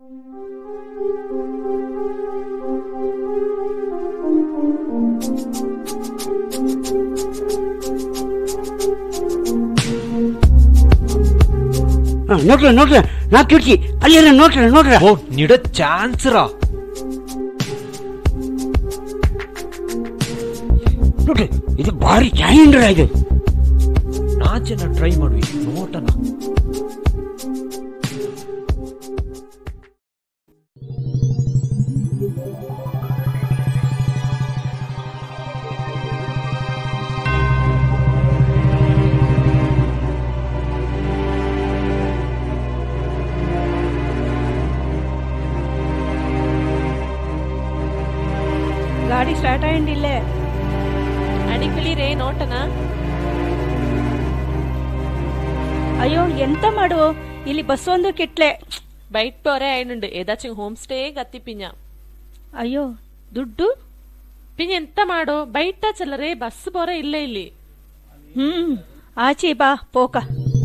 ಹಾ, ನೋಡ್ರ ನೋಡ್ರ ನಾ ಕಿಡ್ಕಿ ಅಲ್ಲಿರ ನೋಡ್ರ ನೋಡ್ರ ಓ ನಿಡ ಚಾನ್ಸ್ ರಾ ನೋಡ್ರಿ ಇದು ಭಾರಿ ಚಾಯಿಂಡ್ರ ಇದು ನಾಚನ ಟ್ರೈ ಮಾಡುವಿ ನೋಟನ ಗಾಡಿ ಸ್ಟಾರ್ಟ್ ಅయ్యిండిಲ್ಲే ಅಡಿಕಳಿರೇ ನೋಟನ ಅಯ್ಯೋ ಎಂತ ಮಾಡು ಇಲ್ಲಿ ಬಸ್ ಒಂದು ಕಿಟ್ಲೆ బయట పోరే అయినుండు ఏదాச்சுం హోమ్ స్టే గత్తి పిഞ്ഞ ಅಯ್ಯೋ ದುಡ್ಡು పిഞ്ഞ ఎంత మాడో బయట చల్లరే బస్సు పోరే ఇల్లే ಇಲ್ಲಿ ಹ್ಮ್ ಆಚೆ ಬಾ ಪೋಕ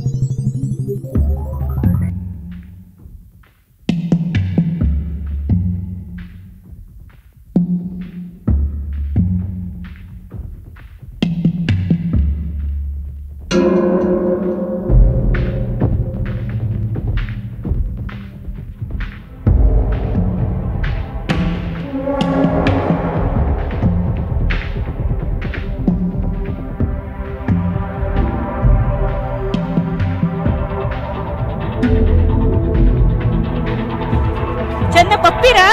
ಚೆನ್ನ ಪಪ್ಪಿರಾ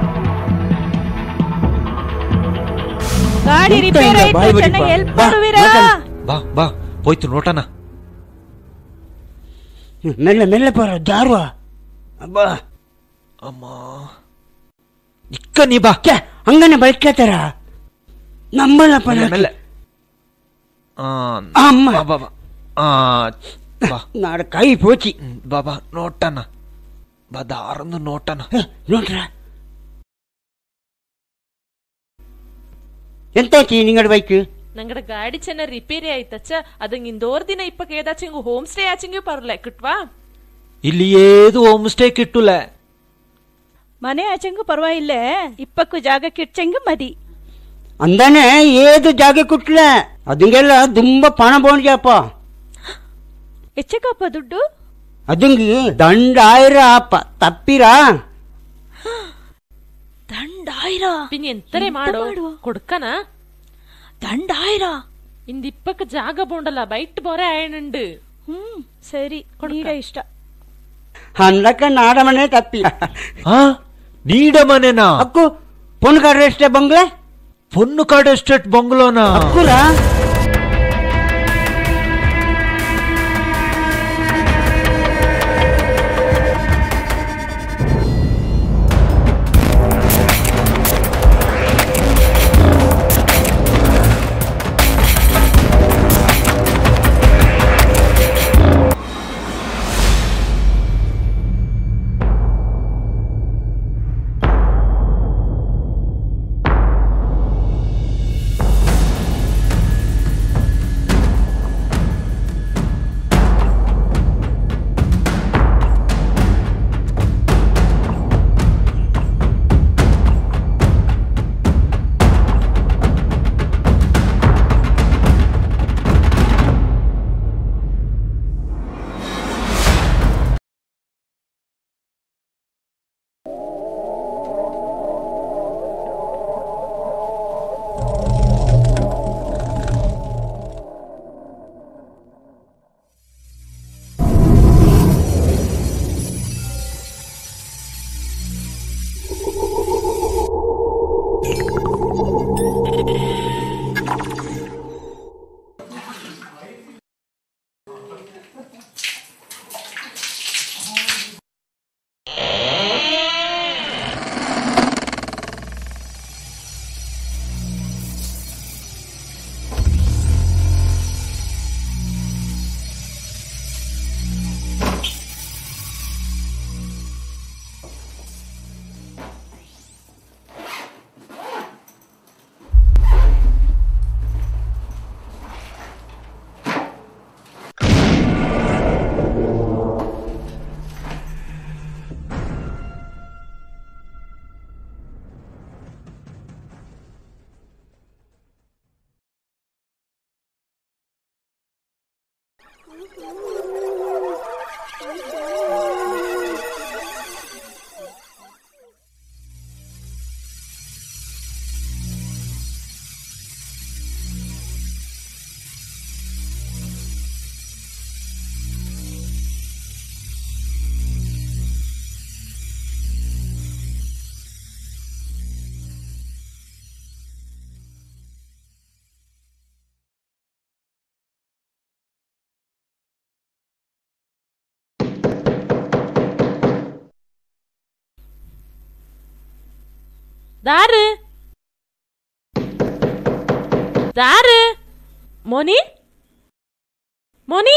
ಗಾಡಿ ಎಂತ ರಿಪೇರ್ ಹಿಂಗ ಬಾಯ್ ಆಯ್ತು ಬಡಿಪ? ಚೆನ್ನ ಹೆಲ್ಪ್ ಬಾ, ಮಾಡುವಿರಾ ಮಾತಾಡು. ಬಾ ಬಾ ಹೋಯ್ತು ನೋಟನ ಮೆಲ್ಲ ಮೆಲ್ಲ ಪರ ಜಾರುವ ಅಬ್ಬಾ ಅಮ್ಮ ಇಕ್ಕ ನೀ ಬಾ ಛೆ, ಹಂಗನೆ ಬೈಕ್ಲತ್ತಾರ ನಂಬಲ್ಲಪ್ಪ ಮೆಲ್ಲ ನಾ. ಮೆಲ್ಲ ಆ, ಅಮ್ಮ. ಬಾ ಬಾ ಬಾ ಆ, ಬಾ ನಾಡ ಕೈ ಪೋಚಿ ಹ್ಮ್, ಬಾ ಬಾ ನೋಟನ ಬಾ ದಾರೊಂದು ನೋಟನ ಹೇ, ನೋಡ್ರ ಎಂತಾಯ್ತಿ ನಿಂಗಡ ಬೈಕ್ ನಂಗಡ ಗಾಡಿ ಚೆನ್ನ ರಿಪೇರಿ ಆಯ್ತಚ್ಚ ಅದಂಗ ಇಂದೋರ್ ದಿನ ಇಪ್ಪಕ್ಕೆ ಏದಾಚಿಂಗ್ ಹೋಮ್ ಸ್ಟೇ ಆಚಿಂಗ್ ಪರ್ಲೆ ಕಿಟ್ವಾ ಇಲ್ಲಿ ಏದು ಹೋಮ್ ಸ್ಟೇ ಕಿಟ್ಟುಲೆ ಮನೆ ಆಚಂಗು ಪರವಾಗಿಲ್ಲೇ ಇಪ್ಪಕ್ಕು ಜಾಗ ಕಿಡ್ಚಂಗ ಮದಿ ಅಂದಾನೆ ಏದು ಜಾಗ ಕುಟ್ಲ ಅದಂಗೆಲ್ಲ ತುಂಬ ಪಣ ಬೋಣ್ಜಪ್ಪ ಹೆಚ್ಚಕಪ್ಪ ದುಡ್ಡು ಅದಂಗಿ ದಂಡ ಆಯ್ರ ಅಪ್ಪ ತಪ್ಪಿರ ದಂಡಾಯಿರ ಪಿഞ്ഞ ಎಂತರೇ ಎಂತ ಮಾಡೋ ಮಾಡುವ? ಕೊಡ್ಕನ ದಂಡಾಯಿರ ಇಂದ ಇಪ್ಪಕ್ಕ ಜಾಗ ಬೋಂಡಲ್ಲ ಬೈಟ್ ಬೋರೆ ಆಯನುಂಡು ಹ್ಮ್ ಸರಿ ನೀಡ ಇಷ್ಟ ಅಂದಕ್ಕ ನಾಡ ಮನೆ ತಪ್ಪಿ ಹಾ ನೀಡ ಮನೆನಾ ಅಕ್ಕು ಪೊನ್ಗಾಡ್ರೆ ಎಷ್ಟೇ ಬಂಗ್ಲೆ ಪೊನ್ನು ಕಾಡ್ ಎಸ್ಟೇಟ್ ಬಂಗ್ಲೋನಾ ಅಕ್ಕುರ ದಾರು ದಾರು ಮೋನಿ ಮೋನಿ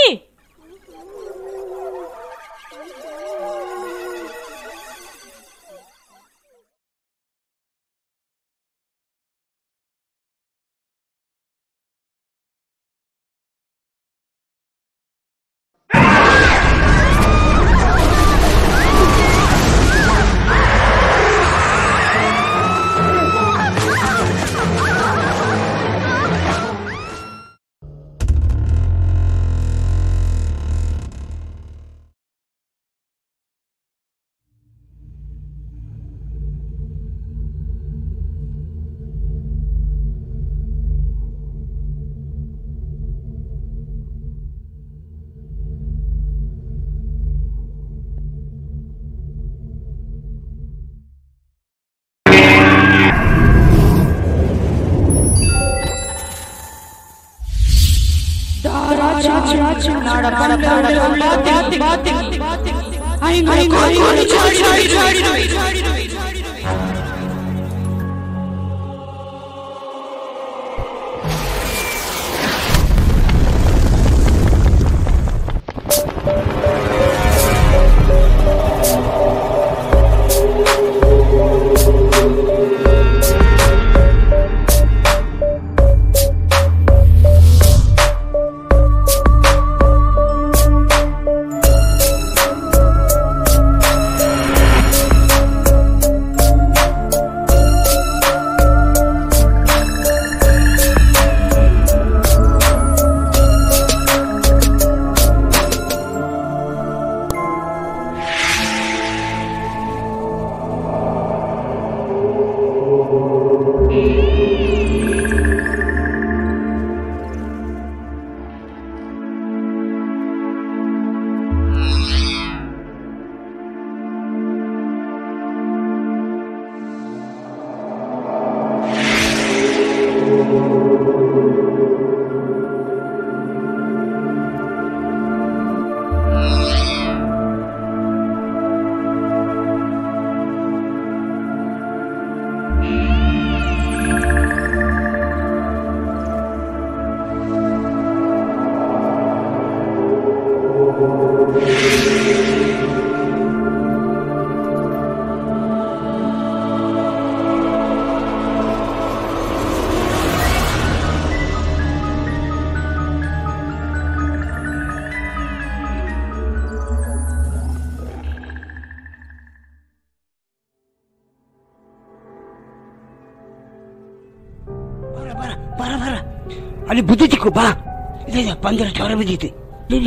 ಬರ ಬರ ಬರ ಬರ ಅಲ್ಲಿ ಬುದ್ಧಿ ಚಿಕ್ಕು ಬಾ ಇದೆ ಇದೆ, ಪಂದಿರ ಜ್ವರ ಬಿದ್ದೈತಿ ಇಲ್ಲಿ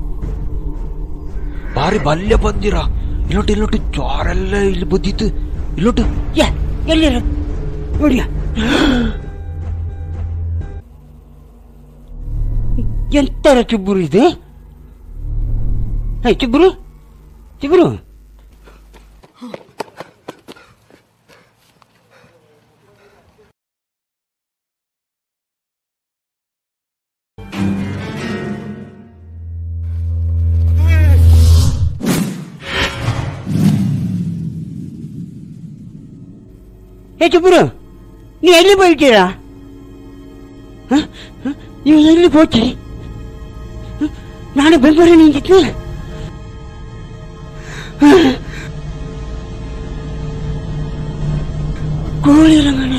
ಬಾರಿ ಬಲ್ಯ ಬಂದಿರ ಇಲ್ಲೊಟ್ಟು ಇಲ್ಲೊಟ್ಟು ಜ್ವಾರೆಲ್ಲ ಇಲ್ಲಿ ಬುದ್ದಿತ್ತು ಇಲ್ಲೊಟ್ಟು ಯಾ ಎಲ್ಲಿರ ನೋಡಿಯ ಎಂತರ ಚುಬ್ಬುರು ಇದು ಹೇ ಚುಬ್ಬುರು ಚುಬ್ಬುರು ಹೇ ಚುಬ್ಬುರು ನೀ ಎಲ್ಲಿ போயிட்டீರಾ ಹ? ಹ? ನೀವು ಎಲ್ಲಿ போச்சு ಹ? ನಾನು ಬೆಂಬಲ ನಿಂತಿತ್ತು ಕೋಳಿ ರಂಗನೆ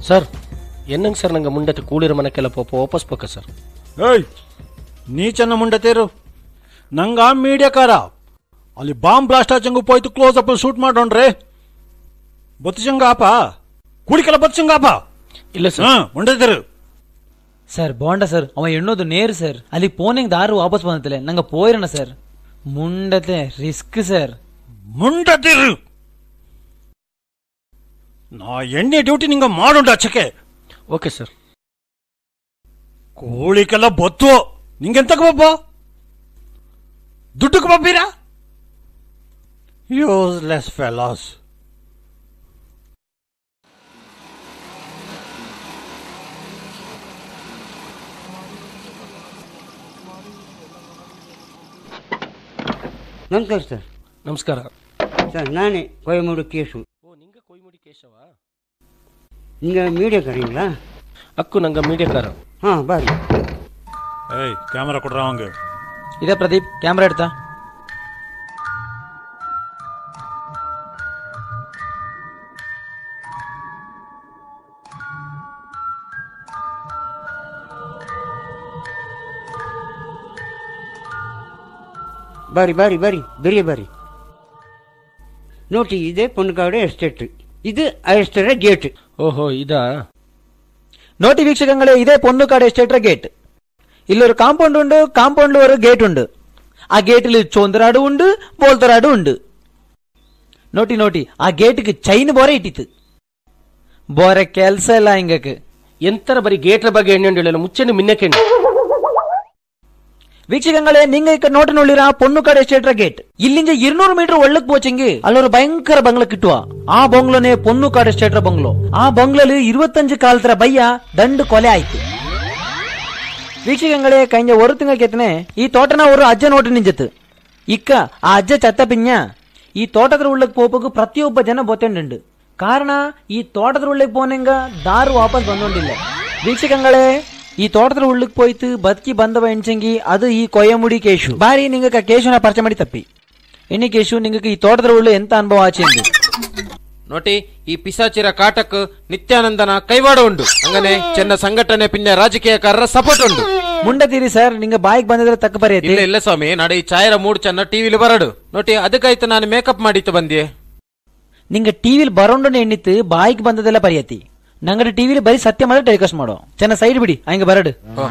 సార్ ఎన్నంగా సార్ ನಂಗೆ ಮುಂದೆ ಕೂಳಿರೋ ಮನಕ್ಕೆಲ್ಲ ಪೋಪ ವಾಪಸ್ ಪೋಕ ಸರ್ ಏಯ್ ನೀಚನ್ನ ಮುಂಡತೇರು ನಂಗ ಮೀಡಿಯಾಕಾರ ಅಲ್ಲಿ ಬಾಂಬ್ ಬ್ಲಾಸ್ಟ್ ಆಚಂಗು పోయితు ಕ್ಲೋಸ್ ಅಪ್ ಶೂಟ್ ಮಾಡೋಣ್ರೆ ಬೊತ್ತಚಂಗಾಪ ಕುಡಿಕಲ ಬೊತ್ತಚಂಗಾಪ ಇಲ್ಲ ಸರ್ ಹಾ ಮುಂಡತೇರು ಸರ್ ಬಾಂಡ ಸರ್ ಅವ ಎಣ್ಣೋದು ನೇರು ಸರ್ ಅಲ್ಲಿ ಪೋನಿಂಗ್ ದಾರು ವಾಪಸ್ ಬಂದತಲೆ ನಂಗೆ ಪೋಯಿರಣ ಸರ್ ಮುಂಡತೆ ರಿಸ್ಕ್ ಸರ್ ಮುಂಡತೇರು ನಾ ಎಣ್ಣೆ ಡ್ಯೂಟಿ ನಿಂಗ ಮಾಡೋಣ ಅಚ್ಚಕ್ಕೆ ಓಕೆ ಸರ್ ಕೋಳಿಕೆಲ್ಲ ಬೊತ್ತು ನಿಂಗೆಂತಕ್ಕೆ ಬಬ್ಬ ದುಡ್ಡಕ್ಕೆ ಬಬ್ಬೀರಾ ಯೂಸ್ಲೆಸ್ ಫೆಲಾಸ್ ನಮಸ್ಕಾರ ಸರ್ ನಮಸ್ಕಾರ ಸರ್ ನಾನೇ கோயம்பேடு கேசு ಓ ನಿಂಗೆ ಕೊಯ್ಮುಡಿ ಕೇಶವ நீங்கள் மீடியாக்காரங்களா ಅಕ್ಕು ನಂಗೆ ಮೀಡಿಯಾಕಾರ ஆ பாரு ಏಯ್ ಕ್ಯಾಮರಾ ಕೊಡ್ರ ಅವಂಗ ಇದೇ ಪ್ರದೀಪ್ ಕ್ಯಾಮ್ರಾ ಇಡ್ತಾ ಬಾರಿ ಬಾರಿ ಬಾರಿ ಬೆರಿಯ ಬಾರಿ ನೋಡಿ ಇದೆ ಪೊನ್ಕಾಡು ಎಸ್ಟೇಟ್ ಇದು ಎಸ್ಟೇಟ್ ಗೇಟ್ ಓಹೋ ಇದಾ നോട്ടി വീക്ഷകങ്ങളെ ഇതേ പൊന്നുകാട് എസ്റ്റേറ്റ് ഗേറ്റ് ഇല്ലൊരു കാമ്പൗണ്ട് ഉണ്ട് കാമ്പൗണ്ടിൽ ഒരു ഗേറ്റ് ഉണ്ട് ആ ഗേറ്റിൽ ചൊന്തരാടും ഉണ്ട് ബോൾത്തരാടും ഉണ്ട് നോട്ടി നോട്ടി ആ ഗേറ്റിക്ക് ಚೈನ್ ಬೋರೆ ಇಟ್ಟಿತ್ತು ಬೋರೆ ಕೆಲ್ಸ ಇಲ್ಲ ಹಿಂಗಕ್ಕೆ ಎಂತರ ಬರೀ ಗೇಟ್ರ ಬಗ್ಗೆ ಎಣ್ಣೆ ಹೇಳಿಲ್ಲ ಮುಚ್ಚೆಣ್ಣೆ ಮಿನ್ನಕ್ಕೆ ಎಣ್ಣೆ ವೀಕ್ಷಕಗಳೇ ನಿಂಗ ಈಗ ನೋಟ ನೋಡಿರ പൊന്നുകാട് എസ്റ്റേറ്റ് ഗേറ്റ് ഇല്ലിഞ്ച ഇരുന്നൂറ് മീറ്റർ ಒಳ್ಳಕ್ പോച്ചെങ്കിൽ ಅಲ್ಲೊരു ഭയങ്കര ಬಂಗ್ಲ കിട്ടുക ಆ ಬಂಗ್ಲೋನೆ പൊന്നുകാട് ಎಸ್ಟೇಟ್ ಬಂಗ್ಲೋ ಆ ಬಂಗ್ಲಲ್ಲಿ ഇരുപത്തഞ്ച് ಕಾಲತರ ಬಯ್ಯ ದಂಡು ಕೊಲೆ ಆಯ್ತು ವೀಕ್ಷಕಗಳೇ കഴിഞ്ഞ ഒരു തിങ്കളക്കെത്തിനെ ഈ തോട്ടന ഒരു ಅಜ್ಜ ನೋಟು ನಿಂಜತ್ತು ಇಕ್ಕ ಆ ಅಜ್ಜ ಚತ್ತ ಪಿഞ്ഞ ಈ ತೋಟದ ಉಳ್ಳಕ್ ಪೋಪಗು ಪ್ರತಿಯೊಬ್ಬ ಜನ ಬೊತ್ತಂಡು ಕಾರಣ ಈ ತೋಟದ ಉಳ್ಳಕ್ ಪೋನೆಂಗ ದಾರು ವಾಪಸ್ ಬಂದೊಂಡಿಲ್ಲ ವೀಕ್ಷಕಗಳೇ ಈ ತೋಟದ ಉಳ್ಳಕ್ ಪೋಯ್ತು ಬದುಕಿ ಬಂದವ ಎಣ್ಸಂಗಿ ಅದು ಈ ಕೊಯ್ಯಮುಡಿ ಕೇಶು ಬಾರಿ ನಿಂಗಕ್ಕ ಕೇಶುನ ಪರಿಚಯ ಮಾಡಿ ತಪ್ಪಿ ಎಣ್ಣಿ ಕೇಶು ನಿಂಗಕ್ಕೆ ಈ ತೋಟದ ಉಳ್ಳು ಎಂತ ಅನುಭವ ಆಚೆ ಎಂದು ನೋಟಿ ಈ ಪಿಸಾಚಿರ ಕಾಟಕ್ ನಿತ್ಯಾನಂದನ ಕೈವಾಡ ಉಂಡು ಹಂಗನೆ ಚೆನ್ನ ಸಂಘಟನೆ ಪಿನ್ನ ರಾಜಕೀಯಕಾರರ ಸಪೋರ್ಟ್ ಉಂಡು ಮುಂಡತೀರಿ ಸರ್ ನಿಂಗ ಬಾಯಿಗೆ ಬಂದಿದ್ರೆ ತಕ್ಕ ಇಲ್ಲ ಬರೆಯತಿ ಇಲ್ಲ ಸ್ವಾಮಿ ನಾಳೆ ಈ ಚಾಯರ ಮೂಡ್ ಚೆನ್ನ ಟಿವಿಲಿ ಬರಡು ನೋಟಿ ಅದಕ್ಕಾಯ್ತು ನಾನು ಮೇಕಪ್ ಮಾಡಿತ್ತು ಬಂದಿ ನಿಂಗ ಟಿವಿಲಿ ಬರೋಂಡು ಎಣ್ಣಿತ್ತು ಬಾಯಿಗೆ ಬಂದದೆಲ್ಲ ಬರೆಯತಿ ನಂಗಡ ಟಿವಿಲಿ ಬರೀ ಸತ್ಯ ಮಾಡಿ ಟೆಲಿಕಾಸ್ಟ್ ಮಾಡೋ ಚೆನ್ನ ಸೈಡ್ ಬಿಡಿ ಹಂಗ ಬರಡು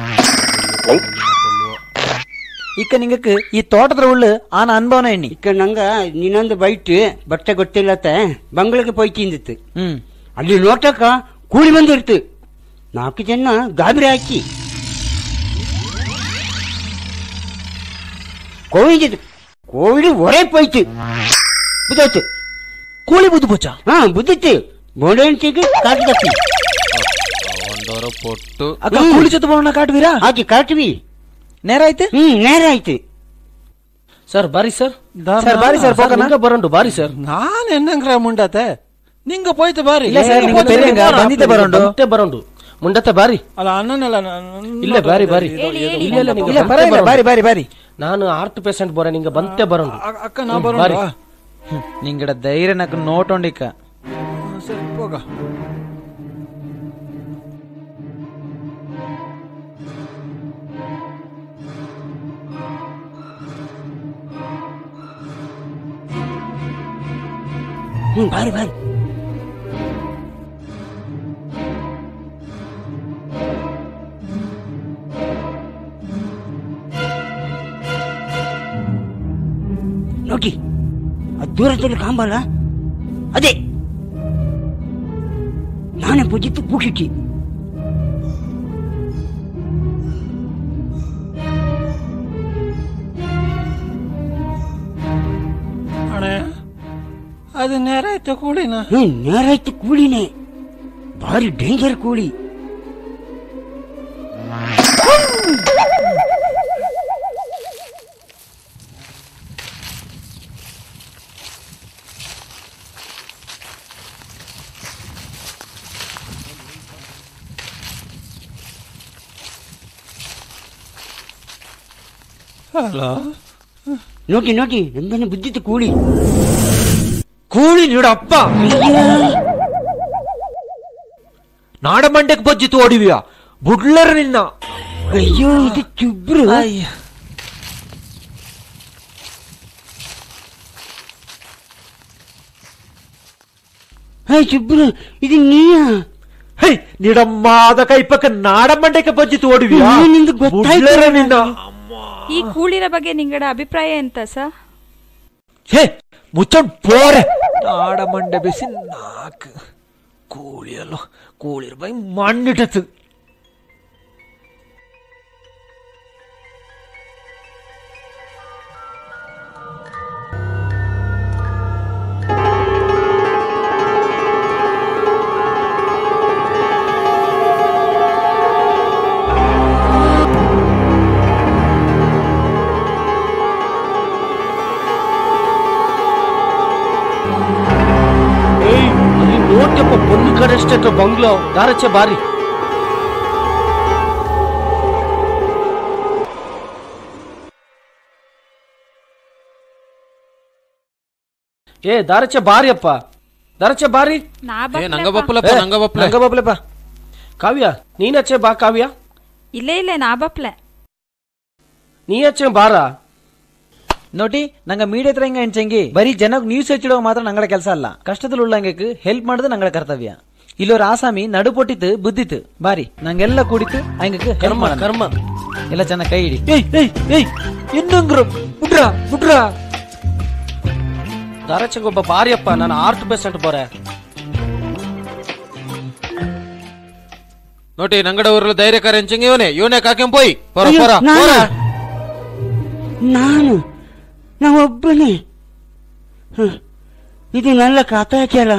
ಇಕ್ಕ ನಿಂಗಕ್ಕೆ ಈ ತೋಟದ ಉಳ್ಳು ಆನ ಅನುಭವನ ಎಣ್ಣಿ ಇಕ್ಕ ನಂಗ ನೀನೊಂದು ಬೈಟ್ ಬಟ್ಟೆ ಗೊತ್ತಿಲ್ಲತ್ತ ಬಂಗ್ಳಿಗೆ ಪೋಯ್ ತಿಂದಿತ್ತು ಹ್ಮ್ ಅಲ್ಲಿ ನೋಟಕ್ಕ ಕೂಲಿ ಬಂದಿರ್ತು ನಾಲ್ಕು ಜನ ಗಾಬರಿ ಹಾಕಿ ಕೋವಿಡ್ ಕೋವಿಡ್ ಒರೆ ಪೋಯ್ತು ಬುದ್ದಾಯ್ತು ಕೋಳಿ ಬುದ್ದು ಪೂಚ ಹಾ ಬುದ್ದಿತ್ತು ಬೋಡೆಂಟಿಗೆ ಕಾಟಿ ತಪ್ಪಿ ಒಂದೋರ ಪೊಟ್ಟು ಅಕ್ಕ ಕೂಲಿ ಜೊತೆ ಬರೋಣ ಕಾಟ್ವೀರಾ ಹಾಕಿ ಕಾಟ್ವಿ ನೇರ ಆಯ್ತು ಹ್ಮ್ ನೇರ ಆಯ್ತು ಸರ್ ಬಾರಿ ಸರ್ ಸರ್ ಬಾರಿ ಸರ್ ಸರ್ ನಿಂಗೆ ಬರಂಡು ಬಾರಿ ಸರ್ ನಾನು ಎನ್ನಂಗ್ರ ಮುಂಡತೆ ನಿಂಗ ಪೋಯ್ತು ಬಾರಿ ಇಲ್ಲ ಸರ್, ನಿಂಗೆ ಪೆರಿಯಂಗ ಬಂದಿದ್ದೆ ಬರೋಂಡು ಬಂತೆ ಬರಂಡು ಮುಂಡತೆ ಬಾರಿ ಅಲ್ಲ ಅಣ್ಣನೆಲ್ಲ ಇಲ್ಲ ಬಾರಿ ಬಾರಿ ಇಲ್ಲ ಇಲ್ಲ ನಿಂಗೆ ಇಲ್ಲ ಬಂತೆ ಪರವಾಗಿಲ್ಲ ಬರಂಡು. ಬಾರಿ ಬಾರಿ ಬಾರಿ ನಾನು ಆರ್ಟ್ ಪೇಷಂಟ್ ಬೋರೆ ನಿಂಗೆ ಬಂತೆ ಬರಂಡು ಅಕ್ಕ ನಾ ಹ್ಮ್, ಬರೋಣ ಬಾರಿ. ಹ್ಮ್, ನಿಂಗಡ ಧೈರ್ಯ ನಕ್ ನೋಟೊಂಡಿಕ್ಕ ಸರಿ ಹೋಗ ಹ್ಮ್ ಬಾರಿ ಬಾರಿ ನೋಡಿ ಆ ದೂರದಲ್ಲಿ ಕಾಂಬಲ್ಲ ಅದೇ ನಾನೇ ಪೂಜಿತ್ತು ಪೂಕಿಟ್ಟಿ ಅಣೆ ಅದು ನೇರ ಆಯ್ತು ಕೂಳಿನ ಹ್ಮ್ ನೇರಾಯ್ತು ಕೂಲಿನೇ ಭಾರಿ ಡೇಂಜರ್ ಕೂಲಿ ಅಲ್ಲ ನೋಡಿ ನೋಡಿ ಎಂದನೆ ಬುದ್ಧಿತ್ತು ಕೂಲಿ ಕೂಳಿ ನೀಡಪ್ಪ ನಾಡಮಂಡಕ್ ಬೊಜ್ಜಿತು ಓಡಿವ್ಯಾ ಬುಡ್ಲರ ನಿನ್ನ ಅಯ್ಯೋ ಇದು ಚುಬ್ರು ಹೇ ಚುಬ್ರು ಇದು ನೀಯ ಹೇ ನಿಡಮ್ಮಾದ ಕೈಪಕ್ಕ ನಾಡಮಂಡಕ್ಕೆ ಬೊಜ್ಜಿತು ಓಡಿವ್ಯಾ ಅಯ್ಯೋ, ನಿಂದು ಗೊತ್ತಾಯ್ತು ಬುಡ್ಲರ ನಿನ್ನ ಈ ಕೂಳಿರ ಬಗ್ಗೆ ನಿಂಗಡ ಅಭಿಪ್ರಾಯ ಎಂತ ಸ ಹೇ ಮುಚ್ಚಂಡ್ ಪೋರೆ ನಾಡಮಂಡೆ ಬೆಸಿ ನಾಕ್ ಕೋಳಿಯಲ್ಲೋ ಕೋಳಿರ್ ಬೈ ಮಣ್ಣಿಟತ್ತು ಏಯ್ ಅಲ್ಲಿ ನೋಟ್ಯಪ್ಪ ಪೊನ್ನು ಕಡೆ ಎಷ್ಟೆಟ್ಟ ಬಂಗ್ಲೋ ದಾರಚ್ಚೆ ಬಾರಿ ಏ ದಾರಚ್ಚೆ ಬಾರಿ ಅಪ್ಪ ದಾರಚ್ಚೆ ಬಾರಿ ನಾ ಏ ನಂಗ ಬಪ್ಪಲಪ್ಪ ಏ, ನಂಗ ಬಪ್ಪಲೆ ನಂಗ ಬಬ್ಲೆಪ್ಪ ಕಾವ್ಯ ನೀನಚ್ಚೆ ಬಾ ಕಾವ್ಯ ಇಲ್ಲೇ ಇಲ್ಲೇ ನಾ ಬಪ್ಲೆ ನೀ ಅಚ್ಚೆ ಬಾರ ನೋಡಿ ನಂಗ ಮೀಡಿಯಾ ಹತ್ರ ಹಿಂಗ ಹೆಂಚಂಗಿ ಬರೀ ಜನಕ್ ನ್ಯೂಸ್ ಹೆಚ್ಚಿಡುವ ಮಾತ್ರ ನಂಗಡ ಕೆಲಸ ಅಲ್ಲ ಕಷ್ಟದಲ್ಲಿ ಉಳ್ಳಂಗಕ್ಕೆ ಹೆಲ್ಪ್ ಮಾಡೋದು ನಂಗಡ ಕರ್ತವ್ಯ ಇಲ್ಲೊರು ಆಸಾಮಿ ನಡು ಪೊಟ್ಟಿತ್ತು ಬುದ್ದಿತ್ತು ಬಾರಿ ನಂಗೆಲ್ಲ ಕೂಡಿತ್ತು ಹಂಗಕ್ಕೆ ಕರ್ಮ ಕರ್ಮ ಎಲ್ಲ ಚೆನ್ನಾಗಿ ಕೈ ಹಿಡಿ ಏಯ್ ಏಯ್ ಏಯ್ ಇನ್ನೊಂಗ್ರು ಬುಡ್ರ ಬುಡ್ರ ದಾರಚ್ಚಂಗ ಒಬ್ಬ ಬಾರಿಯಪ್ಪ ನಾನು ಆರ್ಟ್ ಪರ್ಸೆಂಟ್ ಬೋರೆ ನೋಡಿ ನಂಗಡ ಊರಲ್ಲಿ ಧೈರ್ಯಕಾರ ಹೆಂಚಂಗಿ ಇವನೇ ಇವನೇ ಕಾಕೆಂ ಪೋಯ್ ಪೊರ ಅಯ್ಯೋ, ಪೊರ ನಾನು ಪೊರ ನಾನು ನಾ ಒಬ್ಬನೇ ಹ, ಇದು ನನ್ನ ಕಾತಾಚಾರ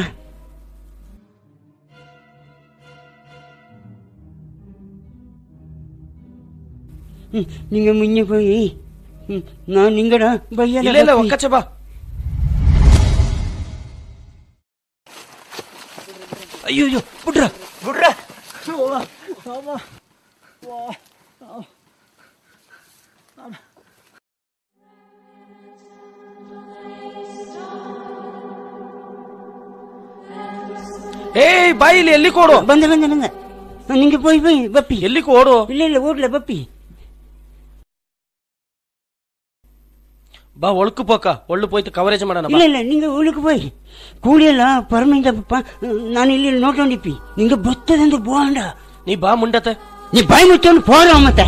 ಹ್ಮ್, ನಿಂಗೆ ಮುಂದೆ போய் ಹ್ಮ್, நான் ನಿಂಗಡ ಬೈಯಲ್ಲ ಇಲ್ಲ ಇಲ್ಲ ಒಕ್ಕಚ್ಚ ಬಾ ಅಯ್ಯೋ ಅಯ್ಯೋ ಬುಡ್ರ ಬುಡ್ರ ಏಯ್ ಬಾಯಿಲಿ ಎಲ್ಲಿ ಕೊಡು ಬಂದೆ ಬಂದೆ ಬಂದೆ ಹಾ, ನಿಂಗೆ போய் போய் ಬಪ್ಪಿ ಎಲ್ಲಿ ಕೊಡು ಇಲ್ಲ ಇಲ್ಲ ಓಡ್ಲ ಬಪ್ಪಿ ಬಾ ಒಳಕು ಪೋಕ ಒಳ್ಳು ಪೋಯ್ತು ಕವರೇಜ್ ಮಾಡೋಣ ಬಾ ಇಲ್ಲ ಇಲ್ಲ ನಿಂಗೆ ಉಳುಕು போய் ಕೂಡಿಯಲ್ಲ ಪರಮಿಂದ ಪಪ್ಪ ನಾನು ಇಲ್ಲಿ ನೋಡ್ಕೊಂಡಿಪ್ಪಿ ನಿಂಗೆ ಬೊತ್ತದಂದು ಬೋಂಡ ನೀ ಬಾ ಮುಂಡತೆ ನೀ ಬಾಯಿ ಮುಚ್ಕೊಂಡು ಪೋರ ಮತ್ತೆ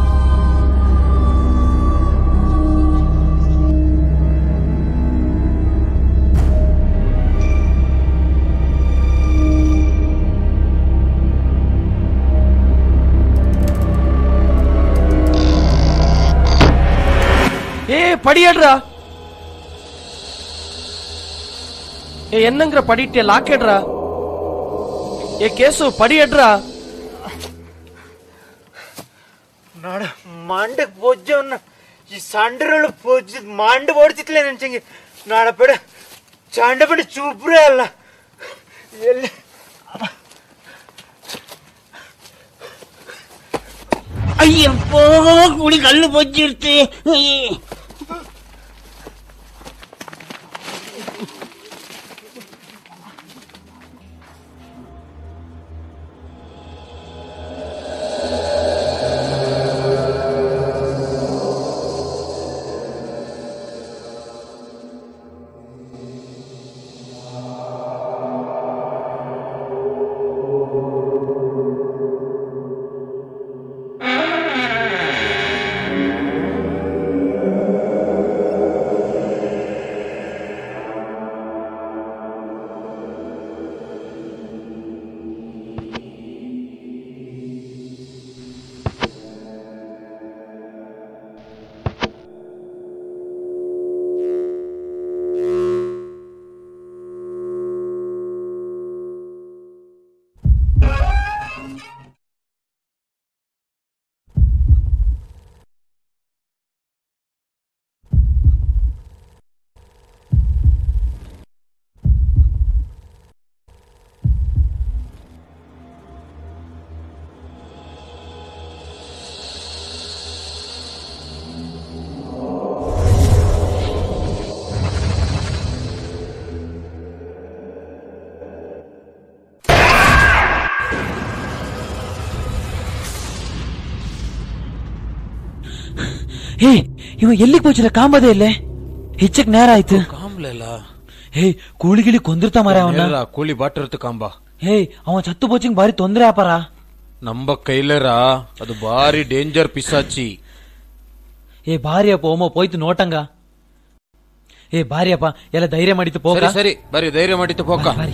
ஏ படியேடுறா ஏ என்னங்கிற படிட்டிய லாக்கேடுறா ஏ கேசு படியேடுறா ನಾಡ ಮಂಡಕ್ ಬೊಜ್ಜವನ್ನ ಈ ಸಂಡ್ರಳು ಬೊಜ್ಜ ಮಂಡ ಓಡ್ತಿತ್ಲೆ ನೆನ್ಸಂಗೆ ನಾಡ ಪೆಡ ಚಂಡ ಪೆಡ ಚೂಪ್ರೇ ಅಲ್ಲ ಎಲ್ಲಿ ಅಯ್ಯಪ್ಪೋ ಕುಳಿ ಕಲ್ಲು ಬೊಜ್ಜಿರ್ತೆ ಹೇ ಇವ ಎಲ್ಲಿಗೆ ಪೋಚಿಲ್ಲ ಕಾಂಬದೇ ಇಲ್ಲೇ ಹೆಚ್ಚಕ್ ನೇರ ಆಯ್ತು ಕಾಂಬ್ಲೆಲ್ಲ ಹೇ ಕೂಳಿ ಗಿಳಿ ಕೊಂದಿರ್ತಾ ಮರ ಅವನ ಎಲ್ಲ ಕೂಲಿ ಬಾಟಿರ್ತು ಕಾಂಬ ಹೇ ಅವ ಚತ್ತು ಪೋಚಿಂಗ್ ಬಾರಿ ತೊಂದ್ರೆ ಆಪಾರ ನಂಬ ಕೈಲೇರ ಅದು ಬಾರಿ ಡೇಂಜರ್ ಪಿಸಾಚಿ ಏ ಬಾರಿ ಅಪ್ಪ ಓಮೋ ಪೋಯ್ತು ನೋಟಂಗ ಏ ಬಾರಿ ಅಪ್ಪ ಎಲ್ಲ ಧೈರ್ಯ ಮಾಡಿತ್ತು ಪೋಕ ಸರಿ ಸರಿ ಬರೀ ಧೈರ್ಯ ಮಾಡಿತ್ತು ಪೋಕ ಬಾರಿ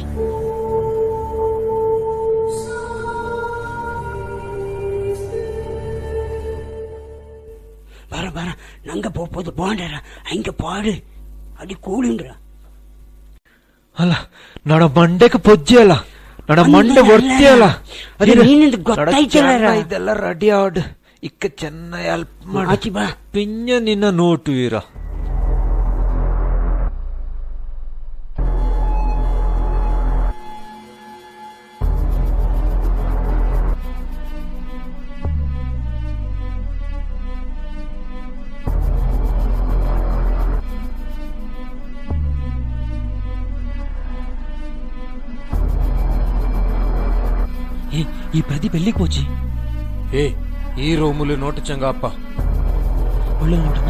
வர வர நங்க போது போண்டற அங்க பாடு அடி கூடுன்ற ಅಲ್ಲ ನಡ ಮಂಡೆಗೆ ಪೊಜ್ಜಿ ಅಲ್ಲ ನಡ ಮಂಡೆ ಒರ್ತಿ ಅಲ್ಲ ಅದು ನೀನಿಂದ ಗೊತ್ತಾಯ್ತಲ್ಲ ಇದೆಲ್ಲ ರೆಡಿ ಆಡ್ ಇಕ್ಕ ಚೆನ್ನಾಗಿ ಹೆಲ್ಪ್ ಮಾಡಿ ಆಚಿ ಬಾ ಪಿಂಜ ನಿನ್ನ ನೋಟು ವೀರ ಏ ಈ ಪ್ರದೀಪ್ ಎಲ್ಲಿಗೆ ಪೋಚಿ ಏ ಈ ರೂಮುಲು ನೋಟು ಚಂಗಪ್ಪ ಒಳ್ಳೆ ನೋಟನ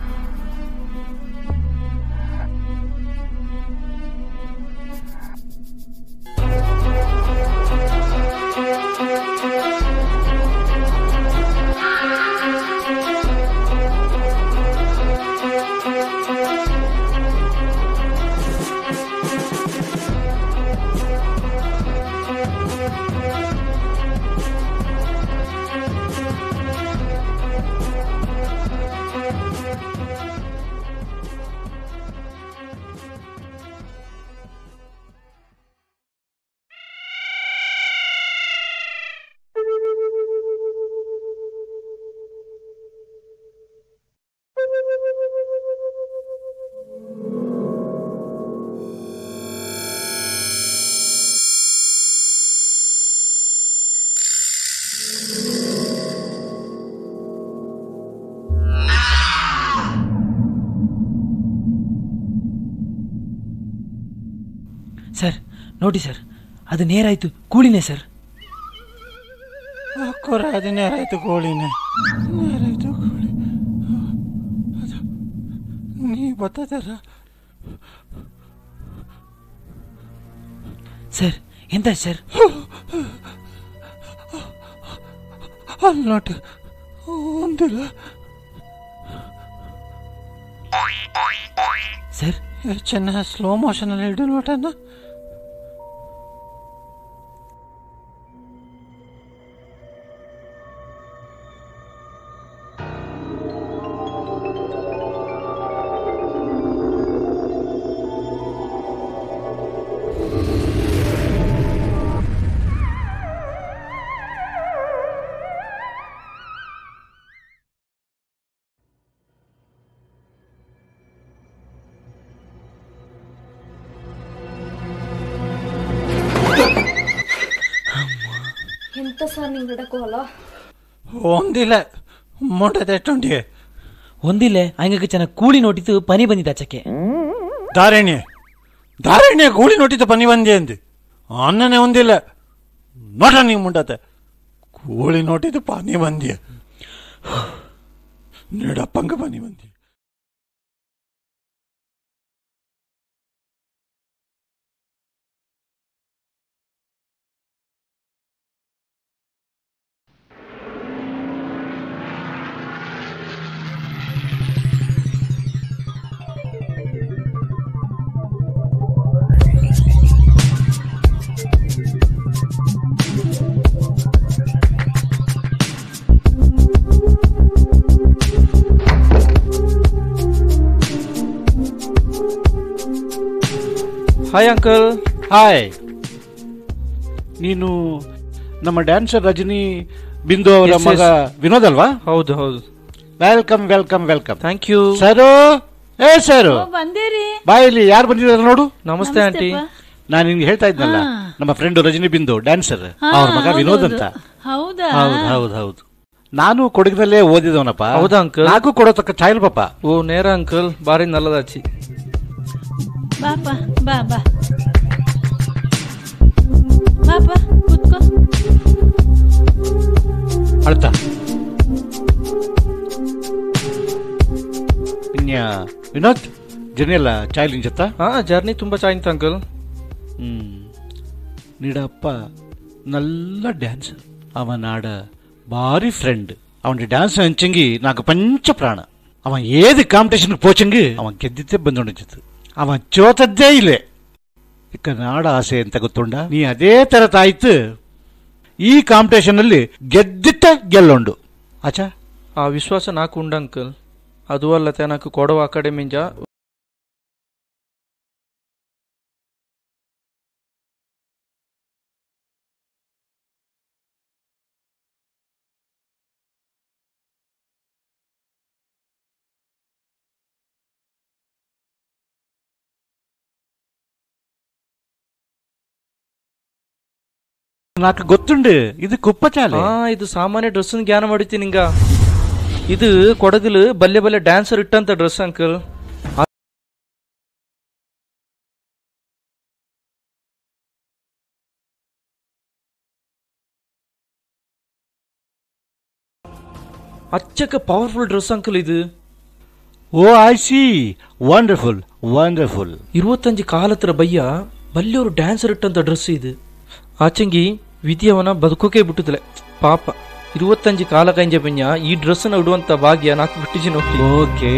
ಸರ್ ನೋಡಿ ಸರ್ ಅದು ನೇರಾಯ್ತು ಕೂಳಿನೇ ಸರ್ ಅಕ್ಕೋರ ಅದು ನೇರಾಯ್ತು ಕೋಳಿನೇ ನೇರಾಯ್ತು ಕೋಳಿ ಅದು ನೀ ಬತ್ತದಾರ ಸರ್ ಎಂತ ಸರ್ ಅಲ್ಲಿ ನೋಟು ಒಂದಿಲ್ಲ ಸರ್ ಚೆನ್ನಾಗಿ ಸ್ಲೋ ಮೋಷನಲ್ಲಿ ಹಿಡಿದು ನೋಟನ್ನ ಎಂತ ಸರ್ ನಿಂಗೆ ಹಿಡಕೋಲ್ಲ ಒಂದಿಲ್ಲ ಮೊಂಡದ ಎಷ್ಟುಂಟಿಗೆ ಒಂದಿಲ್ಲೇ ಹಂಗಕ್ಕೆ ಚೆನ್ನಾಗಿ ಕೂಳಿ ನೋಟಿತ್ತು ಪನಿ ಬಂದಿದ್ದ ಆಚಕ್ಕೆ ಧಾರಣೆ ಧಾರಣೆ ಗೂಳಿ ನೋಟಿದ್ದು ಪನಿ ಬಂದೆ ಅಂದು ಅನ್ನನೇ ಒಂದಿಲ್ಲ ನೋಟ ನೀವು ಮುಂಡತೆ ಗೂಳಿ ನೋಟಿದ್ದು ಪನಿ ಬಂದ್ಯ ನೀಡಪ್ಪಂಗ ಪನಿ ಬಂದ್ಯ ಹಾಯ್ ಅಂಕಲ್ ಹಾಯ್ ನೀನು ನಮ್ಮ ಡ್ಯಾನ್ಸರ್ ರಜನಿ ಬಿಂದು ಅವರ Yes, ಮಗ yes. ವಿನೋದ್ ಅಲ್ವಾ ಹೌದು ಹೌದು welcome welcome welcome thank you sir ಏ ಸರು ಬಂದೇರಿ ಬಾ ಇಲ್ಲಿ ಯಾರು ಬಂದಿದ್ದಾರೆ ನೋಡು ನಮಸ್ತೆ ಆಂಟಿ ನಾನು ನಿನ್ಗೆ ಹೇಳ್ತಾ ಇದ್ನಲ್ಲ ನಮ್ಮ ಫ್ರೆಂಡ್ ರಜನಿ ಬಿಂದು ಡ್ಯಾನ್ಸರ್ ಅವ್ರ ಮಗ ವಿನೋದ್ ಅಂತ ಹೌದಾ ಹೌದು ಹೌದು ಹೌದು ನಾನು ಕೊಡಗಿನಲ್ಲೇ ಓದಿದವನಪ್ಪ ಹೌದಾ, uncle? ನಾಕು ಕೊಡೋತಕ್ಕ ಚಾಯ್ಲ್ ಪಾಪ ಓ ನೇರ ಅಂಕಲ್ ಬಾರಿ ನಲ್ಲದಾಚಿ ಬಾಪ ಬಾ ಬಾ ಬಾಪ ಕೂತ್ಕೋ ಅಳ್ತಾ ಇನ್ಯ ವಿನೋದ್ ಜರ್ನಿ ಎಲ್ಲ ಚಾಯ್ಲಿಂಗ್ ಜತ್ತ ಹಾ ಜರ್ನಿ ತುಂಬಾ ಚಾಯ್ತು ಅಂಕಲ್ ಹ್ಮ್ ನೀಡಪ್ಪ ನಲ್ಲ ಡ್ಯಾನ್ಸ್ ಅವನಾಡ భారీ ఫ్రెండ్ ಅವನ డాన్స్ ಹಂಚಂಗಿ నాకు పంచ ప్రాಣ ಅವ ಏದು ಕಾಂಪಿಟೇಷನ್ ಪೋಚಂಗಿ ಅವ ಗೆದ್ದಿದ್ದೇ ಬಂದೊಂಡಿತ್ತು ಅವ ಚೋತದ್ದೇ ಇಲ್ಲೇ ಇಕ್ಕ ನಾಡ ಆಸೆ ಅಂತ ಗೊತ್ತುಂಡ ನೀ ಅದೇ ತರ ತಾಯ್ತು ಈ ಕಾಂಪಿಟೇಷನ್ ಅಲ್ಲಿ ಗೆದ್ದಿಟ್ಟ ಗೆಲ್ಲೊಂಡು ಆಚಾ ಆ ವಿಶ್ವಾಸ నాకు ఉండు అంకుల్ ಅದು ಅಲ್ಲದೆ నాకు ಕೊಡವ ಅಕಾಡೆಮಿಂಜ నాకు ಗೊತ್ತುಂಡು ಇದು ಕುಪ್ಪಚಾಲೆ ಆ ಇದು ಸಾಮಾನ್ಯ ಡ್ರೆಸ್ ಜ್ಞಾನ ಮಾಡಿತೀನಿ ನಿಂಗ ಇದು ಕೊಡಗಲು ಬಲ್ಲೆ ಬಲ್ಲೆ ಡ್ಯಾನ್ಸರ್ ಇಟ್ಟಂತ ಡ್ರೆಸ್ ಅಂಕಲ್ ಅಚ್ಚಕ್ಕ ಪವರ್ಫುಲ್ ಡ್ರೆಸ್ ಅಂಕಲ್ ಇದು oh I see wonderful wonderful ಇರುವತ್ತಂಜು ಕಾಲತ್ರ ಬಯ್ಯ ಬಲ್ಲೆಯವರು ಡ್ಯಾನ್ಸರ್ ಇಟ್ಟಂತ ಡ್ರೆಸ್ ಇದು ಆಚಂಗಿ ವಿಧಿಯವನ ಬದುಕೋಕೆ ಬಿಟ್ಟುತ್ತಲೆ ಪಾಪ ಇರುವತ್ತಂಜು ಕಾಲ ಕೈಂಜ ಪೆಂಜ ಈ ಡ್ರೆಸ್ನ ಉಡುವಂತ ಭಾಗ್ಯ ನಾಲ್ಕು ಬಿಟ್ಟಿಜಿ ನೋಡಿ ಓಕೆ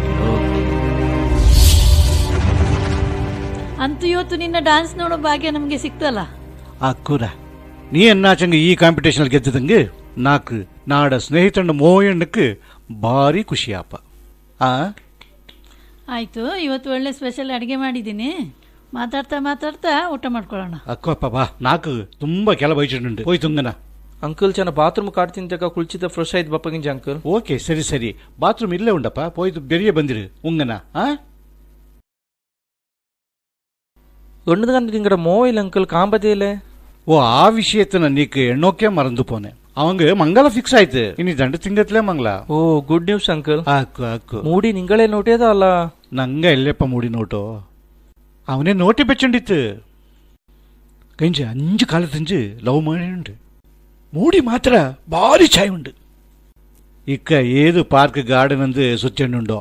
ಅಂತೂ ಇವತ್ತು ನಿನ್ನ ಡ್ಯಾನ್ಸ್ ನೋಡೋ ಭಾಗ್ಯ ನಮಗೆ ಸಿಕ್ತಲ್ಲ ಅಕ್ಕೂರ ನೀ ಎನ್ನಾಚಂಗ ಈ ಕಾಂಪಿಟೇಷನ್ ಗೆದ್ದಿದಂಗೆ ನಾಕು ನಾಡ ಸ್ನೇಹಿತಂಡ ಮೋಯಣ್ಣಕ್ಕೆ ಭಾರಿ ಖುಷಿಯಾಪ ಆ ಆಯ್ತು ಇವತ್ತು ಒಳ್ಳೆ ಸ್ಪೆಷಲ್ ಅಡಿಗೆ ಮಾಡಿದ್ದೀನಿ ಮಾತಾಡ್ತಾ ಮಾತಾಡ್ತಾ ಊಟ ಮಾಡ್ಕೊಳ್ಳೋಣ ಅಕ್ಕಪ್ಪ ಬಾ ನಾಕು ತುಂಬಾ ಕೆಲ ಬೈಚಿಡುಂಡು ಹೋಯ್ ತುಂಗನ ಅಂಕಲ್ ಚೆನ್ನ ಬಾತ್ರೂಮ್ ಕಾಡ್ತಿಂತಕ ಕುಳ್ಚಿದ ಫ್ರೆಶ್ ಆಯ್ತು ಬಪ್ಪಗಿಂಜ ಅಂಕಲ್ ಓಕೆ ಸರಿ ಸರಿ ಬಾತ್ರೂಮ್ ಇಲ್ಲೇ ಉಂಡಪ್ಪ ಪೋಯ್ತು ಬೆರಿಯ ಬಂದಿರು ಉಂಗನ ಆ ஒண்ணுதான் கண்டு இங்கட மோயில் அங்கிள் காம்பதேல ஓ ಆ ವಿಷಯತನ ನೀಕ್ ಎಣ್ಣೋಕೆ ಮರಂದು ಪೋನೆ ಅವಂಗ ಮಂಗಲ ಫಿಕ್ಸ್ ಆಯ್ತು ಇನ್ನು ದಂಡ ತಿಂಗತ್ಲೆ ಮಂಗಲ ஓ குட் நியூஸ் அங்கிள் ಆಕು ಆಕು மூடி நீங்களே நோட்டேதா அல்ல ನಂಗ ಎಲ್ಲಪ್ಪ ಮೂಡಿ ನೋಟು ಅವನೇ ನೋಟಿ ಬೆಚ್ಚಂಡಿತ್ತು ಕಂಜ ಅಂಜು ಕಾಲದಿಂಜು ಲವ್ ಮಾಡಿಂಡು ಮೂಡಿ ಮಾತ್ರ ಭಾರಿ ಛಾಯ್ ಉಂಡು ಇಕ್ಕ ಏದು ಪಾರ್ಕ್ ಗಾರ್ಡನ್ ಅಂದು ಸುಚ್ಚಣ್ಣುಂಡೋ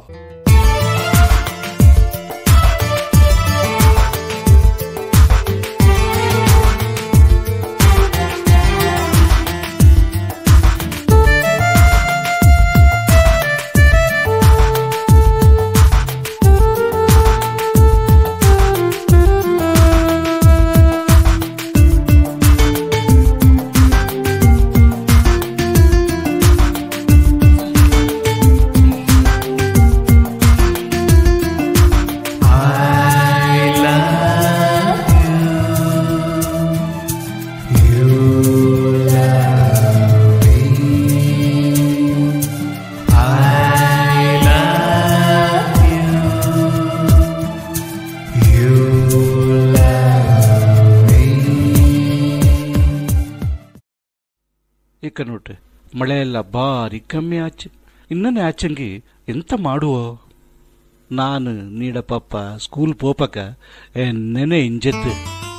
ಇಕ್ಕ ನೋಟು ಮಳೆ ಎಲ್ಲ ಭಾರಿ ಕಮ್ಮಿ ಆಚೆ ಇನ್ನನೇ ಆಚಂಗಿ ಎಂತ ಮಾಡುವೋ ನಾನು ನೀಡ ಪಪ್ಪ ಸ್ಕೂಲ್ ಪೋಪಕ ನೆನೆ ಇಂಜೆದ್ದು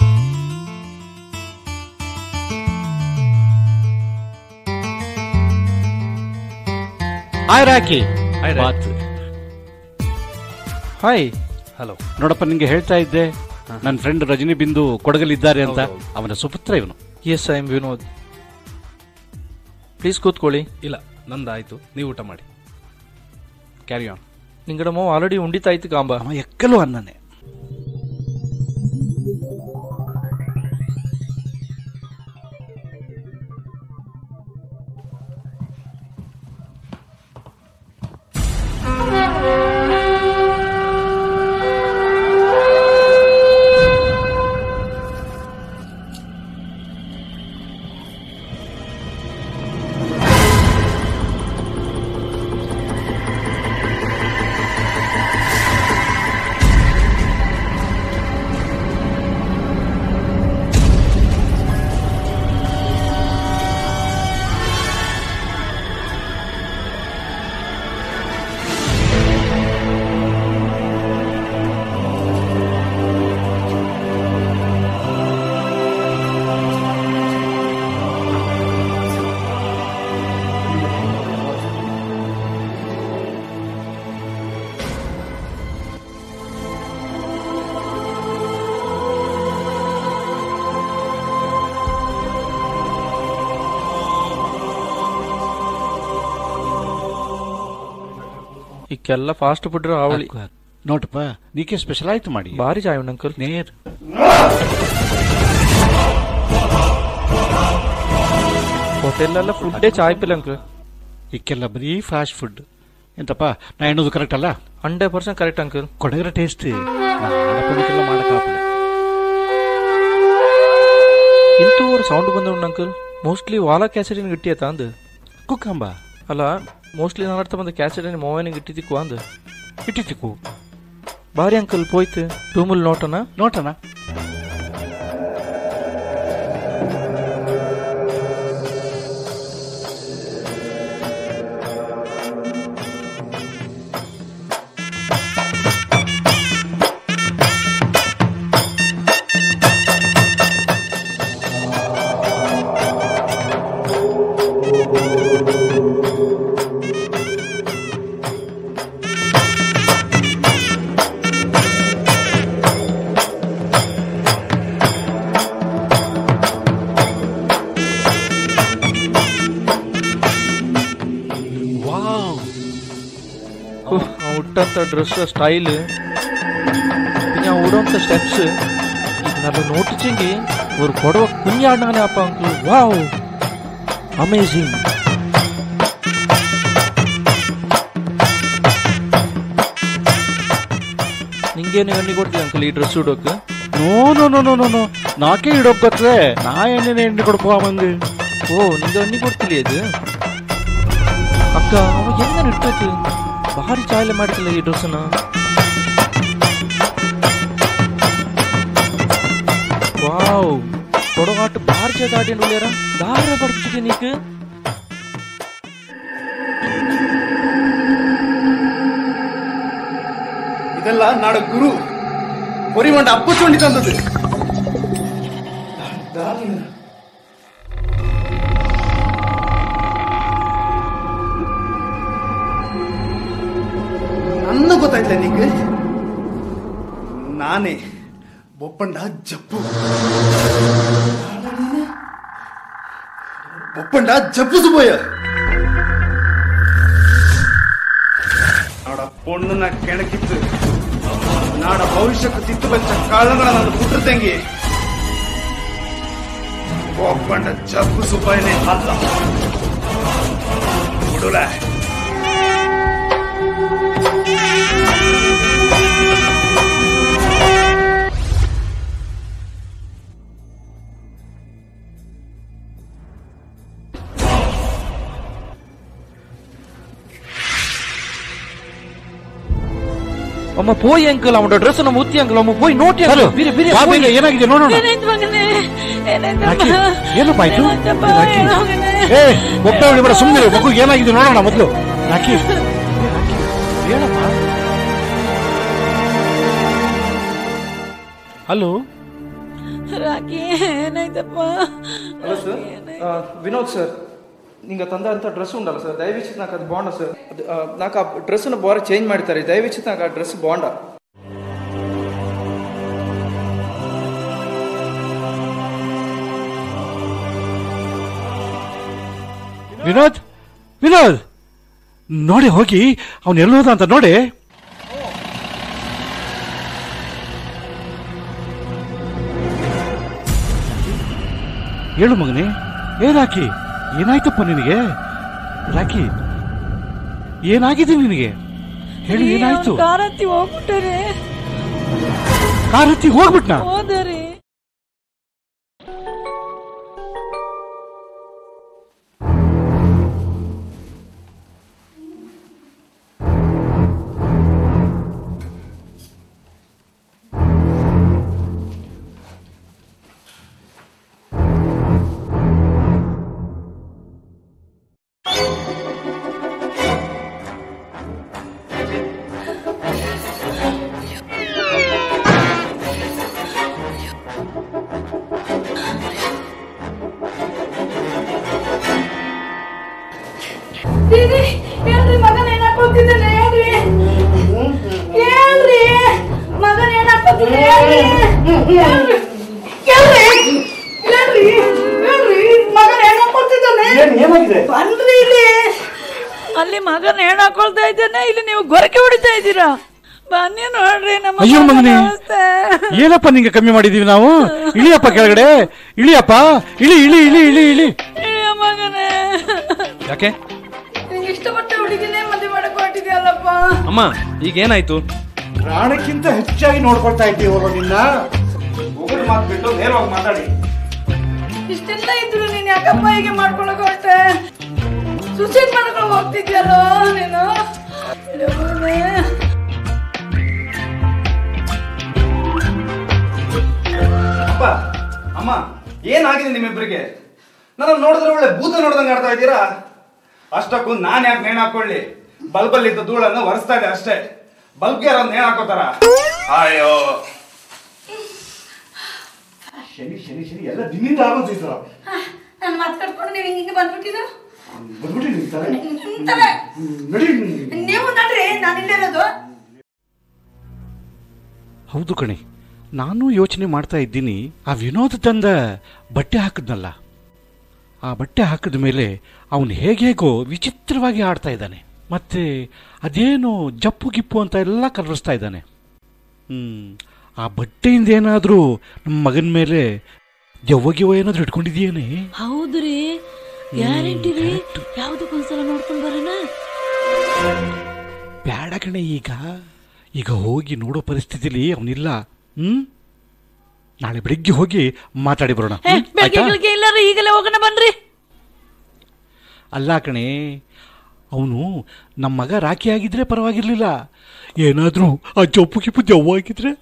ಹಾಯ್ ರಾಕಿ ಬಾತ್ ಹಾಯ್ ಹಲೋ ನೋಡಪ್ಪ ನಿಂಗೆ ಹೇಳ್ತಾ ಇದ್ದೆ ನನ್ನ ಫ್ರೆಂಡ್ ರಜನಿ ಬಿಂದು ಕೊಡಗಲಿದ್ದಾರೆ ಅಂತ ಅವನ ಸುಪುತ್ರ ಇವನು yes I am Vinod please ಕೂತ್ಕೊಳ್ಳಿ ಇಲ್ಲ ನಂದಾಯ್ತು ನೀವು ಊಟ ಮಾಡಿ ಕ್ಯಾರಿ ಆನ್ ನಿಂಗಡ ಮೋ ಆಲ್ರೆಡಿ ಉಂಡಿತಾಯ್ತು ಕಾಂಬ ಅವ ಎಕ್ಕಲು ಅನ್ನನೆ ಇಕ್ಕೆಲ್ಲ ಫಾಸ್ಟ್ ಫುಡ್ ಅವಳಿ ನೋಟಪ್ಪ ನೀಕೆ ಸ್ಪೆಷಲ್ ಆಯ್ತು ಮಾಡಿ ಭಾರಿ ಚಾಯ್ ಉಂಡು ಅಂಕಲ್ ನೇರ್ ಹೋಟೆಲೆಲ್ಲ ಫುಡ್ಡೇ ಚಾಯ್ ಪಿಲ್ಲ ಅಂಕಲ್ ಇಕ್ಕೆಲ್ಲ ಬರೀ ಫಾಸ್ಟ್ ಫುಡ್ ಎಂತಪ್ಪ ನಾ ಎಣ್ಣೋದು ಕರೆಕ್ಟ್ ಅಲ್ಲ ಹಂಡ್ರೆಡ್ ಪರ್ಸೆಂಟ್ ಕರೆಕ್ಟ್ ಅಂಕಲ್ ಕೊಡಗರ ಟೇಸ್ಟ್ ನಾಡಪಣಿಕೆಲ್ಲ ಮಾಡಕ್ಕಾಗಲ್ಲ ಇಂತೂರು ಸೌಂಡ್ ಬಂದ ಉಂಡು ಅಂಕಲ್ ಮೋಸ್ಟ್ಲಿ ವಾಲ ಕ್ಯಾಸೆಟಿನ ಗಿಟ್ಟಿಯತ್ತ ಅಂದ್ ಕುಕ್ಕಂಬ ಅಲ್ಲ ಮೋಸ್ಟ್ಲಿ ನಾನು ಅರ್ಥ ಬಂದ ಕ್ಯಾಸೆಟಿನ ಮೊಬೈಲಿಗೆ ಇಟ್ಟಿದ್ದಕ್ಕೂ ಅಂದ್ ಇಟ್ಟಿತ್ತಿಕ್ಕು ಬಾರಿ ಅಂಕಲ್ ಪೋಯ್ತು ರೂಮಲ್ಲಿ ನೋಟನ ನೋಟನ ಉಟ್ಟಂತ ಡ್ರೆಸ್ ಸ್ಟೈಲ್ പിന്നെ ഓടോന്ത സ്റ്റെപ്സ് നല്ല നോട്ടിച്ചെങ്കിൽ ഒരു കൊടവ കുഞ്ഞാണ്ടാനെ അപ്പ അങ്കിൾ വാവ് അമേസിംഗ് ನಿಂಗೇನು ಎಣ್ಣೆ ಕೊಡ್ತೀವಿ ಅಂಕಲ್ ಈ ಡ್ರೆಸ್ ಉಡೋಕೆ no no no no no no ನಾಕೆ ಇಡೋಕ್ ಬರ್ತದೆ ನಾ ಎಣ್ಣೆ ಎಣ್ಣೆ ಕೊಡ್ಕೋ ಮಂದಿ ಓ ನಿಂಗೆ ಎಣ್ಣೆ ಕೊಡ್ತಿಲ್ಲ ಇದು ಅಕ್ಕ ಅವ ಹೆಂಗ ಇಡ್ಬೇಕು ಭಾರಿ ಚಾಯ್ಲೆ ಮಾಡಿಲ್ಲ ಈ ಡ್ರೆಸ್ನ ವಾವ್ ಕೊಡಗಾಟ ಭಾರಿ ಚೇತ ಆಡಿಯನ್ ಉಳ್ಳ್ಯಾರ ದಾರ ಬರ್ತಿದೆ ನೀಕ್ ಇದೆಲ್ಲ ನಾಡ ಗುರು பொறிமண்ட அப்பு சொல்லி தந்தது ನನ್ನ ಗೊತ್ತಾಯ್ತಾ ನಿಂಗೆ ನಾನೇ ಬೊಪ್ಪಂಡ ಜಪ್ಪು ಬೊಪ್ಪಂಡ ಜಪ್ಪು ಸುಬ್ಬಯ್ಯ ನಾಡ பொண்ணுನ ಕೆಣಕಿತ್ತು ನಾಡ ಭವಿಷ್ಯಕ್ಕೆ ತಿತ್ತು ಬಂಚ ಕಾಳಗಳ ನಾನು ಪುಟ್ರ ತಂಗಿ ಒಪ್ಪಂಡ ಜಪ್ಪು ಸುಬ್ಬಯ್ಯನೇ ಅಲ್ಲ ಬಿಡುಲ ಅಮ್ಮ ಪೋಯ್ ಅಂಕಲ್ ಅವನ ಡ್ರೆಸ್ ನಮ್ಮ ಉತ್ತಿ ಅಂಕಲ್ ಅಮ್ಮ ಪೋಯ್ ನೋಟಿ ಹಲೋ ಅಂಕಲ್ ಬಿರಿ ಬಿರಿ ಬಾ ಬೇಗ, ಏನಾಗಿದೆ ನೋಡೋಣ ಏನಾಯ್ತು ಮಗನೇ ಏನಾಯ್ತಪ್ಪ? ರಾಕಿ, ಏನಪ್ಪ ಆಯ್ತು? ಏನಾಯ್ತಪ್ಪ? ರಾಕಿ. ಏನೋ ಮಗನೇ? ಏ ಒಬ್ಬ ಬಿಡ ಸುಮ್ಮನೆ ಮಗು ಏನಾಗಿದೆ ನೋಡೋಣ ಮೊದಲು ರಾಕಿ ಏ, ರಾಕಿ, ಹೇಳಪ್ಪ ಹಲೋ ರಾಕಿ ಏನಾಯ್ತಪ್ಪ ಹಲೋ ಸರ್ ವಿನೋದ್ ಸರ್ ನಿಂಗೆ ತಂದ ಅಂತ ಡ್ರೆಸ್ ಉಂಡಲ್ಲ ಸರ್ ದಯವಿಟ್ಟು నాకు ಅದು ಬಾಂಡ ಸರ್ ಅದು ಆ, నాకు ಆ ಡ್ರೆಸ್ನ ಬಾರಿ ಚೇಂಜ್ ಮಾಡ್ತಾರೆ ದಯವಿಟ್ಟು నాకు ಆ ಡ್ರೆಸ್ ಬಾಂಡ ವಿನೋದ್ ವಿನೋದ್ ನೋಡಿ ಹೋಗಿ ಅವನು ಎಲ್ಲೋದ ಅಂತ ನೋಡಿ ಹೇಳು ಮಗನೇ ಏ ರಾಕಿ ಏನಾಯ್ತಪ್ಪ ನಿನಗೆ ರಾಕಿ ಏನಾಗಿದೆ ನಿನಗೆ ಹೇಳು ಏನಾಯ್ತು ಕಾರ್ ಹತ್ತಿ ಹೋಗ್ಬಿಟ್ಟಾರೆ ಕಾರ್ ಹತ್ತಿ ಹೋಗ್ಬಿಟ್ನಾ ಹೋದರೆ ದೀದಿ ಹೇಳ್ರಿ ಮಗನ ಏನಾಕೋತಿದ್ದಾನೆ ಹೇಳ್ರಿ ಹೇಳ್ರಿ ಮಗನ ಏನಾಕೋತಿದ್ದಾನೆ ಹೇಳ್ರಿ ಹೇಳ್ರಿ ಹೇಳ್ರಿ ಹೇಳ್ರಿ ಹೇಳ್ರಿ ಮಗನ ಏನಾಕೋತಿದ್ದಾನೆ ಏನಾಗಿದೆ ಬನ್ರಿ ಇಲ್ಲಿ ಅಲ್ಲಿ ಮಗನ ಹೆಣ್ಣು ಹಾಕೊಳ್ತಾ ಇದ್ದೇನೆ ಇಲ್ಲಿ ನೀವು ಗೊರಕೆ ಹೊಡಿತಾ ಇದ್ದೀರಾ ಬನ್ನಿ ನೋಡ್ರಿ ನಮ್ಮ ಅಯ್ಯೋ ಮಗನ ಮಗನೇ ಅವಸ್ಥೆ. ಏನಪ್ಪ ನಿಂಗೆ ಕಮ್ಮಿ ಮಾಡಿದೀವಿ ನಾವು ಇಳಿಯಪ್ಪ ಕೆಳಗಡೆ ಇಳಿಯಪ್ಪ ಇಳಿ ಇಳಿ ಇಳಿ ಇಳಿ ಇಳಿ ಅಯ್ಯೋ ಮಗನೇ ಯಾಕೆ ನಿಂಗೆ ಇಷ್ಟಪಟ್ಟ ಹುಡುಗಿನೇ ಮದುವೆ ಮಾಡಕ್ ಹೊರಟಿದ್ಯಲ್ಲಪ್ಪ ಅಮ್ಮ ಈಗ ಏನಾಯ್ತು ಪ್ರಾಣಕ್ಕಿಂತ ಹೆಚ್ಚಾಗಿ ನೋಡ್ಕೊಳ್ತಾ ಇದ್ದೀವಲ್ಲ ನಿನ್ನ ಹೋಗೋದು ಮಾತು ಬಿಟ್ಟು ನೇರವಾಗಿ ಮಾತಾಡಿ ಇಷ್ಟೆಲ್ಲ ಇದ್ರು ನೀನ್ ಯಾಕಪ್ಪ ಹೀಗೆ ಮಾಡ್ಕೊಳಕ್ ಹೊರಟೆ ಸುಸೈಡ್ ಮಾಡ್ಕೊಂಡು ಹೋಗ್ತಿದ್ಯಲ್ಲೋ ನೀನು ಅಯ್ಯೋ ಮಗನೇ. ಅಪ್ಪ ಅಮ್ಮ ಏನಾಗಿದೆ ನಿಮ್ಮಿಬ್ಬರಿಗೆ ನನ್ನ ನೋಡಿದ್ರೆ ಒಳ್ಳೆ ಭೂತ ನೋಡ್ದಂಗೆ ಆಡ್ತಾ ಇದ್ದೀರಾ ಅಷ್ಟಕ್ಕೂ ನಾನು ಯಾಕೆ ನೇಣು ಹಾಕೊಳ್ಳಿ ಬಲ್ಬಲ್ಲಿದ್ದ ಧೂಳನ್ನು ಒರೆಸ್ತಾ ಇದೆ ಅಷ್ಟೇ ಬಲ್ಬ್ಗೆ ಯಾರು ನೇಣು ಹಾಕೋತಾರ ಅಯ್ಯೋ ಶನಿ ಶನಿ ಶನಿ ಎಲ್ಲ ದಿನದಿಂದ ಆಗೋದು ನಾನ್ ಮಾತಾಡ್ಕೊಂಡು ನೀವು ಹಿಂಗೆ ಬಂದ್ಬಿಟ್ಟಿದ್ದು ಬಂದ್ಬಿಟ್ಟು ನಿಂತಾರೆ ನಿಂತವೆ. ನಡಿ ನೀವು ನಡ್ರಿ ನಾನು ಇಲ್ಲಿರೋದು ಹೌದು ಕಣೆ ನಾನು ಯೋಚನೆ ಮಾಡ್ತಾ ಇದ್ದೀನಿ ಆ ವಿನೋದ್ ತಂದ ಬಟ್ಟೆ ಹಾಕಿದ್ನಲ್ಲ ಆ ಬಟ್ಟೆ ಹಾಕಿದ ಮೇಲೆ ಅವನು ಹೇಗೇಗೋ ವಿಚಿತ್ರವಾಗಿ ಆಡ್ತಾ ಇದ್ದಾನೆ ಮತ್ತೆ ಅದೇನೋ ಜಪ್ಪು ಗಿಪ್ಪು ಅಂತ ಎಲ್ಲ ಕಲರಿಸ್ತಾ ಇದ್ದಾನೆ ಹ್ಮ್ ಆ ಬಟ್ಟೆಯಿಂದ ಏನಾದರೂ ನಮ್ಮ ಮಗನ ಮೇಲೆ ದೆವ್ವ ಗಿವ್ವ ಏನಾದರೂ ಇಟ್ಕೊಂಡಿದೆಯೇನೆ ಹೌದ್ರಿ ಗ್ಯಾರಂಟಿ ರೀ ಯಾವ್ದಕ್ಕೊಂದ್ಸಲ ನೋಡ್ಕೊಂಡ್ ಬರೋಣ ಬೇಡ ಕಣೆ ಈಗ ಈಗ ಹೋಗಿ ನೋಡೋ ಪರಿಸ್ಥಿತಿಲಿ ಅವನಿಲ್ಲ ಹ್ಮ್ ನಾಳೆ ಬೆಳಿಗ್ಗೆ ಹೋಗಿ ಮಾತಾಡಿ ಬರೋಣ ಏ, ಹ್ಮ್? ಬೆಳಗ್ಗೆ ಆಯ್ತಾ? ಗಿಳಗ್ಗೆ ಇಲ್ಲಾರ ಈಗಲೇ ಹೋಗೋಣ ಬನ್ರಿ ಅಲ್ಲ ಕಣೆ ಅವನು ನಮ್ಮ ಮಗ ರಾಖಿ ಆಗಿದ್ರೆ ಪರವಾಗಿರ್ಲಿಲ್ಲ ಏನಾದರೂ ಆ ಜಪ್ಪು ಗಿಪ್ಪು ದೆವ್ವ ಆಗಿದ್ರೆ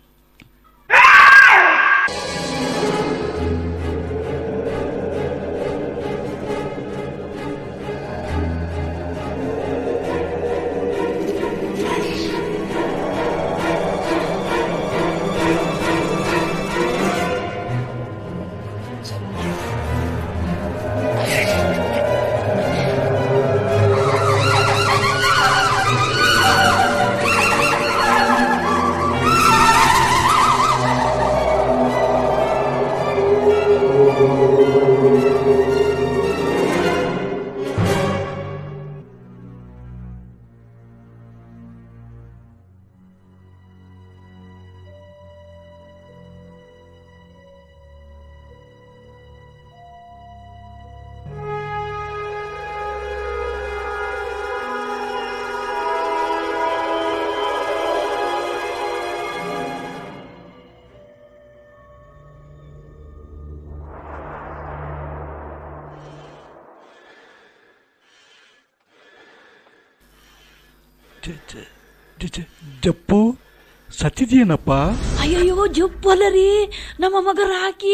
ಜಪ್ಪು ಸತ್ತಿದೆಯೇನಪ್ಪ ಅಯ್ಯಯ್ಯೋ ಜಪ್ಪಲ್ಲ ರೀ ನಮ್ಮ ಮಗ ರಾಕಿ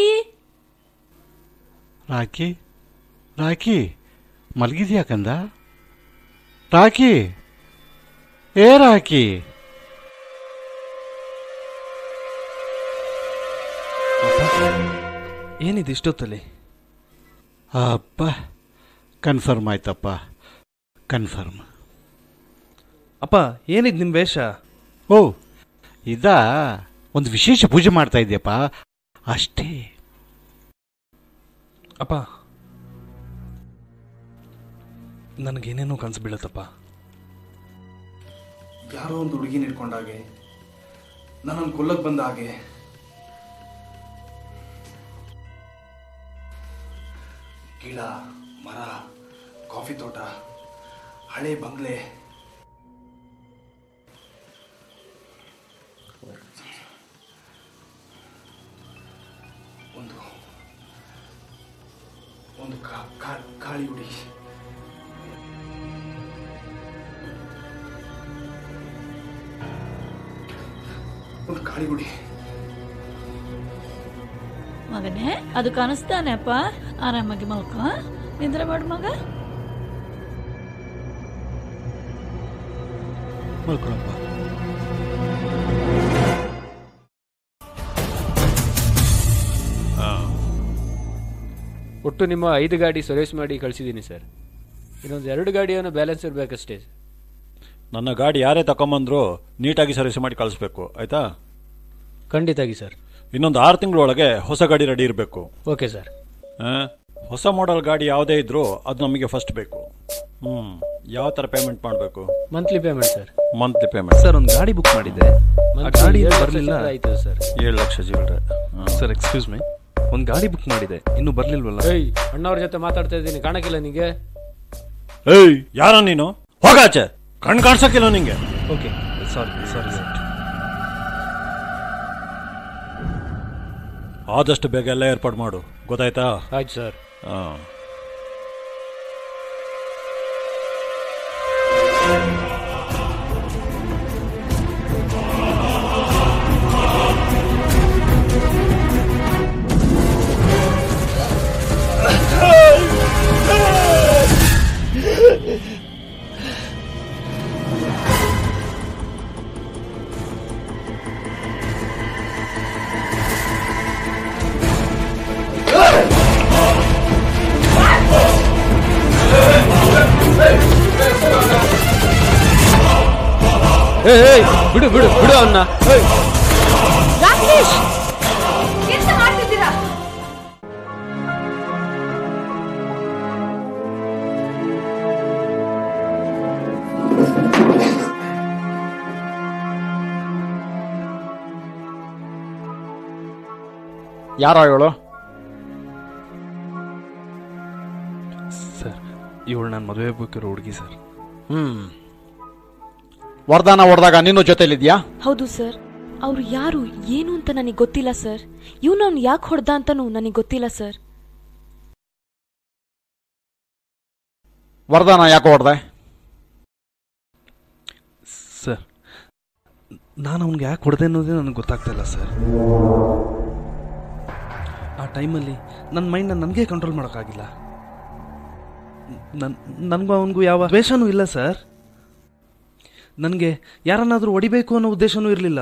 ರಾಕಿ ರಾಕಿ ಮಲಗಿದ್ಯಾ ಕಂದ ರಾಕಿ ಏ ರಾಕಿ ಏನಿದೆ ಇಷ್ಟೊತ್ತಲ್ಲಿ ಅಪ್ಪ ಕನ್ಫರ್ಮ್ ಆಯ್ತಪ್ಪ ಕನ್ಫರ್ಮ್ ಅಪ್ಪ ಏನಿದ್ ನಿಮ್ಮ ವೇಷ ಓ ಇದಾ ಒಂದು ವಿಶೇಷ ಪೂಜೆ ಮಾಡ್ತಾ ಇದೆಯಪ್ಪ ಅಷ್ಟೇ ಅಪ್ಪ ನನಗೇನೇನೋ ಕನಸು ಬೀಳತ್ತಪ್ಪ ಯಾರೋ ಒಂದು ಹುಡುಗಿನ ಇಟ್ಕೊಂಡಾಗೆ ನನ್ನನ್ನು ಕೊಲ್ಲಕ್ಕೆ ಬಂದ ಹಾಗೆ ಗಿಡ ಮರ ಕಾಫಿ ತೋಟ ಹಳೆ ಬಂಗ್ಲೆ ಒಂದು ಒಂದು ಕಾ- ಕಾ- ಕಾಳಿ ಹುಡುಗಿ ಒಂದು ಕಾಳಿ ಗುಡಿ ಮಗನೇ ಅದು ಕಾಣಿಸ್ತಾನೆ ಅಪ್ಪ ಆರಾಮಾಗಿ ಮಲ್ಕೋ ನಿದ್ರೆ ಮಾಡು ಮಗ ಮಲ್ಕೊಳಪ್ಪ ಒಟ್ಟು ನಿಮ್ಮ ಐದು ಗಾಡಿ ಸರ್ವಿಸ್ ಮಾಡಿ ಕಳಿಸಿದ್ದೀನಿ ಸರ್ ಇನ್ನೊಂದು ಎರಡು ಗಾಡಿಯನ್ನು ಬ್ಯಾಲೆನ್ಸ್ ಇರಬೇಕಷ್ಟೇ ನನ್ನ ಗಾಡಿ ಯಾರೇ ತಗೊಂಬಂದ್ರು ನೀಟಾಗಿ ಸರ್ವಿಸ್ ಮಾಡಿ ಕಳಿಸ್ಬೇಕು ಆಯ್ತಾ ಖಂಡಿತಾಗಿ ಸರ್ ಇನ್ನೊಂದು ಆರು ತಿಂಗಳೊಳಗೆ ಹೊಸ ಗಾಡಿ ರೆಡಿ ಇರಬೇಕು ಓಕೆ ಸರ್ ಹೊಸ ಮಾಡೆಲ್ ಗಾಡಿ ಯಾವುದೇ ಇದ್ರೂ ಅದು ನಮಗೆ ಫಸ್ಟ್ ಬೇಕು ಹ್ಞೂ ಯಾವ ಥರ ಪೇಮೆಂಟ್ ಮಾಡಬೇಕು monthly payment sir monthly payment sir ಒಂದು ಗಾಡಿ ಬುಕ್ ಮಾಡಿದ್ದೆ ಆ Monthly ಗಾಡಿ ಏಳು ಲಕ್ಷ ಬರಲಿಲ್ಲ ಚಿಲ್ಲರೆ ಆಯ್ತು ಸರ್ ಏಳು ಲಕ್ಷ ಚಿಲ್ಲರೆ ಸರ್ ಎಕ್ಸ್ಕ್ಯೂಸ್ ಮೀ ಒಂದು ಗಾಡಿ ಬುಕ್ ಮಾಡಿದೆ ಇನ್ನೂ ಬರಲಿಲ್ವಲ್ಲ ಏಯ್ ಅಣ್ಣವ್ರ ಜೊತೆ ಮಾತಾಡ್ತಾ ಇದ್ದೀನಿ ಕಾಣಕ್ಕಿಲ್ಲ ನಿಂಗೆ ಏಯ್ ಯಾರ ನೀನು ಹೋಗಾಚೆ ಕಣ್ ಕಾಣ್ಸಕ್ಕಿಲ್ಲ ನಿಂಗೆ ಓಕೆ ಸಾರಿ ಸಾರಿ ಸರ್ ಆದಷ್ಟು ಬೇಗ ಎಲ್ಲ ಏರ್ಪಾಡು ಮಾಡು ಗೊತ್ತಾಯ್ತಾ ಆಯ್ತು ಸರ್ ಹಾಂ ಏಯ್ ಏಯ್ ಬಿಡು ಬಿಡು ಬಿಡು ಅವನ್ನ ರಾಕೇಶ್ ಎಂತ ಮಾಡ್ತಿದ್ದೀರಾ ಯಾರೋ ಇವಳು ಸರ್ ಇವಳು ನಾನು ಮದುವೆ ಬೇಕಿರೋ ಹುಡುಗಿ ಸರ್ ಹ್ಮ್ ವರದಾನ ಹೊಡೆದಾಗ ನೀನು ಜೊತೆಲಿದ್ಯಾ ಹೌದು ಸರ್ ಅವ್ರು ಯಾರು ಏನು ಅಂತ ನನಗೆ ಗೊತ್ತಿಲ್ಲ ಸರ್ ಇವ್ನು ಅವ್ನು ಯಾಕೆ ಹೊಡೆದ ಅಂತನೂ ನನಗೆ ಗೊತ್ತಿಲ್ಲ ಸರ್ ವರದಾನ ಯಾಕೆ ಹೊಡೆದೆ ಸರ್ ನಾನು ಅವ್ನಿಗೆ ಯಾಕೆ ಹೊಡೆದೆ ಅನ್ನೋದೇ ನನಗೆ ಗೊತ್ತಾಗ್ತಾ ಇಲ್ಲ ಸರ್ ಆ ಟೈಮಲ್ಲಿ ನನ್ನ ಮೈಂಡ್ನ ನನಗೆ ಕಂಟ್ರೋಲ್ ಮಾಡೋಕ್ಕಾಗಿಲ್ಲ ನನ್ ನನಗೂ ಅವನಿಗೂ ಯಾವ ದ್ವೇಷನೂ ಇಲ್ಲ ಸರ್ ನನಗೆ ಯಾರನ್ನಾದರೂ ಹೊಡಿಬೇಕು ಅನ್ನೋ ಉದ್ದೇಶನೂ ಇರಲಿಲ್ಲ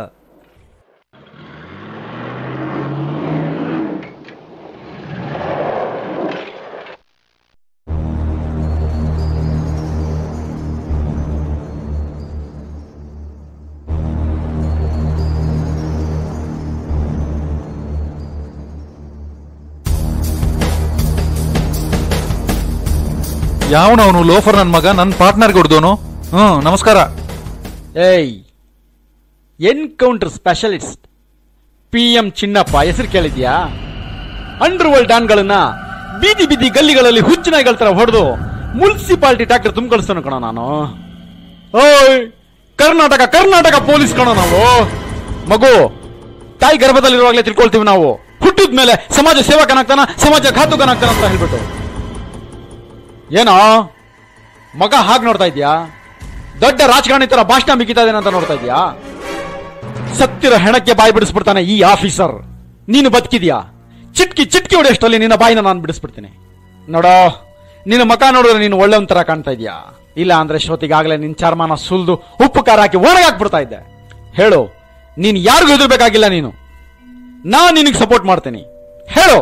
ಯಾವನವನು ಲೋಫರ್ ನನ್ನ ಮಗ ನನ್ನ ಪಾರ್ಟ್ನರ್ಗೆ ಹೊಡೆದವನು ಹ್ಞೂ ನಮಸ್ಕಾರ ಏಯ್ encounter specialist P M Chinnappa ಹೆಸರು ಕೇಳಿದ್ಯಾ ಅಂಡರ್ ವರ್ಲ್ಡ್ ಡಾನ್ಗಳನ್ನ ಬೀದಿ ಬೀದಿ ಗಲ್ಲಿಗಳಲ್ಲಿ ಹುಚ್ಚನಾಯಿಗಳ ತರ ಹೊಡೆದು ಮುನ್ಸಿಪಾಲಿಟಿ ಟ್ಯಾಕ್ಟರ್ ತುಂಬಿಕಳಿಸ್ತಾನೆ ಕಣ ನಾನು ಓಯ್ ಕರ್ನಾಟಕ ಕರ್ನಾಟಕ ಪೊಲೀಸ್ ಕಣ ನಾವು ಮಗು ತಾಯಿ ಗರ್ಭದಲ್ಲಿರುವಾಗಲೇ ತಿಳ್ಕೊಳ್ತೀವಿ ನಾವು ಹುಟ್ಟಿದ ಮೇಲೆ ಸಮಾಜ ಸೇವಕನಾಗ್ತಾನ ಸಮಾಜ ಘಾತುಕನಾಗ್ತಾನ ಅಂತ ಹೇಳ್ಬಿಟ್ಟು ಏನೋ ಮಗ ಹಾಗೆ ನೋಡ್ತಾ ಇದ್ಯಾ ದೊಡ್ಡ ರಾಜಕಾರಣಿ ತರ ಭಾಷಣ ಬಿಗಿತಾ ಇದ್ದೇನೆ ಅಂತ ನೋಡ್ತಾ ಇದ್ಯಾ ಸತ್ತಿರೋ ಹೆಣಕ್ಕೆ ಬಾಯಿ ಬಿಡಿಸ್ಬಿಡ್ತಾನೆ ಈ ಆಫೀಸರ್ ನೀನು ಬದುಕಿದ್ಯಾ ಚಿಟ್ಕಿ ಚಿಟ್ಕಿ ಹೊಡೆಯಷ್ಟಲ್ಲಿ ನಿನ್ನ ಬಾಯಿನ ನಾನು ಬಿಡಿಸ್ಬಿಡ್ತೀನಿ ನೋಡೋ ನಿನ್ನ ಮಕ ನೋಡಿದ್ರೆ ನೀನು ಒಳ್ಳೆ ಒಂಥರ ಕಾಣ್ತಾ ಇದೀಯಾ ಇಲ್ಲ ಅಂದ್ರೆ ಶ್ರೋತಿಗಾಗಲೇ ನಿನ್ ಚರ್ಮನ ಸುಲ್ದು ಉಪ್ಪು ಖಾರ ಹಾಕಿ ಒಣಗಾಕ್ಬಿಡ್ತಾ ಇದ್ದೆ ಹೇಳು ನೀನು ಯಾರಿಗೂ ಹೆದರ್ಬೇಕಾಗಿಲ್ಲ ನೀನು ನಾನ್ ನಿನಗೆ ಸಪೋರ್ಟ್ ಮಾಡ್ತೀನಿ ಹೇಳು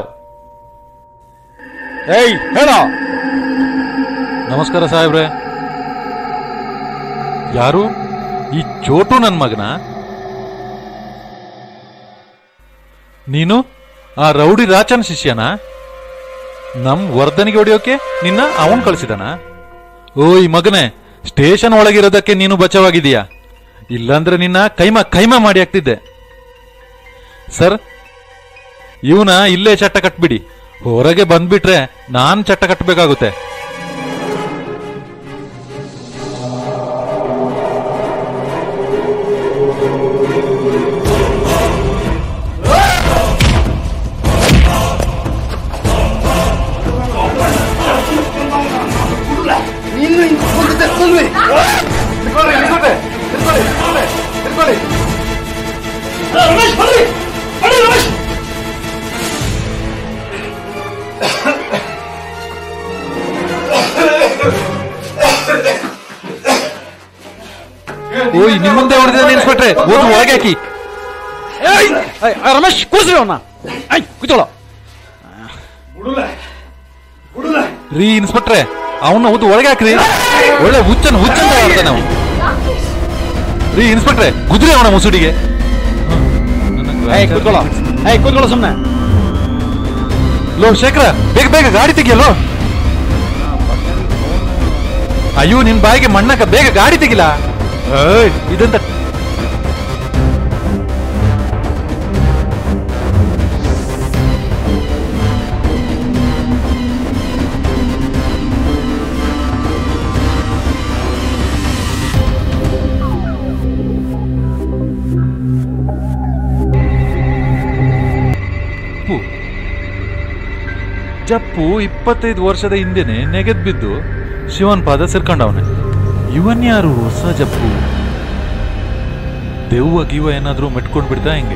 ಏಯ್ ಹೇಳೋ ನಮಸ್ಕಾರ ಸಾಹೇಬ್ರೆ ಯಾರು ಈ ಚೋಟು ನನ್ನ ಮಗನ ನೀನು ಆ ರೌಡಿ ರಾಚನ್ ಶಿಷ್ಯನ ನಮ್ ವರ್ಧನಿಗೆ ಹೊಡೆಯೋಕೆ ನಿನ್ನ ಅವನ್ ಕಳಿಸಿದನ ಓಯ್ ಮಗನೇ ಸ್ಟೇಷನ್ ಒಳಗಿರೋದಕ್ಕೆ ನೀನು ಬಚಾವಾಗಿದೀಯಾ ಇಲ್ಲಾಂದ್ರೆ ನಿನ್ನ ಕೈಮ ಕೈಮ ಮಾಡಿ ಆಗ್ತಿದ್ದೆ ಸರ್ ಇವನ ಇಲ್ಲೇ ಚಟ್ಟ ಕಟ್ಬಿಡಿ ಹೊರಗೆ ಬಂದ್ಬಿಟ್ರೆ ನಾನ್ ಚಟ್ಟ ಕಟ್ಟಬೇಕಾಗುತ್ತೆ ಓಯ್ ನಿಮ್ ಮುಂದೆ ಹೊಡೆದಿದ್ದಾನೆ ಇನ್ಸ್ಪೆಕ್ಟ್ರೆ ಓದು ಒಳಗೆ ಹಾಕಿ ಏಯ್! ಏಯ್, ಆ ರಮೇಶ್ ಕೂರ್ಸಿ ಅವನ್ನ ಕೂತೋಳ ರೀ ಇನ್ಸ್ಪೆಕ್ಟ್ರೆ ಅವನ್ನ ಓದು ಒಳಗೆ ಹಾಕ್ರಿ ಒಳ್ಳೆ ಹುಚ್ಚನ್ ಹುಚ್ಚಂತ ಆಡ್ತಾನೆ ಅವನು ರೀ ಇನ್ಸ್ಪೆಕ್ಟ್ರೆ ಗುದ್ರಿ ಅವನ ಮುಸುಡಿಗೆ ಏಯ್ ಕೂತ್ಕೊಳ್ಳೋ ಏಯ್ ಕೂತ್ಕೊಳ್ಳೋ ಸುಮ್ಮನೆ ಲೋ ಶೇಖರ ಬೇಗ ಬೇಗ ಗಾಡಿ ತೆಗಿಯಲೋ ಅಯ್ಯೋ ನಿನ್ ಬಾಯಿಗೆ ಮಣ್ಣಕ್ಕ ಬೇಗ ಗಾಡಿ ತೆಗಿಲ ಏಯ್, ಇದಂತ ಜಪ್ಪು ಜಪ್ಪು ಇಪ್ಪತ್ತೈದು ವರ್ಷದ ಹಿಂದೆನೆ ನೆಗೆದ್ ಬಿದ್ದು ಶಿವನ್ ಪಾದ ಸೇರ್ಕೊಂಡವನೆ ಇವನ್ ಯಾರು ಹೊಸ ಜಪ್ಪು ದೆವ್ವ ಗಿವ ಏನಾದ್ರೂ ಮೆಟ್ಕೊಂಡ್ ಬಿಡ್ತಾ ಹೆಂಗೆ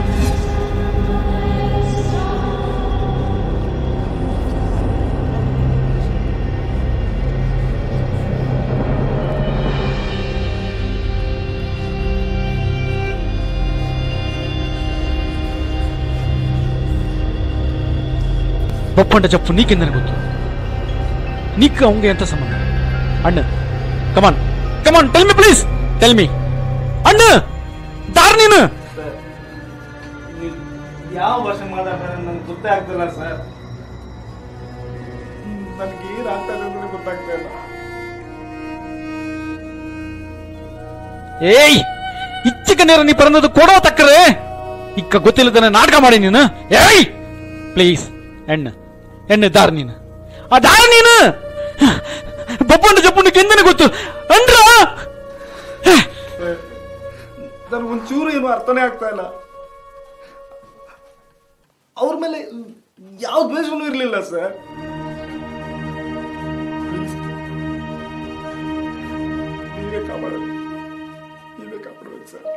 ಬಪ್ಪಂಟ ಜಪ್ಪು ನೀಕೆಂದನೆ ಗೊತ್ತು ನೀಕ್ ಅವಂಗೆ ಎಂತ ಸಂಬಂಧ ಅಣ್ಣ come on come on tell me please tell me ಅಣ್ಣ ದಾರ್ ನೀನು ಯಾವ ಭಾಷೆ ಮಾತಾಡ್ತಾರೆ ನನ್ಗೆ ಗೊತ್ತೇ ಆಗ್ತಿಲ್ಲ ಸರ್ ನನಗೆ ಏನಾಗ್ತಾ ಇದೆ ಅಂತ ಗೊತ್ತಾಗ್ತಾ ಇಲ್ಲ ಏಯ್ ಇಚ್ಚಿಕ ನೇರ ನೀ ಪರಂದದು ಕೊಡೋ ತಕ್ಕರೆ ಇಕ್ಕ ಗೊತ್ತಿಲ್ಲದನೆ ನಾಟಕ ಮಾಡಿ ನೀನು ಏಯ್ ಪ್ಲೀಸ್ ಎಣ್ಣ ಎಣ್ಣೆ ದಾರ್ ನೀನು ಆ ದಾರ ನೀನು ಬಪ್ಪಂಡ ಜಪ್ಪಂಡ ಕೆಂದನೆ ಗೊತ್ತು ಅಂದ್ರ ನನಗೆ ಒಂಚೂರು ಏನು ಅರ್ಥನೇ ಆಗ್ತಾ ಇಲ್ಲ ಅವ್ರ ಮೇಲೆ ಯಾವ ದ್ವೇಷನೂ ಇರಲಿಲ್ಲ ಸರ್ ನೀವೇ ಕಾಪಾಡಬೇಕು ನೀವೇ ಕಾಪಾಡಬೇಕು ಸರ್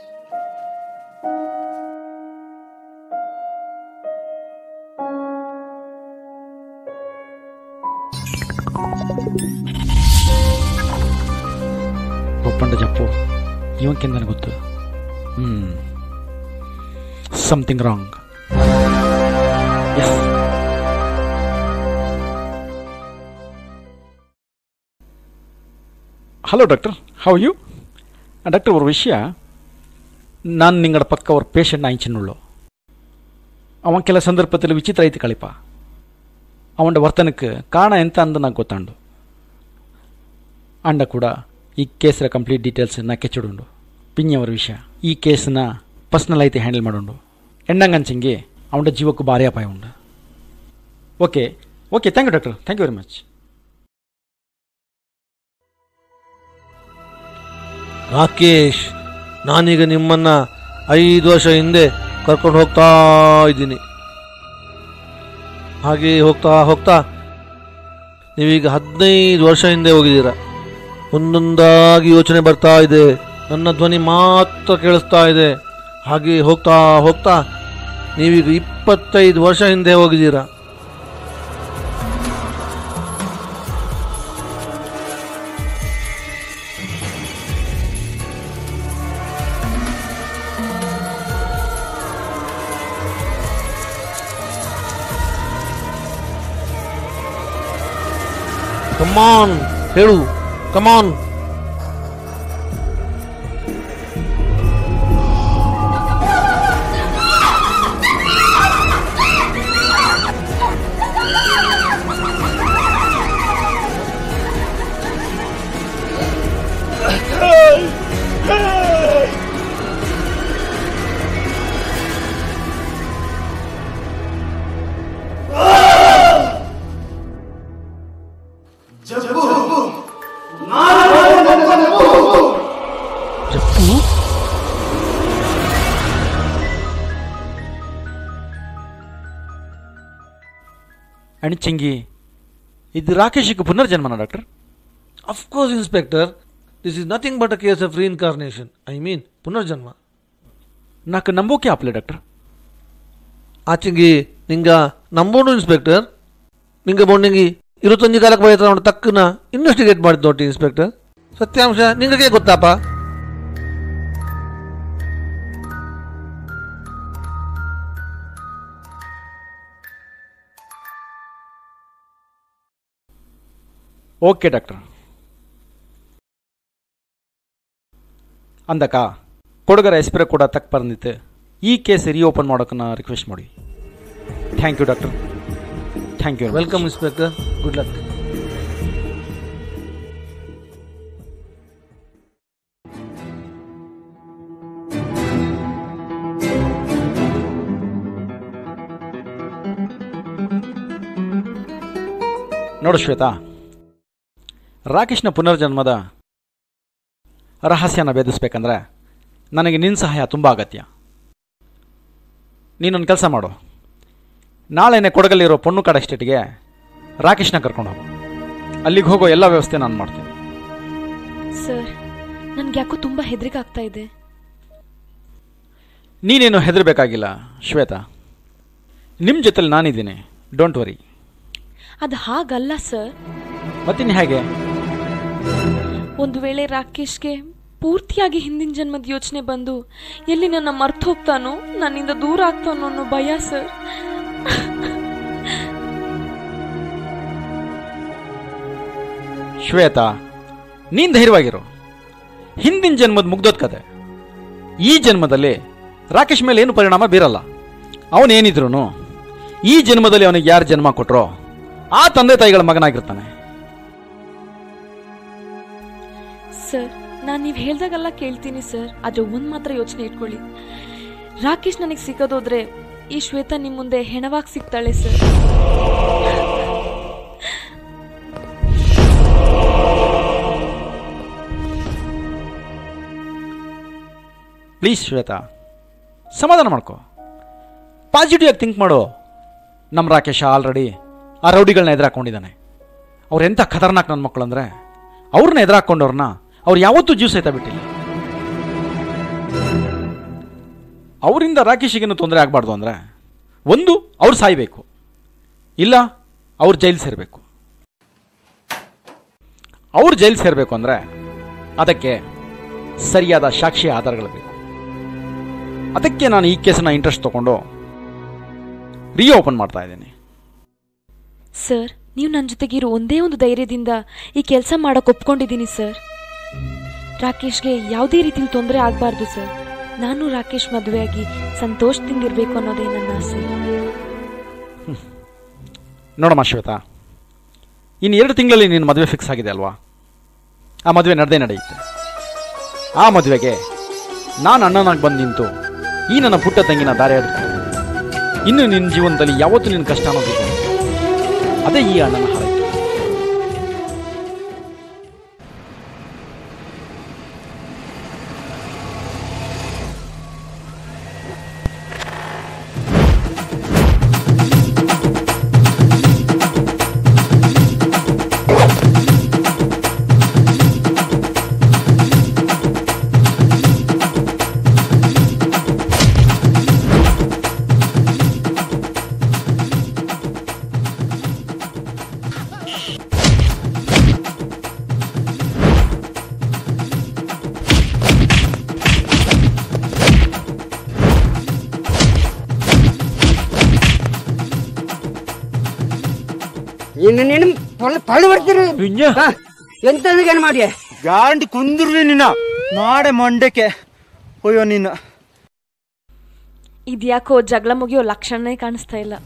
ಬಪ್ಪಂಡ ಜಪ್ಪು ಇವನ್ ಕೆಂದನೆ ಗೊತ್ತು hmm something wrong yes hello doctor how you doctor ஒரு விஷயம் நான் ನಿಂಗಡ ಪಕ್ಕ ஒரு ಪೇಷಂಟ್ ಆಯ್ಚಿನುಳ್ಳು ಅವನ್ ಕೆಲ ಸಂದರ್ಭದಲ್ಲಿ ವಿಚಿತ್ರ ಐತಿ ಕಳಿಪ ಅವನ ವರ್ತನಕ್ಕೆ ಕಾರಣ ಎಂತ ಅಂದ నాకు ಗೊತ್ತಾಂಡು ಅಂಡ ಕೂಡ ಈ ಕೇಸ್ರ ಕಂಪ್ಲೀಟ್ ಡೀಟೇಲ್ಸ್ ನಾ ಕೆಚ್ಚುಡುಂಡು ಪಿಂಜವರ ವಿಷಯ ಈ ಕೇಸ್ನ ಪರ್ಸ್ನಲ್ ಐತಿ ಹ್ಯಾಂಡಲ್ ಮಾಡುಂಡು ಎಂಡಂಗಂಚಂಗೆ ಅವನ ಜೀವಕ್ಕೂ ಭಾರಿ ಅಪಾಯ ಉಂಡು okay okay thank you doctor thank you very much Rakesh ನಾನೀಗ ನಿಮ್ಮನ್ನ ಐದು ವರ್ಷ ಹಿಂದೆ ಕರ್ಕೊಂಡು ಹೋಗ್ತಾ ಇದ್ದೀನಿ ಹಾಗೆ ಹೋಗ್ತಾ ಹೋಗ್ತಾ ನೀವೀಗ ಹದಿನೈದು ವರ್ಷ ಹಿಂದೆ ಹೋಗಿದ್ದೀರ ಒಂದೊಂದಾಗಿ ಯೋಚನೆ ಬರ್ತಾ ಇದೆ ನನ್ನ ಧ್ವನಿ ಮಾತ್ರ ಕೇಳಿಸ್ತಾ ಇದೆ ಹಾಗೆ ಹೋಗ್ತಾ ಹೋಗ್ತಾ ನೀವೀಗ ಇಪ್ಪತ್ತೈದು ವರ್ಷ ಹಿಂದೆ ಹೋಗಿದ್ದೀರಾ ಕಮಾನ್ ಹೇಳು ಕಮಾನ್ ಅಣಿಚಂಗಿ ಇದು ರಾಕೇಶಿಗೆ ಪುನರ್ಜನ್ಮನ doctor of course inspector this is nothing but a case of reincarnation I mean ಪುನರ್ಜನ್ಮ నాకు ನಂಬೋಕೆ ಆಪ್ಲೆ ಡಾಕ್ಟರ್ ಆಚೆಗೆ ನಿಂಗ ನಂಬೋಡು ಇನ್ಸ್ಪೆಕ್ಟರ್ ನಿಂಗ ಬೊಂಡಿಂಗಿ ಇರುತ್ತೊಂದು ಕಾಲಕ್ಕೆ ಬಯತ್ರ ಅವನು ತಕ್ಕನ ಇನ್ವೆಸ್ಟಿಗೇಟ್ ಮಾಡಿದ್ ನೋಡಿ ಇನ್ಸ್ಪೆಕ್ಟರ್ ಸತ್ಯಾಂಶ ನಿಂಗೆ ಗೊತ್ತಾಪ ಓಕೆ ಡಾಕ್ಟರ್ ಅಂದಕ ಕೊಡಗರ ಎಸ್ಪಿರ ಕೂಡ ತಕ್ಕ ಬಂದಿತ್ತು ಈ ಕೇಸ್ ರೀಓಪನ್ ಮಾಡೋಕೆ ನಾ ರಿಕ್ವೆಸ್ಟ್ ಮಾಡಿ thank you doctor thank you welcome inspector good luck ನೋಡು ಶ್ವೇತಾ ರಾಕೇಶ್ನ ಪುನರ್ಜನ್ಮದ ರಹಸ್ಯನ ಭೇದಿಸ್ಬೇಕಂದ್ರೆ ನನಗೆ ನಿನ್ನ ಸಹಾಯ ತುಂಬ ಅಗತ್ಯ ನೀನೊಂದು ಕೆಲಸ ಮಾಡು ನಾಳೆನೆ ಕೊಡಗಲ್ಲಿರೋ ಪೊಣ್ಣು ಕಾಡ ಎಸ್ಟೇಟ್ಗೆ ರಾಕೇಶ್ನ ಕರ್ಕೊಂಡು ಹೋಗು ಅಲ್ಲಿಗೆ ಹೋಗೋ ಎಲ್ಲ ವ್ಯವಸ್ಥೆ ನಾನು ಮಾಡ್ತೀನಿ ಸರ್ ನನ್ಗೆ ಯಾಕೋ ತುಂಬಾ ಹೆದರಿಕೆ ಆಗ್ತಾ ಇದೆ ನೀನೇನು ಹೆದರಬೇಕಾಗಿಲ್ಲ ಶ್ವೇತಾ ನಿಮ್ಮ ಜೊತೆಲಿ ನಾನಿದ್ದೀನಿ ಡೋಂಟ್ ವರಿ ಅದು ಹಾಗಲ್ಲ ಸರ್ ಮತ್ತಿನ್ನು ಹೇಗೆ ಒಂದು ವೇಳೆ ರಾಕೇಶ್ಗೆ ಪೂರ್ತಿಯಾಗಿ ಹಿಂದಿನ ಜನ್ಮದ ಯೋಚನೆ ಬಂದು ಎಲ್ಲಿ ನನ್ನ ಮರ್ತು ಹೋಗ್ತಾನೋ ನನ್ನಿಂದ ದೂರ ಆಗ್ತಾನೋ ಅನ್ನೋ ಭಯ ಸರ್ ಶ್ವೇತಾ ನೀನ್ ಧೈರ್ಯವಾಗಿರು ಹಿಂದಿನ ಜನ್ಮದ ಮುಗ್ದೋದ್ ಕತೆ ಈ ಜನ್ಮದಲ್ಲಿ ರಾಕೇಶ್ ಮೇಲೆ ಏನು ಪರಿಣಾಮ ಬೀರಲ್ಲ ಅವನೇನಿದ್ರು ಈ ಜನ್ಮದಲ್ಲಿ ಅವನಿಗೆ ಯಾರು ಜನ್ಮ ಕೊಟ್ರೋ ಆ ತಂದೆ ತಾಯಿಗಳ ಮಗನಾಗಿರ್ತಾನೆ ಸರ್ ನಾನು ನೀವು ಹೇಳ್ದಾಗೆಲ್ಲ ಕೇಳ್ತೀನಿ ಸರ್ ಆದ್ರೆ ಒಂದ್ ಮಾತ್ರ ಯೋಚನೆ ಇಟ್ಕೊಳ್ಳಿ ರಾಕೇಶ್ ನನಗೆ ಸಿಗೋದೋದ್ರೆ ಈ ಶ್ವೇತಾ ನಿಮ್ ಮುಂದೆ ಹೆಣವಾಗಿ ಸಿಗ್ತಾಳೆ ಸರ್ ಪ್ಲೀಸ್ ಶ್ವೇತಾ ಸಮಾಧಾನ ಮಾಡ್ಕೋ ಪಾಸಿಟಿವ್ ಆಗಿ ಥಿಂಕ್ ಮಾಡು ನಮ್ಮ ರಾಕೇಶ ಆಲ್ರೆಡಿ ಆ ರೌಡಿಗಳನ್ನ ಎದುರಾಕೊಂಡಿದ್ದಾನೆ ಅವ್ರು ಎಂಥ ಖತರ್ನಾಕ್ ನನ್ನ ಮಕ್ಕಳು ಅಂದರೆ ಅವ್ರನ್ನ ಎದುರಾಕೊಂಡವ್ರನ್ನ ಅವ್ರು ಯಾವತ್ತೂ ಜೀವ ಸಹಿತ ಬಿಟ್ಟಿಲ್ಲ ಅವರಿಂದ ರಾಕೇಶಿಗೇನು ತೊಂದರೆ ಆಗಬಾರ್ದು ಅಂದರೆ ಒಂದು ಅವ್ರು ಸಾಯಬೇಕು ಇಲ್ಲ ಅವ್ರು ಜೈಲು ಸೇರಬೇಕು ಅವ್ರು ಜೈಲು ಸೇರಬೇಕು ಅಂದರೆ ಅದಕ್ಕೆ ಸರಿಯಾದ ಸಾಕ್ಷಿ ಆಧಾರಗಳು ಬೇಕು ಅದಕ್ಕೆ ನಾನು ಈ ಕೇಸನ್ನ ಇಂಟ್ರೆಸ್ಟ್ ತಗೊಂಡು ರೀಓಪನ್ ಮಾಡ್ತಾ ಇದ್ದೀನಿ ಸರ್ ನೀವು ನನ್ನ ಜೊತೆಗಿರೋ ಒಂದೇ ಒಂದು ಧೈರ್ಯದಿಂದ ಈ ಕೆಲಸ ಮಾಡಕ್ ಒಪ್ಕೊಂಡಿದ್ದೀನಿ ಸರ್ ರಾಕೇಶ್ಗೆ ಯಾವುದೇ ರೀತಿಲಿ ತೊಂದರೆ ಆಗಬಾರ್ದು ಸರ್ ನಾನು ರಾಕೇಶ್ ಮದುವೆಯಾಗಿ ಸಂತೋಷದಿಂದಿರ್ಬೇಕು ಅನ್ನೋದೇ ನನ್ನ ಆಸೆ ನೋಡಮ್ಮ ಶ್ವೇತಾ ಇನ್ನು ಎರಡು ತಿಂಗಳಲ್ಲಿ ನಿನ್ನ ಮದುವೆ ಫಿಕ್ಸ್ ಆಗಿದೆ ಅಲ್ವಾ ಆ ಮದುವೆ ನಡೆದೇ ನಡೆಯುತ್ತೆ ಆ ಮದುವೆಗೆ ನಾನು ಅಣ್ಣನಾಗಿ ಬಂದು ನಿಂತು ಈ ನನ್ನ ಪುಟ್ಟ ತಂಗಿನ ದಾರಿ ಹಿಡಿದು ಇನ್ನು ನಿನ್ನ ಜೀವನದಲ್ಲಿ ಯಾವತ್ತೂ ನಿನ್ನ ಕಷ್ಟ ಅನ್ನೋದಿಲ್ಲ ಅದೇ ಈ ಅಣ್ಣನ ಹಾರೈಕೆ ಇನ್ನು ನೀನು ಪಳ್ಳು ಪಳ್ಳು ಬರ್ತೀರಿ ಎಂತದಕ್ಕೇನು ಮಾಡಿ ಗ್ಯಾರಂಟಿ ಕುಂದಿರ್ವಿ ನಿನ್ನ ನಾಡೆ ಮಂಡಕ್ಕೆ ಅಯ್ಯೋ ನಿನ್ನ ಇದ್ಯಾಕೋ ಜಗಳ ಮುಗಿಯೋ ಲಕ್ಷಣನೇ ಕಾಣಿಸ್ತಾ ಇಲ್ಲ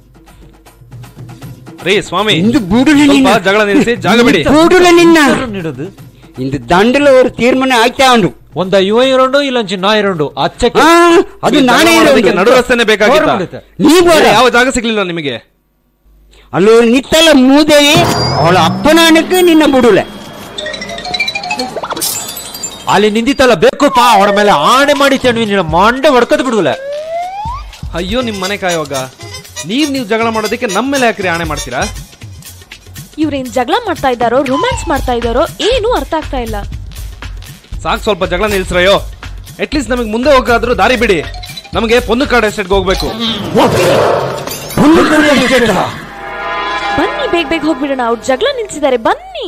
ರೀ ಸ್ವಾಮಿ ಬೂಡುಲಿ ಸ್ವಲ್ಪ ನಿನ್ನ. ಜಗಳ ನಿಲ್ಲಿಸಿ ಜಾಗ ಬಿಡಿ ಬೂಡುಲ ನಿನ್ನ ನೀಡೋದು ಇಂದು ದಂಡಲ ஒரு ತೀರ್ಮಾನ ಆಯ್ತಾ ಉಂಡು ಒಂದ ಇವ ಇರೋಂಡು ಇಲ್ಲೊಂಚಿ ನಾ ಇರೋಂಡು ಅಚ್ಚಕ್ಕೆ ಆ, ಅದು ನಾನೇ ಮಾಡೋದಕ್ಕೆ ಇರೋದು. ನಡು ರಸ್ತೆನೆ ಬೇಕಾಗಿತ್ತ ಹೊರಬಿಡುತ್ತೆ. ನೀ ಬೋಡ. ಯಾವ ಜಾಗ ಸಿಗ್ಲಿಲ್ಲ ನಿಮಗೆ ಅಲ್ಲೋ ನಿತ್ತಲ ಮೂದೇವಿ ಅವಳ ಅಪ್ಪನಾನಕ್ಕೆ ನಿನ್ನ ಬುಡುಲೆ ಅಲ್ಲಿ ನಿಂದಿತ್ತಲ್ಲ ಬೇಕು ಪಾ ಅವಳ ಮೇಲೆ ಆಣೆ ಮಾಡಿತ್ತೇನು ನಿನ್ನ ಮಂಡೆ ಹೊಡ್ಕದ್ ಬಿಡುವಲ್ಲ ಅಯ್ಯೋ ನಿಮ್ ಮನೆ ಕಾಯುವಾಗ ನೀವ್ ನೀವು ಜಗಳ ಮಾಡೋದಕ್ಕೆ ನಮ್ಮ ಮೇಲೆ ಯಾಕ್ರಿ ಆಣೆ ಮಾಡ್ತೀರಾ ಇವ್ರೇನ್ ಜಗಳ ಮಾಡ್ತಾ ಇದ್ದಾರೋ ರೊಮ್ಯಾನ್ಸ್ ಮಾಡ್ತಾ ಇದ್ದಾರೋ ಏನು ಅರ್ಥ ಆಗ್ತಾ ಇಲ್ಲ ಸಾಕ್ ಸ್ವಲ್ಪ ಜಗಳ ನಿಲ್ಸ್ರಯ್ಯೋ ಅಟ್ಲೀಸ್ಟ್ ನಮಗೆ ಮುಂದೆ ಹೋಗಾದ್ರೂ ದಾರಿ ಬಿಡಿ ನಮಗೆ ಪೊಂದು ಕಾಡ್ ಎಸ್ಟೇಟ್ಗೆ ಹೋಗ್ಬೇಕು ಬನ್ನಿ ಬೇಗ ಬೇಗ ಹೋಗ್ಬಿಡೋಣ ಅವ್ರು ಜಗಳ ನಿಲ್ಸಿದ್ದಾರೆ ಬನ್ನಿ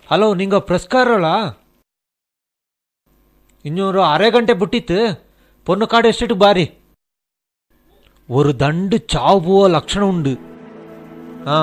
ஹலோ நீங்கள் ப்ரெஸ்காரங்களா இன்னொரு அரை கண்டே புட்டித்து பொண்ணு காடு எஸ்டேட்டு பாரி ஒரு தண்டு చావు పోవ లక్షణం ఉండు ఆ.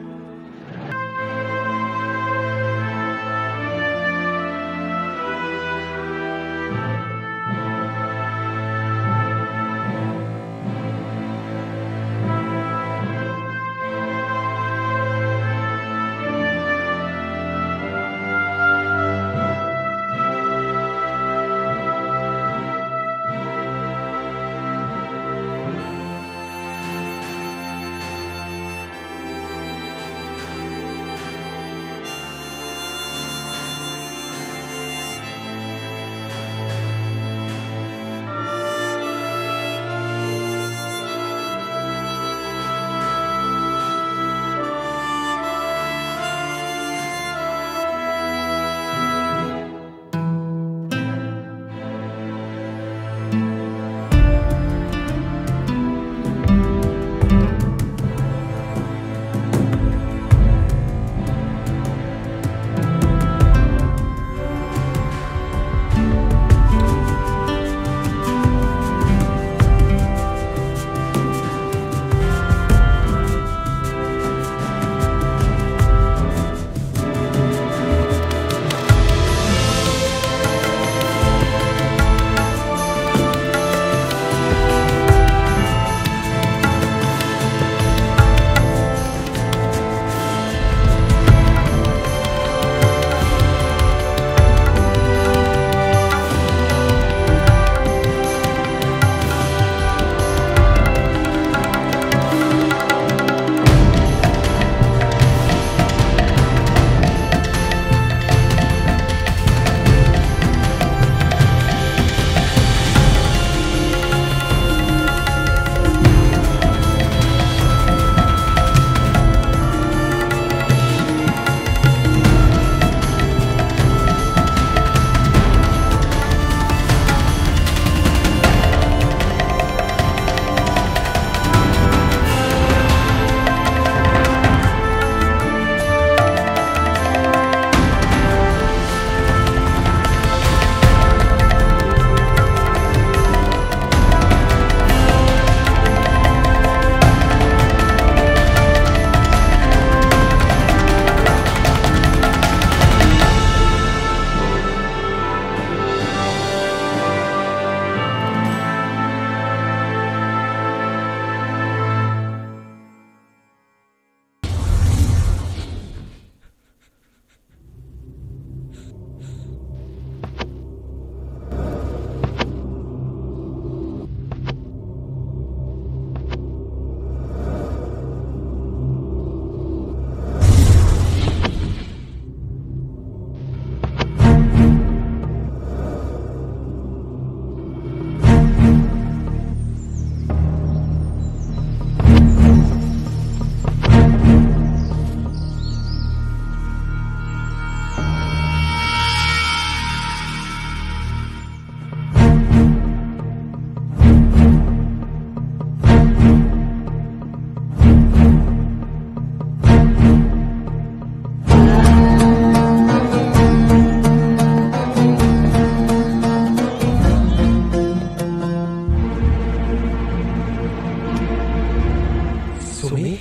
ಸುಮಿ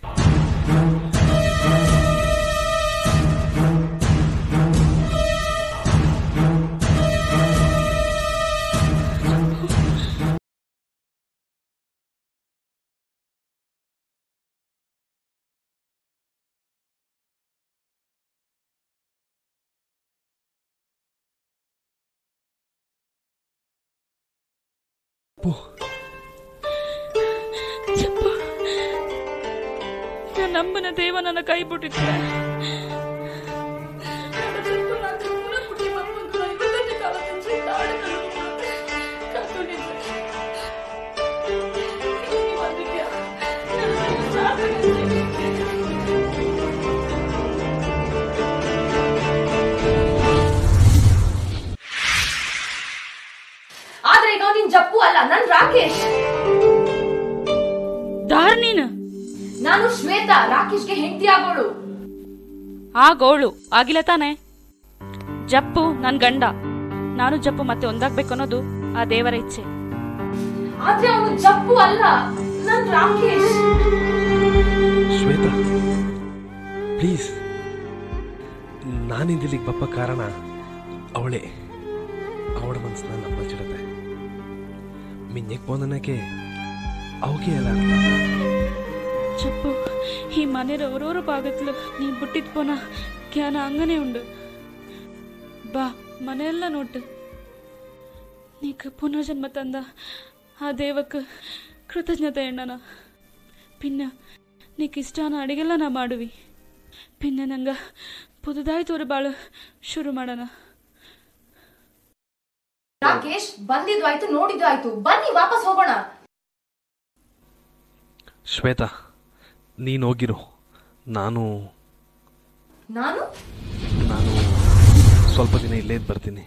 ഞാൻ നമ്പുന്ന ദൈവം ನನ್ನ ಕೈ ಬಿಟ್ಟಿದ್ರೆ ಆದ್ರೆ ಈಗ ನೀನ್ ಜಪ್ಪು ಅಲ್ಲ ನನ್ ರಾಕೇಶ್ ದಾರ್ ನೀನು ನಾನು ಶ್ವೇತಾ ರಾಕೇಶ್ಗೆ ಹೆಂಡತಿ ಆಗೋಳು ಆ ಗೋಳು ಆಗಿಲ್ಲ ತಾನೆ ಜಪ್ಪು ನನ್ ಗಂಡ ನಾನು ಜಪ್ಪು ಮತ್ತೆ ಒಂದಾಗ್ಬೇಕು ಅನ್ನೋದು ಆ ದೇವರ ಇಚ್ಛೆ ಆದ್ರೆ ಅವನು ಜಪ್ಪು ಅಲ್ಲ ನನ್ ರಾಕೇಶ್ ಶ್ವೇತಾ ಪ್ಲೀಸ್ ನಾನಿಂದಿಲ್ಲಿಗೆ ಬಪ್ಪ ಕಾರಣ ಅವಳೇ ಅವಳ ಮನಸ್ಸನ್ನ ನಮ್ಮಚ್ಚಿಡತ್ತೆ ಮಿಂಜೆಕ್ போனனಕ್ಕೆ ಅವಕ್ಕೆ ಎಲ್ಲ చెప్పు ఈ మన ఎవరెవరు భాగతులు నీ పుట్టిట్ పోన జ్ఞాನ ಅಂಗನೇ ಉಂಡು ಬಾ ಮನೆಯೆಲ್ಲ ನೋಟು ನೀಕು ಪುನರ್ಜನ್ಮ ತಂದ ಆ ದೇವಕ್ಕೆ ಕೃತಜ್ಞತೆ ಎಣ್ಣನ ಪಿನ್ನ ನೀಕ್ ಇಷ್ಟಾನ ಅಡಿಗೆಲ್ಲ ನಾ ಮಾಡುವಿ ಪಿನ್ನ ನಂಗ ಪುದುದಾಯ್ತು ஒரு ಬಾಳು ಶುರು ಮಾಡೋಣ ರಾಕೇಶ್ ಬಂದಿದ್ದು ಆಯ್ತು ನೋಡಿದ್ದು ಆಯ್ತು ಬನ್ನಿ ವಾಪಸ್ ಹೋಗೋಣ ಶ್ವೇತಾ ನೀನು ಹೋಗಿರು ನಾನು ನಾನು ನಾನು ಸ್ವಲ್ಪ ದಿನ ಇಲ್ಲೇ ಇದ್ದು ಬರ್ತೀನಿ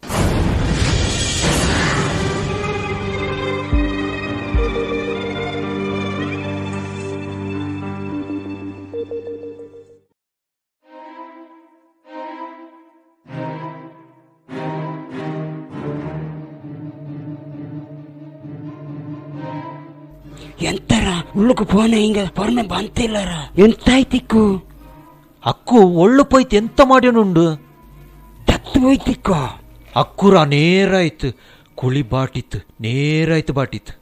ಎಂತರ ಉಳ್ಳುಕು ಫೋನ್ ಹಿಂಗ ಪೊರ್ಮೆ ಬಂತಿಲ್ಲರ ಎಂತಾಯ್ತಿಕ್ಕು ಅಕ್ಕು ಒಳ್ಳು ಪೋಯ್ತು ಎಂತ ಮಾಡ್ಯೋನುಂಡು ತತ್ತು ಹೋಯ್ತಿಕ್ಕೋ ಅಕ್ಕುರ ನೇರಾಯ್ತು ಕುಳಿ ಬಾಟಿತ್ತು ನೇರಾಯ್ತು ಬಾಟಿತ್ತು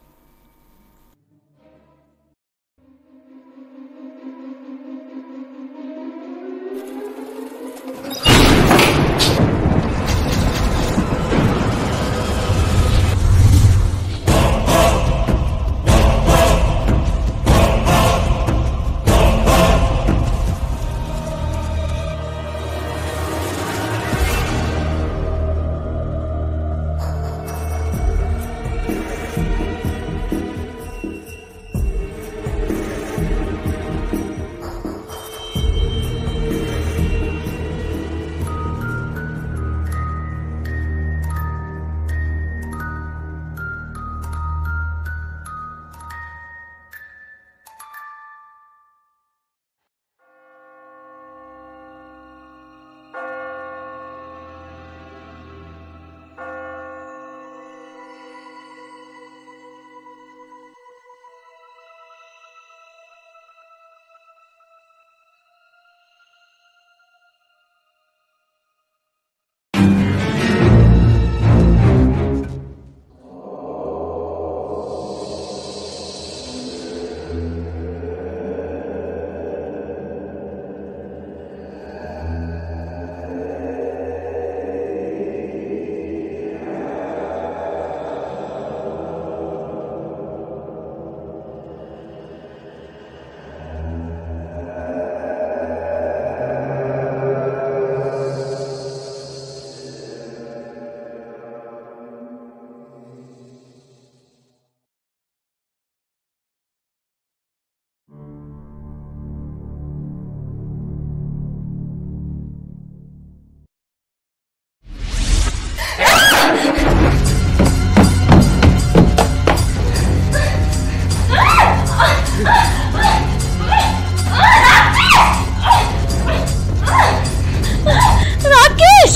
ರಾಕೇಶ್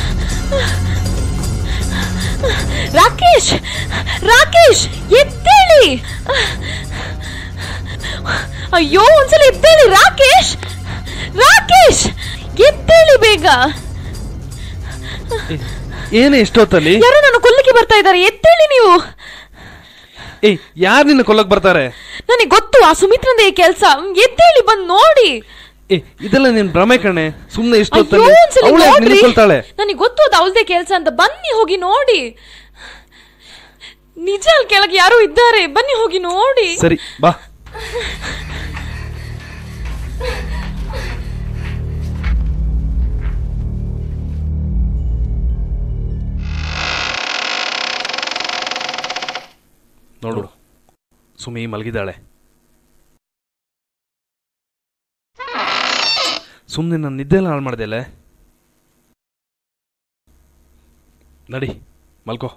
ರಾಕೇಶ್ ರಾಕೇಶ್ ಎದ್ದೇಳಿ ಅಯ್ಯೋ ಒಂದ್ಸಲ ಎದ್ದೇಳಿ ರಾಕೇಶ್ ರಾಕೇಶ್ ಎದ್ದೇಳಿ ಬೇಗ ಏನೇ ಎಷ್ಟೊತ್ತಲ್ಲಿ ಯಾರೋ ನಾನು ಕೊಲ್ಲಿಕ್ಕೆ ಬರ್ತಾ ಇದ್ದಾರೆ ಎದ್ದೇಳಿ ನೀವು ಏಯ್ ಯಾರು ನಿನ್ನ ಕೊಲ್ಲಕ್ ಬರ್ತಾರೆ ನನಗೆ ಗೊತ್ತು ಆ ಸುಮಿತ್ರಂದೇ ಕೆಲಸ ಎದ್ದೇಳಿ ಬಂದ್ ನೋಡಿ ಏ ಇದೆಲ್ಲ ನಿನ್ ಭ್ರಮೆ ಕಣೆ ಸುಮ್ನೆ ಅಯ್ಯೋ ಎಷ್ಟೊತ್ತಲ್ಲಿ ಒಂದ್ಸಲ ಅವಳು ಯಾಕ್ ನೋಡ್ರಿ ನಿಂತ್ಕೊಳ್ತಾಳೆ ನನಗೆ ಗೊತ್ತು ಅದು ಅವಳದೇ ಕೆಲಸ ಅಂತ ಬನ್ನಿ ಹೋಗಿ ನೋಡಿ ನಿಜ ಅಲ್ಲಿ ಕೆಳಗೆ ಯಾರೋ ಇದ್ದಾರೆ ಬನ್ನಿ ಹೋಗಿ ನೋಡಿ ಸರಿ ಬಾ ನೋಡು ಸುಮಿ ಮಲಗಿದ್ದಾಳೆ ಸುಮ್ಮನೆ ನನ್ನ ನಿದ್ದೆಲ್ಲ ಹಾಳು ಮಾಡ್ದೆಲ್ಲ ನಡಿ ಮಲ್ಕೋ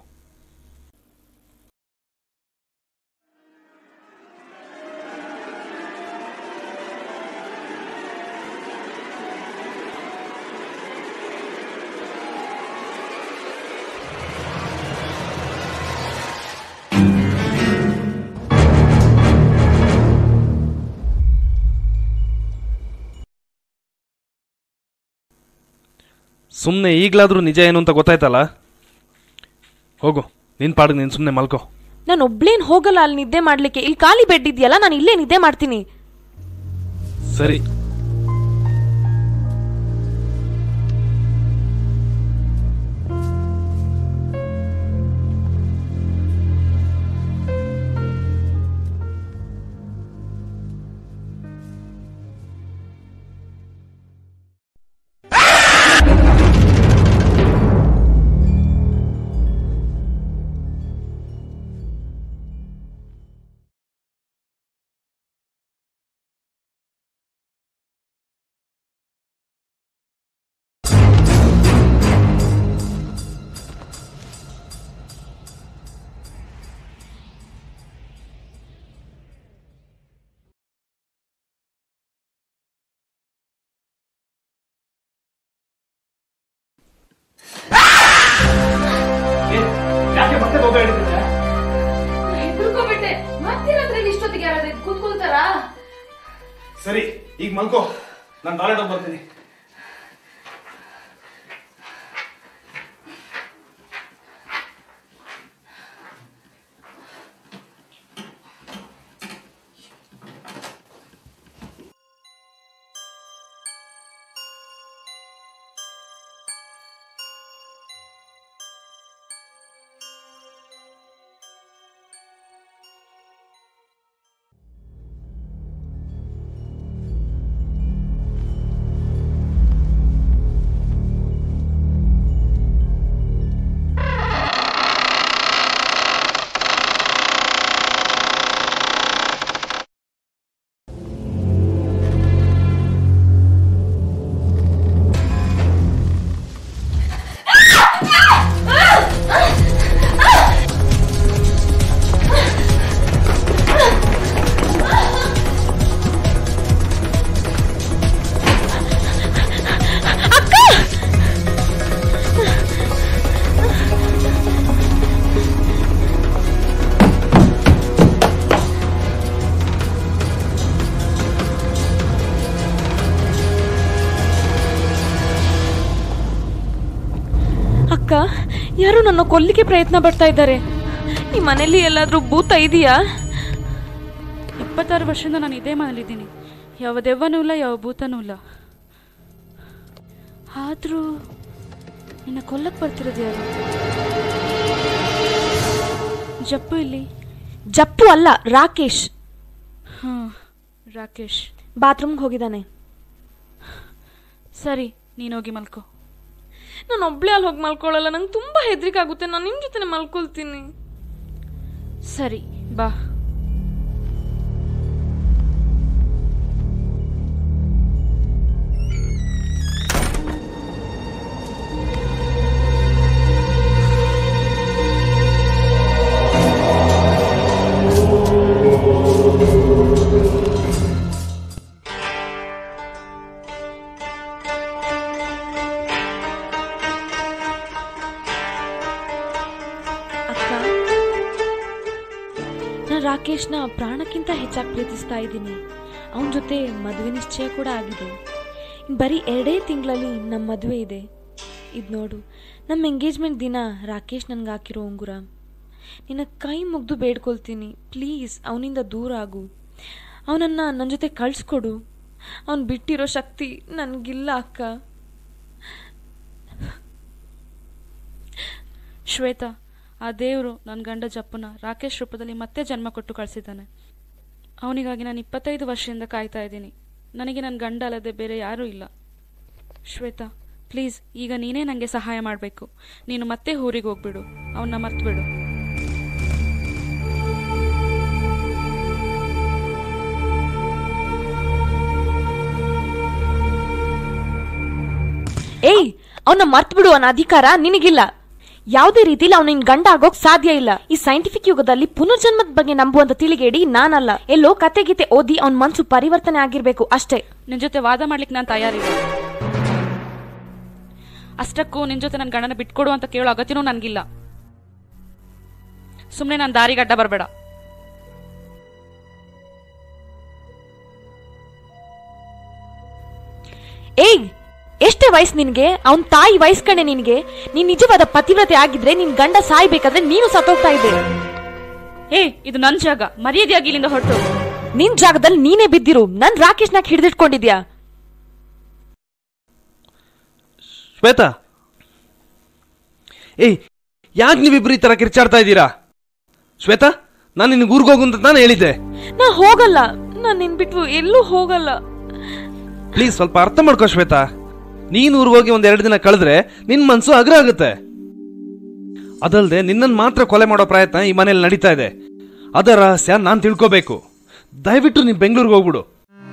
ಸುಮ್ಮನೆ ಈಗಲಾದರೂ ನಿಜ ಏನು ಅಂತ ಗೊತ್ತಾಯ್ತಲ್ಲ ಹೋಗು ನಿನ್ ಪಾಡಿಗೆ ನೀನು ಸುಮ್ಮನೆ ಮಲ್ಕೋ ನಾನು ಒಬ್ಳೇನ್ ಹೋಗಲ್ಲ ಅಲ್ಲಿ ನಿದ್ದೆ ಮಾಡ್ಲಿಕ್ಕೆ ಇಲ್ಲಿ ಖಾಲಿ ಬೆಡ್ ಇದೆಯಲ್ಲ ನಾನು ಇಲ್ಲೇ ನಿದ್ದೆ ಮಾಡ್ತೀನಿ ಸರಿ ಯಾಕೆ ಮತ್ತೆ ಹೋಗ ಹಿಡಿತಿದ್ದೆ ಹೆದರ್ಕೋಬಿಟ್ಟೆ ಮತ್ತಿರದ್ರಲ್ಲಿ ಇಷ್ಟೊತ್ತಿಗೆ ಯಾರಾದ್ರೂ ಎದ್ದು ಕೂತ್ಕೊಳ್ತಾರಾ ಸರಿ ಈಗ ಮಲ್ಕೋ ನಾನು ಟಾಯ್ಲೆಟ್ ಹೋಗಿ ಬರ್ತೀನಿ ಅಕ್ಕ ಯಾರು ನನ್ನ ಕೊಲ್ಲಿಗೆ ಪ್ರಯತ್ನ ಪಡ್ತಾ ಇದ್ದಾರೆ ಈ ಮನೇಲಿ ಎಲ್ಲಾದ್ರೂ ಭೂತ ಇದೆಯಾ ಇಪ್ಪತ್ತಾರು ವರ್ಷದಿಂದ ನಾನು ಇದೇ ಮನೇಲಿದ್ದೀನಿ ಯಾವ ದೆವ್ವನೂ ಇಲ್ಲ ಯಾವ ಭೂತನೂ ಇಲ್ಲ ಆದರೂ ನಿನ್ನ ಕೊಲ್ಲಕ್ಕೆ ಬರ್ತಿರೋದು ಯಾರು ಜಪ್ಪು ಇಲ್ಲಿ ಜಪ್ಪು ಅಲ್ಲ ರಾಕೇಶ್ ಹಾಂ ರಾಕೇಶ್ ಬಾತ್ರೂಮ್ಗೆ ಹೋಗಿದ್ದಾನೆ ಸರಿ ನೀನೋಗಿ ಮಲ್ಕೋ ನಾನು ಒಬ್ಳೆ ಅಲ್ಲಿ ಹೋಗಿ ಮಲ್ಕೊಳ್ಳಲ್ಲ ನಂಗೆ ತುಂಬಾ ಹೆದರಿಕೆ ಆಗುತ್ತೆ ನಾನು ನಿಮ್ ಜೊತೆ ಮಲ್ಕೊಳ್ತೀನಿ ಸರಿ ಬಾ ಅಕ್ಕ ನಾನು ರಾಕೇಶ್ನ ಪ್ರಾಣಕ್ಕಿಂತ ಹೆಚ್ಚಾಗಿ ಪ್ರೀತಿಸ್ತಾ ಇದ್ದೀನಿ ಅವನ ಜೊತೆ ಮದುವೆ ನಿಶ್ಚಯ ಕೂಡ ಆಗಿದೆ ಇನ್ ಬರೀ ಎರಡೇ ತಿಂಗಳಲ್ಲಿ ನಮ್ಮ ಮದುವೆ ಇದೆ ಇದು ನೋಡು ನಮ್ಮ ಎಂಗೇಜ್ಮೆಂಟ್ ದಿನ ರಾಕೇಶ್ ನನಗೆ ಹಾಕಿರೋ ಉಂಗುರ ನಿನ್ನ ಕೈ ಮುಗ್ದು ಬೇಡ್ಕೊಳ್ತೀನಿ ಪ್ಲೀಸ್ ಅವನಿಂದ ದೂರ ಆಗು ಅವನನ್ನು ನನ್ನ ಜೊತೆ ಕಳಿಸ್ಕೊಡು ಅವನು ಬಿಟ್ಟಿರೋ ಶಕ್ತಿ ನನಗಿಲ್ಲ ಅಕ್ಕ ಶ್ವೇತಾ ಆ ದೇವರು ನನ್ನ ಗಂಡ ಜಪ್ಪನ ರಾಕೇಶ್ ರೂಪದಲ್ಲಿ ಮತ್ತೆ ಜನ್ಮ ಕೊಟ್ಟು ಕಳಿಸಿದ್ದಾನೆ ಅವನಿಗಾಗಿ ನಾನು ಇಪ್ಪತ್ತೈದು ವರ್ಷದಿಂದ ಕಾಯ್ತಾ ಇದ್ದೀನಿ ನನಗೆ ನನ್ನ ಗಂಡ ಅಲ್ಲದೆ ಬೇರೆ ಯಾರೂ ಇಲ್ಲ ಶ್ವೇತಾ ಪ್ಲೀಸ್ ಈಗ ನೀನೇ ನನಗೆ ಸಹಾಯ ಮಾಡಬೇಕು ನೀನು ಮತ್ತೆ ಊರಿಗೆ ಹೋಗ್ಬಿಡು ಅವನ್ನ ಮರ್ತ್ಬಿಡು ಏಯ್ ಅವನ ಮರ್ತ್ ಬಿಡು ಅನ್ನೋ ಅಧಿಕಾರ ನಿನಗಿಲ್ಲ ಯಾವುದೇ ರೀತಿಲಿ ಅವನ ನಿನ್ ಗಂಡ ಆಗೋಕ್ ಸಾಧ್ಯ ಇಲ್ಲ ಈ ಸೈಂಟಿಫಿಕ್ ಯುಗದಲ್ಲಿ ಪುನರ್ಜನ್ಮದ ಬಗ್ಗೆ ನಂಬುವಂತ ತಿಳಿಗೇಡಿ ನಾನಲ್ಲ ಎಲ್ಲೋ ಕತೆ ಗೀತೆ ಓದಿ ಅವನ ಮನ್ಸು ಪರಿವರ್ತನೆ ಆಗಿರ್ಬೇಕು ಅಷ್ಟೇ ನಿನ್ ಜೊತೆ ವಾದ ಮಾಡ್ಲಿಕ್ಕೆ ನಾನು ತಯಾರಿಲ್ಲ ಅಷ್ಟಕ್ಕೂ ನಿನ್ ಜೊತೆ ನನ್ನ ಗಂಡನ ಬಿಟ್ಕೊಡು ಅಂತ ಕೇಳೋ ಅಗತ್ಯನೂ ನನಗಿಲ್ಲ ಸುಮ್ಮನೆ ನಾನು ದಾರಿಗೆ ಅಡ್ಡ ಬರಬೇಡ ಏಯ್ ಎಷ್ಟ್ ಎಷ್ಟೇ ವಯಸ್ಸು ನಿನ್ಗೆ ಅವನ್ ತಾಯಿ ವಯಸ್ಸು ಕಣೆ ನಿನ್ಗೆ ನೀನ್ ನಿಜವಾದ ಪತಿವ್ರತೆ ಆಗಿದ್ರೆ ನಿನ್ ಗಂಡ ಸಾಯ್ಬೇಕಾದ್ರೆ ನೀನು ಸತ್ತೋಗ್ತಾ ಇದ್ದೆ ಏ ಇದು ನನ್ ಜಾಗ ಮರ್ಯಾದೆಯಾಗಿ ಇಲ್ಲಿಂದ ಹೊರಟು ನಿನ್ ಜಾಗದಲ್ಲಿ ನೀನೇ ಬಿದ್ದಿರು ನನ್ ರಾಕೇಶ್ನಾಗ ಹಿಡಿದಿಟ್ಕೊಂಡಿದ್ಯಾ ಶ್ವೇತಾ ಏಯ್ ಯಾಕೆ ನೀವಿಬ್ರು ಈ ತರ ಕಿರ್ಚಾಡ್ತಾ ಇದ್ದೀರಾ ಶ್ವೇತಾ ನಾನು ನಿನಗೆ ಊರಿಗೆ ಹೋಗು ಅಂತ ತಾನೇ ಹೇಳಿದ್ದೆ ನಾ ಹೋಗಲ್ಲ ನಾನ್ ನಿನ್ ಬಿಟ್ಟು ಎಲ್ಲೂ ಹೋಗಲ್ಲ ಪ್ಲೀಸ್ ಸ್ವಲ್ಪ ಅರ್ಥ ಮಾಡ್ಕೋ ಶ್ವೇತಾ ನೀನು ಊರಿಗೆ ಹೋಗಿ ಒಂದ್ ಎರಡು ದಿನ ಕಳೆದ್ರೆ ನಿನ್ ಮನ್ಸು ಅಗ್ರ ಆಗುತ್ತೆ ಅದಲ್ದೆ ನಿನ್ನನ್ನು ಮಾತ್ರ ಕೊಲೆ ಮಾಡೋ ಪ್ರಯತ್ನ ಈ ಮನೇಲಿ ನಡೀತಾ ಇದೆ ಅದರ ರಹಸ್ಯ ನಾನು ತಿಳ್ಕೋಬೇಕು ದಯವಿಟ್ಟು ನೀನು ಬೆಂಗಳೂರಿಗೆ ಹೋಗ್ಬಿಡು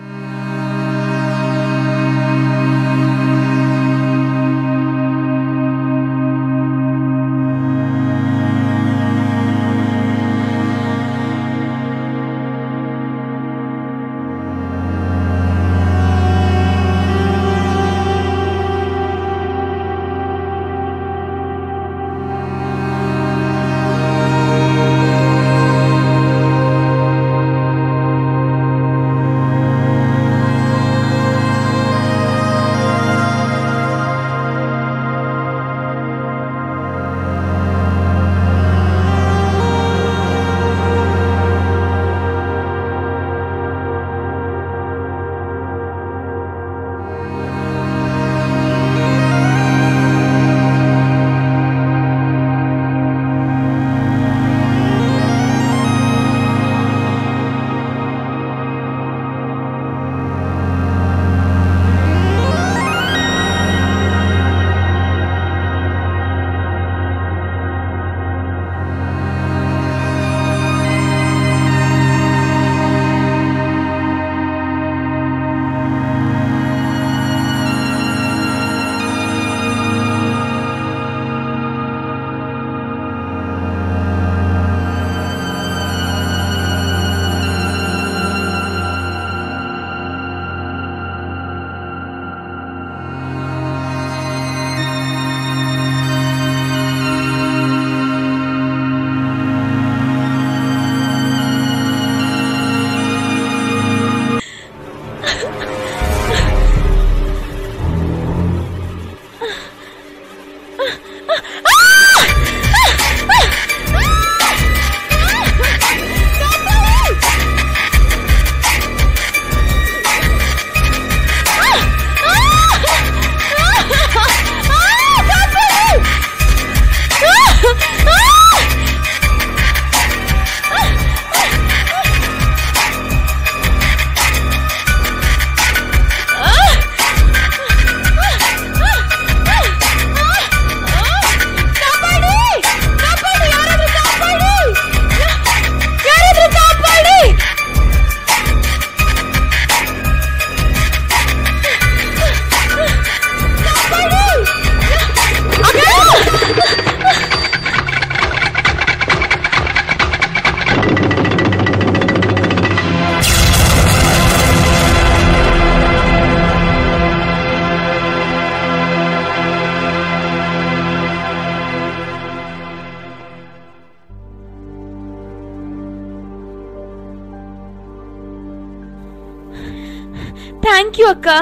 ಥ್ಯಾಂಕ್ ಯು ಅಕ್ಕ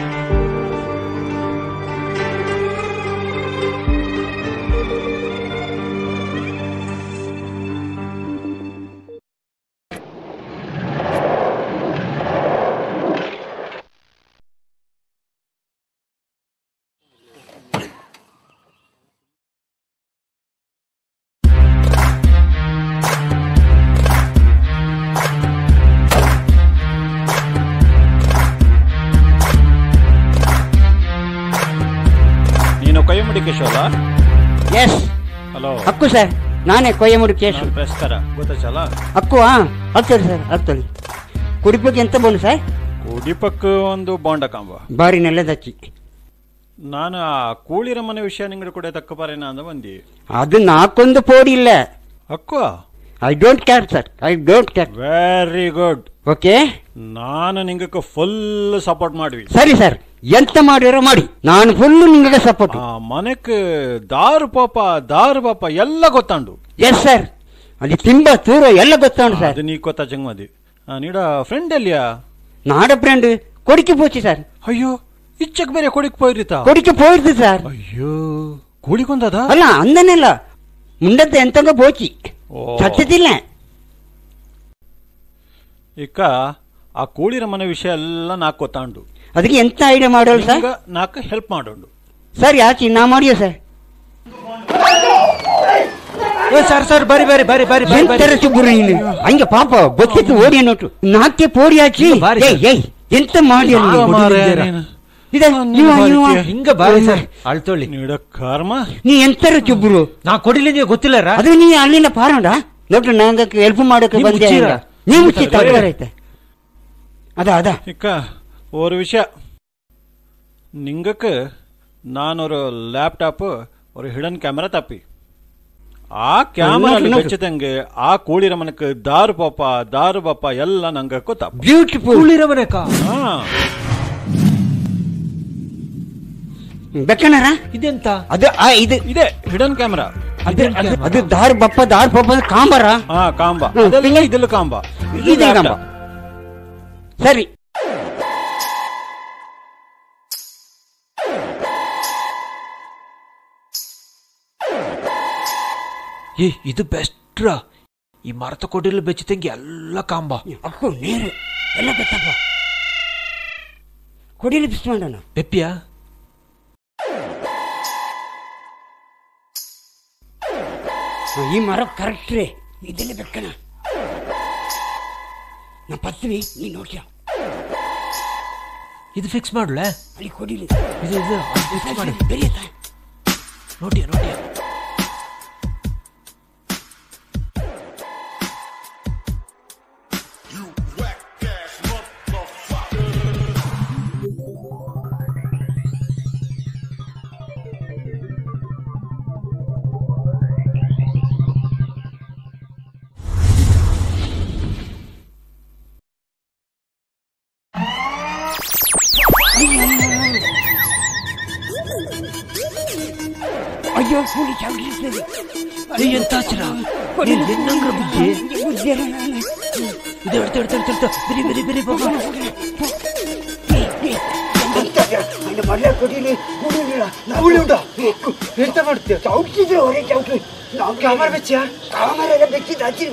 ನೀನು ಕೊಯ್ಯಮುಡಿ ಕೇಶವಲ್ಲ ಎಸ್ ಹಲೋ ಅಕ್ಕು ಸರ್ ನಾನೇ ಕೊಯ್ಯಮುಡಿ ಕೇಶು ಪ್ರೆಸ್ಕರ ಗೊತ್ತಾಚಲ್ಲ ಅಕ್ಕು ಹಾ ಆಗ್ತದೆ ಸರ್ ಆಗ್ತದೆ ಕುಡಿಪಕ್ಕೆ ಎಂತ ಬೋನು ಸರ್ ಉಡಿಪಕ್ಕ ಒಂದು ಬಾಂಡ ಕಾಂಬ ಬಾರಿ ನೆಲ್ಲದಚ್ಚಿ ನಾನು ಆ ಕೂಳಿರ ಮನೆ ವಿಷಯ ನಿಂಗಡೆ ಕೂಡ ತಕ್ಕ ಪಾರೇನ ಅಂದ ಬಂದಿ ಅದು ನಾಕೊಂದು ಪೋಡಿ ಇಲ್ಲ ಅಕ್ಕು I don't care sir I don't care very good okay ನಾನು ನಿಂಗಕ್ಕೆ ಫುಲ್ ಸಪೋರ್ಟ್ ಮಾಡ್ವಿ ಸರಿ ಸರ್ ಎಂತ ಮಾಡಿರೋ ಮಾಡಿ ನಾನು ಫುಲ್ ನಿಮಗೆ ಸಪೋರ್ಟ್ ಆ ಮನೆಕ್ ದಾರು ಪಾಪ ದಾರು ಪಾಪ ಎಲ್ಲ ಗೊತ್ತಾಂಡು ಎಸ್ ಸರ್ ಅದು ತಿಂಬ ತೂರ ಎಲ್ಲ ಗೊತ್ತಾಂಡು ಸರ್ ಅದು ನೀ ಗೊತ್ತಾ ಚಂಗಮದಿ ನೀಡ ಫ್ರೆಂಡ್ ಎಲ್ಲಿಯಾ ನಾಡ ಫ್ರೆಂಡ್ ಕೊಡಿಕೆ ಪೋಚಿ ಸರ್ ಅಯ್ಯೋ ഇച്ചക്ക് ಬೇರೆ ಕೊಡಿಕ್ പോയിരിತಾ కొడుకు పోయింది సార్ ಅಯ್ಯೋ ಕೂಡಿಕೊಂದದ ಅಲ್ಲ ಅಂದನೆಲ್ಲ ಮುಂಡದ್ದು ಎಂತಂಗ ಬೋಚಿ ಸತ್ಯದಿಲ್ಲ ಇಕ್ಕ ಆ ಕೂಳಿರ ಮನೆ ವಿಷಯ ಎಲ್ಲ ನಾಕ್ ಗೊತ್ತಾಂಡು ಅದಕ್ಕೆ ಎಂತ ಐಡಿಯಾ ಮಾಡೋಲ್ಲ ಸರ್ ನಿಂಗ ನಾಕ್ ಹೆಲ್ಪ್ ಮಾಡೋಂಡು ಸರ್ ಯಾಕೆ ನಾ ಮಾಡಿಯೋ ಸರ್ ಸರ್ ಸರ್ ಬರಿ ಬರಿ ಬರಿ ಬರಿ ಬರಿ ಎಂತರ ಸುಬ್ಬುರು ನೀನು ಹಂಗೆ ಪಾಪ ಬೊತ್ತಿತ್ತು ಓಡಿ ನೋಟು ನಾಕೆ ಪೋಡಿ ಹಾಕಿ ಏಯ್ ಏಯ್ ಎಂತ ಮಾಡಿ ಯಾವ ಮಾರ್ರೆ ನೀನು? ಹಿಂಗ ಬಾರಿ ಸರ್ ಅಳ್ತೊಳ್ಳಿ ಕರ್ಮ ನೀ ಎಂತರ ಚುಬ್ಬುರು ನಾ ಕೊಡಿಲಿ ನೀವು ಗೊತ್ತಿಲ್ಲರ ಅದು ನೀ ಅಲ್ಲಿಂದ ಪಾರಂಡ ನೋಡ್ರಿ ನಂಗೆ ಹೆಲ್ಪ್ ಮಾಡಕ್ಕೆ ನೀ ಬಂದೆ ಮುಚ್ಚಿರ. ನೀವು ಮುಚ್ಚಿತ್ತ ಮುಚ್ಚಿರ. ಆಯ್ತಾ ಅದ ಅದ ಇಕ್ಕ ஒரு விஷயம் നിങ്ങൾക്ക് நான் ஒரு ಲ್ಯಾಪ್ಟಾಪ್ ஒரு ಹಿಡನ್ ಕ್ಯಾಮೆರಾ ತಪ್ಪಿ ಆ ಕ್ಯಾಮರಾ ನೋಡು. ಬೆಚ್ಚದಂಗೆ ಆ ಕೂಳಿರ ಮನಕ್ಕೆ ದಾರು ಪಾಪ ದಾರು ಪಾಪ ಎಲ್ಲ ನಂಗೆ ಗೊತ್ತ ಬ್ಯೂಟಿಫುಲ್ ಕೂಳಿರವನೇಕ ಹಾ ಬೆಕ್ಕನರ ಇದೆಂತ ಅದು ಆ ಇದು ಇದೆ ಹಿಡನ್ ಕ್ಯಾಮೆರಾ ಅದು ಅದು- ಅದು ದಾರ್ ಬಪ್ಪ ದಾರ್ ಪಪ್ಪ ಅಂದ್ರೆ ಕಾಂಬರ ಹಾ ಕಾಂಬ ಹ್ಮ್. ಅದೆಲ್ಲ ಇದೆಲ್ಲ ಕಾಂಬ ಇದು ಇದೆ ಕಾಂಬ laptop. ಸರಿ ಏ ಇದು ಬೆಸ್ಟ್ರಾ ಈ ಮರತ ಕೊಡಿಲು ಬೆಚ್ಚದಂಗೆ ಎಲ್ಲ ಕಾಂಬ ಅಕ್ಕು ನೇರು ಎಲ್ಲ ಬೆತ್ತಪ್ಪ ಕೊಡಿಲಿ ಬಿಸ್ ಮಾಡೋಣ ಪೆಪ್ಪಿಯಾ ಈ ಮರ ಕರೆಕ್ಟ್ ರೀ ಇದೆಲ್ಲ ಬೆಕ್ಕನ ನಾ ಪತ್ವಿ ನೀ ನೋಡ್ಯ ಇದು ಫಿಕ್ಸ್ ಮಾಡ್ಲೆ ಅಲ್ಲಿ ಕೊಡಿಲಿ ಇದು ಇದು ಅದು fix ಮಾಡು ಬೆರೆಯ ನೋಟಿಯ ನೋಟಿಯ ಅಯ್ಯೋ ಕೂಲಿ ಚಾಗಿರ್ತದೆ ಏ, ಎಂತ ಆಚರ? ನೀನ್ ಹೆಂಗಂಗ ಬುದ್ಧಿ? ಇದು ಎಡ್ತು ಎಡ್ತು ಎಡ್ತು ಎಡ್ತು ಬಿರಿ ಬಿರಿ ಬಿರಿ ಬಾಬಾ ಮಳೆ ಕೊಡಿಲಿ ಉಂಟ ಎಂತ ಮಾಡ್ತೀಯ ಚೌಕಿದ್ರೆ ಹೊರೆ ಚೌಕಿ ಕಾಮರ್ ಬೆಚ್ಚಿಯ ಕಾಮರ್ ಎಲ್ಲ ಬೆಚ್ಚಿದ್ದು ಹಚ್ಚಿರಿ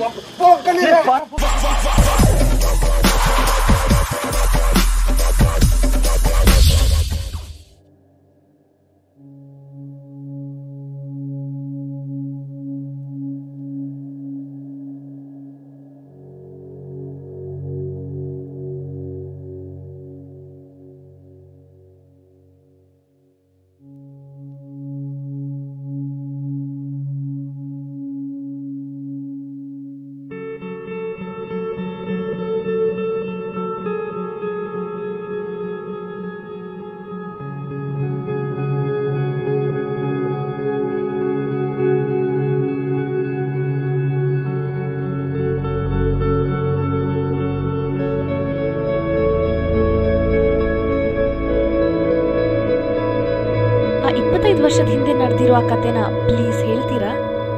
ಆ ಇಪ್ಪತ್ತೈದು ವರ್ಷದ ಹಿಂದೆ ನಡೆದಿರೋ ಆ ಕತೆನ ಪ್ಲೀಸ್ ಹೇಳ್ತೀರಾ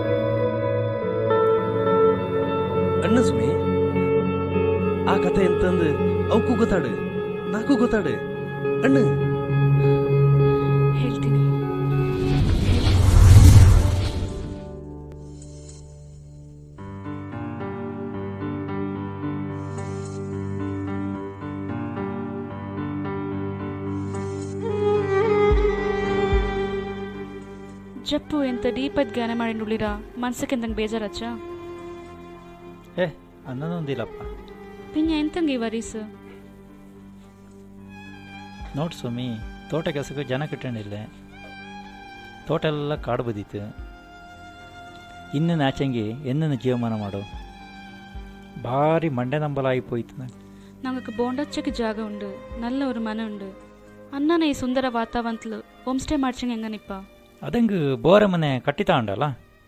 ಅಣ್ಣ ಸುಮಿ ಆ ಕಥೆ ಎಂತಂದು ಅವಕ್ಕೂ ಗೊತ್ತಾಡು ನಾಕು ಗೊತ್ತಾಡು ಅಣ್ಣ ಹೇಳ್ತೀನಿ ಜಪ್ಪು ಎಂತ ಡೀಪದ್ ಜ್ಞಾನ ಮಾಡಿ ನುಳಿರ ಮನ್ಸಕ್ಕೆ ಎಂತಂಗೆ ಬೇಜಾರಚ್ಚ ಏ ಅನ್ನೊಂದಿಲ್ಲಪ್ಪ ಪಿಂಜ ಎಂತಂಗೆ ಈ ವರೀಸು ನೋಡ್ ಸ್ವಾಮಿ ತೋಟ ಕೆಲಸಕ್ಕೆ ಜನ ಕಿಟ್ಟಣಿಲ್ಲ ತೋಟ ಎಲ್ಲ ಕಾಡು ಬದೀತು ಇನ್ನು ನಾಚಂಗಿ ಎನ್ನ ಜೀವಮಾನ ಮಾಡು ಭಾರಿ ಮಂಡೆ ನಂಬಲಾಗಿ പോയിತು ഞങ്ങൾക്ക് ബോണ്ടച്ചക്ക് ജാഗ ഉണ്ട് നല്ല ഒരു മന ഉണ്ട് അന്നാണ് ഈ സുന്ദര വാതാവരണത്തിൽ ഹോം സ്റ്റേ ಮಾಡ್ಸಂಗೆ ಹೆಂಗನಿಪ್ಪ ಅದಂಗೆ ಬೋರ ಮನೆ ಕಟ್ಟಿತಾ ಉಂಡಲ್ಲ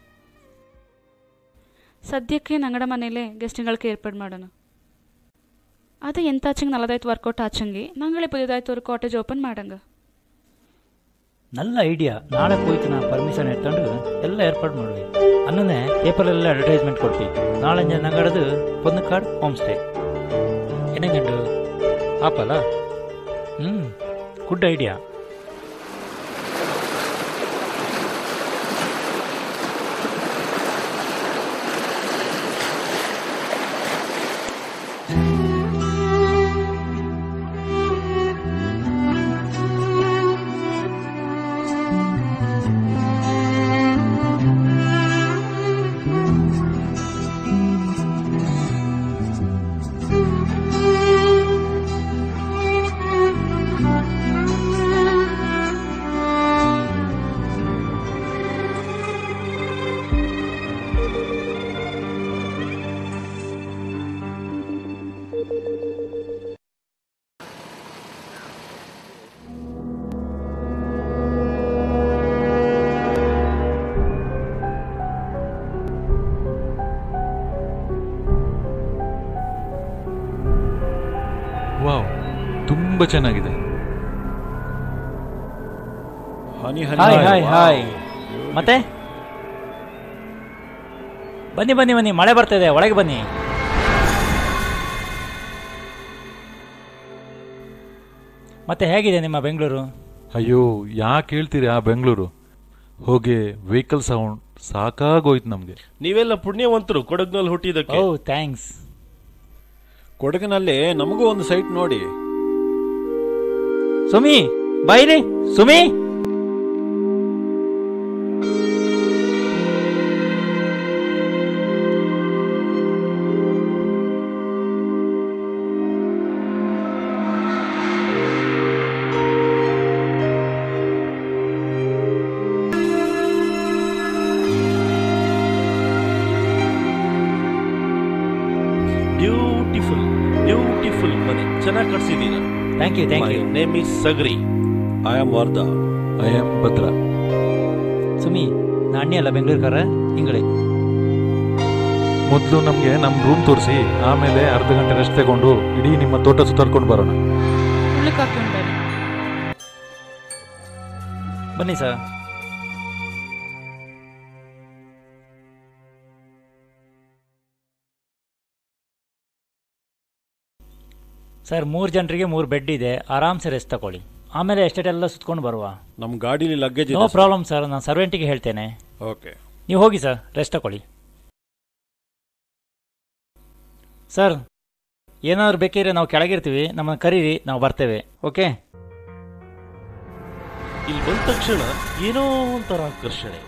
ಸದ್ಯಕ್ಕೆ ನಂಗಡ ಮನೇಲೆ ಗೆಸ್ಟ್ಗಳಿಗೆ ಏರ್ಪಾಡು ಮಾಡೋಣ ಅದು ಎಂತ ಆಚಂಗೆ ನಲದೈತು ವರ್ಕೌಟ್ ಆಚಂಗೆ ನಂಗಳೇ ಪುದಿದಾಯ್ತು ஒரு ಕಾಟೇಜ್ ಓಪನ್ ಮಾಡಂಗ நல்ல ஐடியா நாளை போயிட்டு நான் பர்மிஷன் எடுத்தாண்டு எல்லாம் ஏற்பாடு ಮಾಡಲಿ ಅನ್ನನೆ ಪೇಪರಲ್ಲ ಅಡ್ವರ್ಟೈಸ್ಮೆಂಟ್ ಕೊಡ್ತಿ ನಾಳೆ ನಂಗಡದು ಪೊನ್ನಕಾಡ್ ಹೋಮ್ ಸ್ಟೇ ಏನಂಗಂಡು ಆಪಲ್ಲ ಹ್ಞೂ ಗುಡ್ ಐಡಿಯಾ ವಾವ್ ತುಂಬ ಚೆನ್ನಾಗಿದೆ ಹನಿ ಹಾಯ್ ಹಾಯ್ ಹಾಯ್ ಮತ್ತೆ ಬನ್ನಿ ಬನ್ನಿ ಬನ್ನಿ ಮಳೆ ಬರ್ತಾ ಇದೆ ಒಳಗೆ ಬನ್ನಿ ಮತ್ತೆ ಹೇಗಿದೆ ನಿಮ್ಮ ಬೆಂಗಳೂರು ಅಯ್ಯೋ ಯಾಕೆ ಹೇಳ್ತೀರಿ ಆ ಬೆಂಗಳೂರು ಹೋಗಿ ವೆಹಿಕಲ್ ಸೌಂಡ್ ಸಾಕಾಗೋಯ್ತು ನಮಗೆ ನೀವೆಲ್ಲ ಪುಣ್ಯವಂತರು ಕೊಡಗ್ನಲ್ಲಿ ಹುಟ್ಟಿದಕ್ಕೆ ಓ ಥ್ಯಾಂಕ್ಸ್ ಕೊಡಗಿನಲ್ಲಿ ನಮಗೂ ಒಂದು ಸೈಟ್ ನೋಡಿ ಸುಮಿ ಬೈರಿ ಸುಮಿ ಬ್ಯೂಟಿಫುಲ್ ಬ್ಯೂಟಿಫುಲ್ ಮನೆ ಚೆನ್ನಾಗಿ ಕಟ್ಸಿದೀರ thank you thank you name is ಸಗರಿ I am Vardha I am Bhadra Sumi ನಾಣ್ಯ ಅಲ್ಲ ಬೆಂಗಳೂರುಕಾರ ಇಂಗಳೇ ಮೊದಲು ನಮಗೆ ನಮ್ಮ ರೂಮ್ ತೋರಿಸಿ ಆಮೇಲೆ ಅರ್ಧ ಗಂಟೆ ರೆಸ್ಟ್ ತಗೊಂಡು ಇಡೀ ನಿಮ್ಮ ತೋಟ ಸುತ್ತಾಡ್ಕೊಂಡು ಬರೋಣ ಉಳ್ಳಿಕಾಕಿ ಉಂಟಲ್ಲಿ ಬನ್ನಿ ಸರ್ ಸರ್ ಮೂರು ಜನರಿಗೆ ಮೂರು ಬೆಡ್ ಇದೆ ಆರಾಮ್ಸೆ ರೆಸ್ಟ್ ತಗೊಳ್ಳಿ ಆಮೇಲೆ ಎಸ್ಟೇಟ್ ಎಲ್ಲ ಸುತ್ಕೊಂಡು ಬರುವ ನಮ್ಮ ಗಾಡೀಲಿ ಲಗೇಜ್ ನೋ ಪ್ರಾಬ್ಲಮ್ ಸರ್ ನಾನು ಸರ್ವೆಂಟಿಗೆ ಹೇಳ್ತೇನೆ ಓಕೆ ನೀವು ಹೋಗಿ ಸರ್ ರೆಸ್ಟ್ ತಗೊಳ್ಳಿ ಸರ್ ಏನಾದ್ರು ಬೇಕಿದ್ರೆ ನಾವು ಕೆಳಗಿರ್ತೀವಿ ನಮ್ಮನ್ನು ಕರೀರಿ ನಾವು ಬರ್ತೇವೆ ಓಕೆ ಇಲ್ಲಿ ಬಂದ ತಕ್ಷಣ ಏನೋ ಒಂಥರ ಆಕರ್ಷಣೆ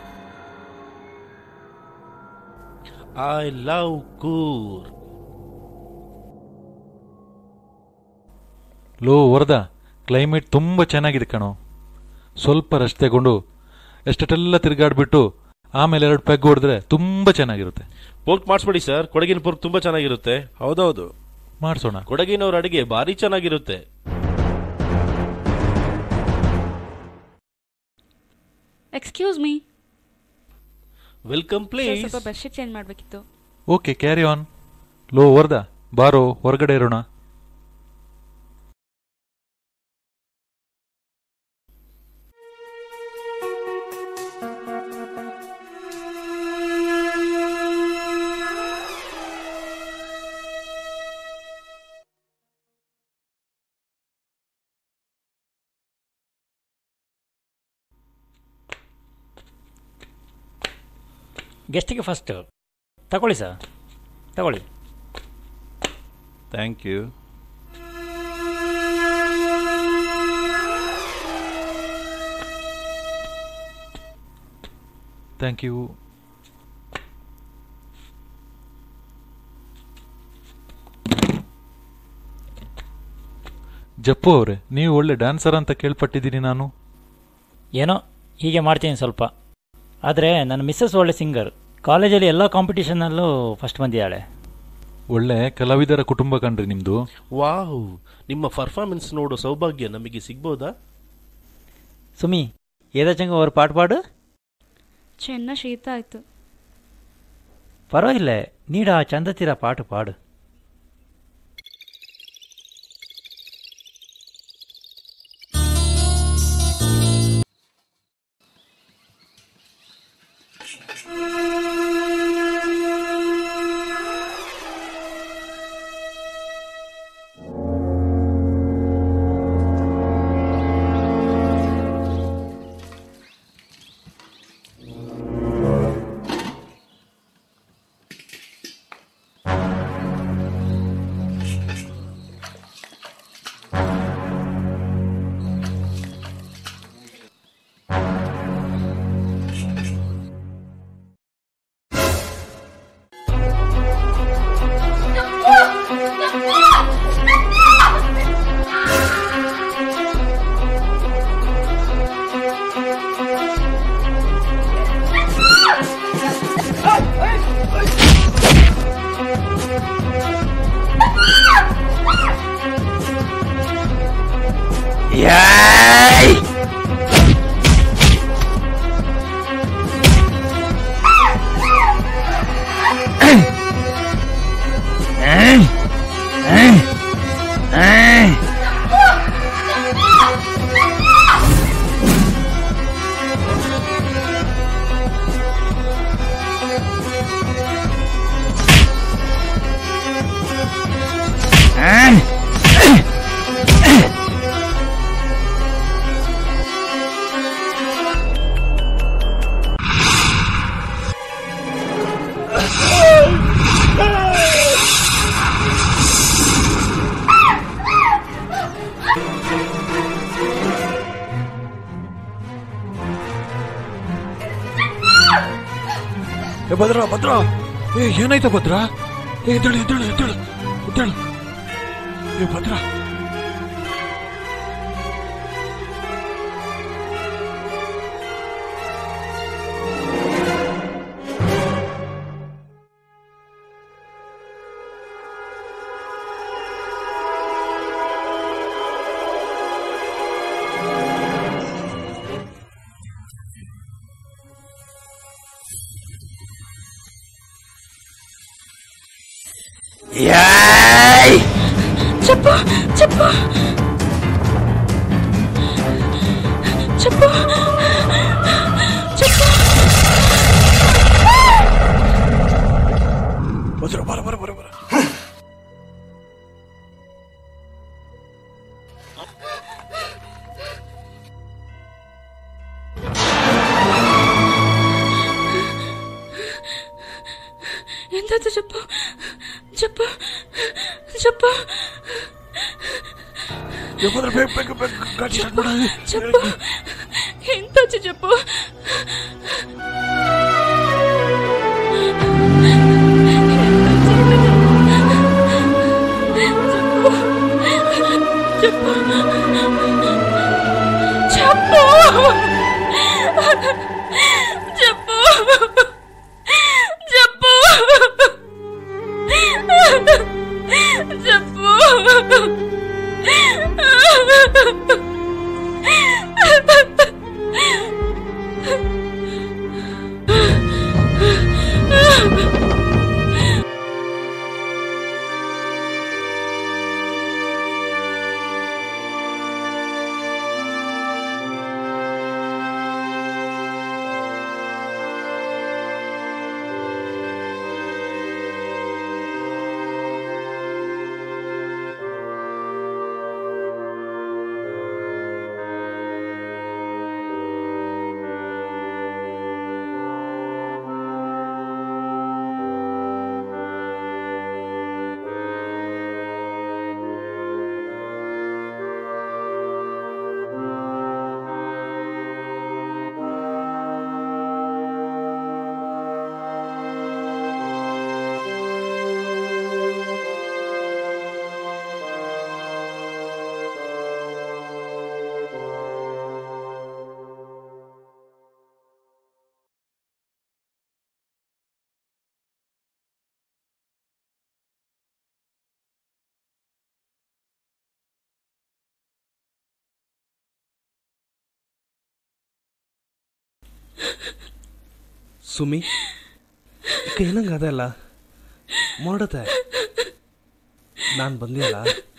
ಐ ಲವ್ ಕೂರ್ ಲೋ ವರದ ಕ್ಲೈಮೇಟ್ ತುಂಬ ಚೆನ್ನಾಗಿದೆ ಕಣೋ ಸ್ವಲ್ಪ ರೆಸ್ಟ್ ತಗೊಂಡು ಎಷ್ಟೆಲ್ಲ ತಿರುಗಾಡ್ಬಿಟ್ಟು ಆಮೇಲೆ ಎರಡು ಪೆಗ್ ಹೊಡೆದ್ರೆ ತುಂಬ ಚೆನ್ನಾಗಿರುತ್ತೆ ಪೋರ್ಕ್ ಮಾಡಿಸ್ಬೇಡಿ ಸರ್ ಕೊಡಗಿನ ಪೋರ್ಕ್ ತುಂಬಾ ಚೆನ್ನಾಗಿರುತ್ತೆ ಹೌದೌದು ಮಾಡಿಸೋಣ ಕೊಡಗಿನವ್ರ ಅಡಿಗೆ ಭಾರಿ ಚೆನ್ನಾಗಿರುತ್ತೆ ಎಕ್ಸ್ಕ್ಯೂಸ್ ಮೀ ವೆಲ್ಕಮ್ ಪ್ಲೀಸ್ ಸ್ವಲ್ಪ ಬೆಡ್ಶೀಟ್ ಚೇಂಜ್ ಮಾಡಬೇಕಿತ್ತು ಓಕೆ ಕ್ಯಾರಿ ಆನ್ ಲೋ ವರದ ಬಾರೋ ಹೊರಗಡೆ ಇರೋಣ ಗೆಸ್ಟಿಗೆ ಫಸ್ಟ್ ತಗೊಳ್ಳಿ ಸರ್ ತಗೊಳ್ಳಿ ಥ್ಯಾಂಕ್ ಯು ಥ್ಯಾಂಕ್ ಯು ಜಪ್ಪು ಅವರೇ ನೀವು ಒಳ್ಳೆ ಡ್ಯಾನ್ಸರ್ ಅಂತ ಕೇಳ್ಪಟ್ಟಿದ್ದೀನಿ ನಾನು ಏನೋ ಹೀಗೆ ಮಾಡ್ತೀನಿ ಸ್ವಲ್ಪ ಆದರೆ ನನ್ನ ಮಿಸ್ಸಸ್ ಒಳ್ಳೆ ಸಿಂಗರ್ ಕಾಲೇಜಲ್ಲಿ ಎಲ್ಲ ಕಾಂಪಿಟೇಷನ್ನಲ್ಲೂ ಫಸ್ಟ್ ಬಂದಿದ್ದಾಳೆ ಒಳ್ಳೆ ಕಲಾವಿದರ ಕುಟುಂಬ ಕಣ್ರಿ ನಿಮ್ದು ವಾವ್ ನಿಮ್ಮ ಪರ್ಫಾರ್ಮೆನ್ಸ್ ನೋಡೋ ಸೌಭಾಗ್ಯ ನಮಗೆ ಸಿಗ್ಬೋದಾ ಸುಮಿ ಏದಾಚಂಗ ಅವ್ರ ಪಾಟ್ ಪಾಡು ಚೆನ್ನ ಶೀತ ಆಯ್ತು ಪರವಾಗಿಲ್ಲ ನೀಡ ಚಂದತಿರ ಪಾಟು ಪಾಡು ಏ ಭದ್ರ ಭದ್ರ ಏ ಏನಾಯ್ತು ಭದ್ರ ಏ ಎದ್ದೇಳು ಎದ್ದೇಳು ಎದ್ದೇಳು ಎದ್ದೇಳು ಏ ಭದ್ರ చెప్పు చెప్పు చెప్పు చెప్పు ಭದ್ರ ಬರ ಬರ ಬರ ಬರ ಎಂತದ್ದು చెప్పు చెప్పు చెప్పు ಏ ಭದ್ರ ಬೇಗ ಬೇಗ ಬೇಗ ಗಾಡಿ ಸ್ಟಾರ್ಟ್ ಮಾಡು చెప్పు ಎಂತದ್ದು చెప్పు చెప్పు చెప్పు చెప్పు చెప్పు ಸುಮಿ ಇಕ್ಕ ಏನಂಗ ಅದಲ್ಲ ಮಾಡತ್ತೆ ನಾನು ಬಂದಿಯಲ್ಲ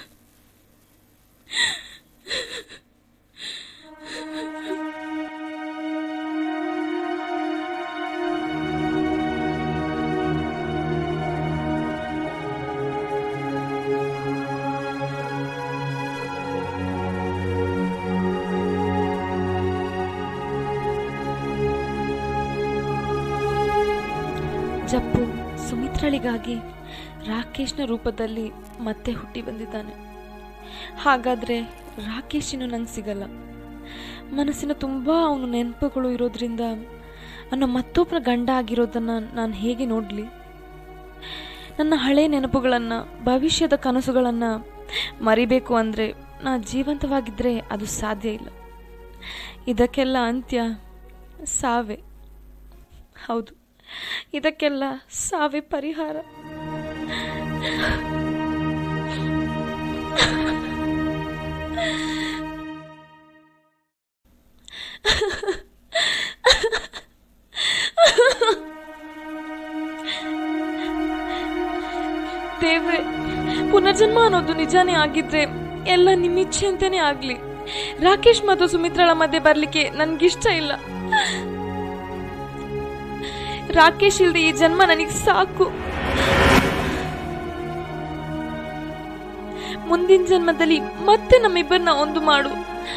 ಜಪ್ಪು ಸುಮಿತ್ರಳಿಗಾಗಿ ರಾಕೇಶ್ನ ರೂಪದಲ್ಲಿ ಮತ್ತೆ ಹುಟ್ಟಿ ಬಂದಿದ್ದಾನೆ ಹಾಗಾದ್ರೆ ರಾಕೇಶ್ ಇನ್ನು ನಂಗೆ ಸಿಗಲ್ಲ ಮನಸ್ಸಿನ ತುಂಬ ಅವನು ನೆನಪುಗಳು ಇರೋದ್ರಿಂದ ಅನ್ನೋ ಮತ್ತೊಬ್ಬರ ಗಂಡ ಆಗಿರೋದನ್ನು ನಾನು ಹೇಗೆ ನೋಡಲಿ ನನ್ನ ಹಳೆ ನೆನಪುಗಳನ್ನು ಭವಿಷ್ಯದ ಕನಸುಗಳನ್ನು ಮರಿಬೇಕು ಅಂದರೆ ನಾ ಜೀವಂತವಾಗಿದ್ದರೆ ಅದು ಸಾಧ್ಯ ಇಲ್ಲ ಇದಕ್ಕೆಲ್ಲ ಅಂತ್ಯ ಸಾವೇ ಹೌದು ಇದಕ್ಕೆಲ್ಲ ಸಾವೇ ಪರಿಹಾರ ದೇವ್ರೆ ಪುನರ್ಜನ್ಮ ಅನ್ನೋದು ನಿಜಾನೇ ಆಗಿದ್ರೆ ಎಲ್ಲ ನಿಮ್ಮ ಇಚ್ಛೆ ಅಂತಾನೆ ಆಗ್ಲಿ ರಾಕೇಶ್ ಮತ್ತು ಸುಮಿತ್ರಳ ಮಧ್ಯೆ ಬರ್ಲಿಕ್ಕೆ ನನ್ಗಿಷ್ಟ ಇಲ್ಲ ರಾಕೇಶ್ ಇಲ್ದೆ ಈ ಜನ್ಮ ನನಗೆ ಸಾಕು ಮುಂದಿನ ಜನ್ಮದಲ್ಲಿ ಮತ್ತೆ ನಮ್ಮಿಬ್ಬರನ್ನ ಒಂದು ಮಾಡು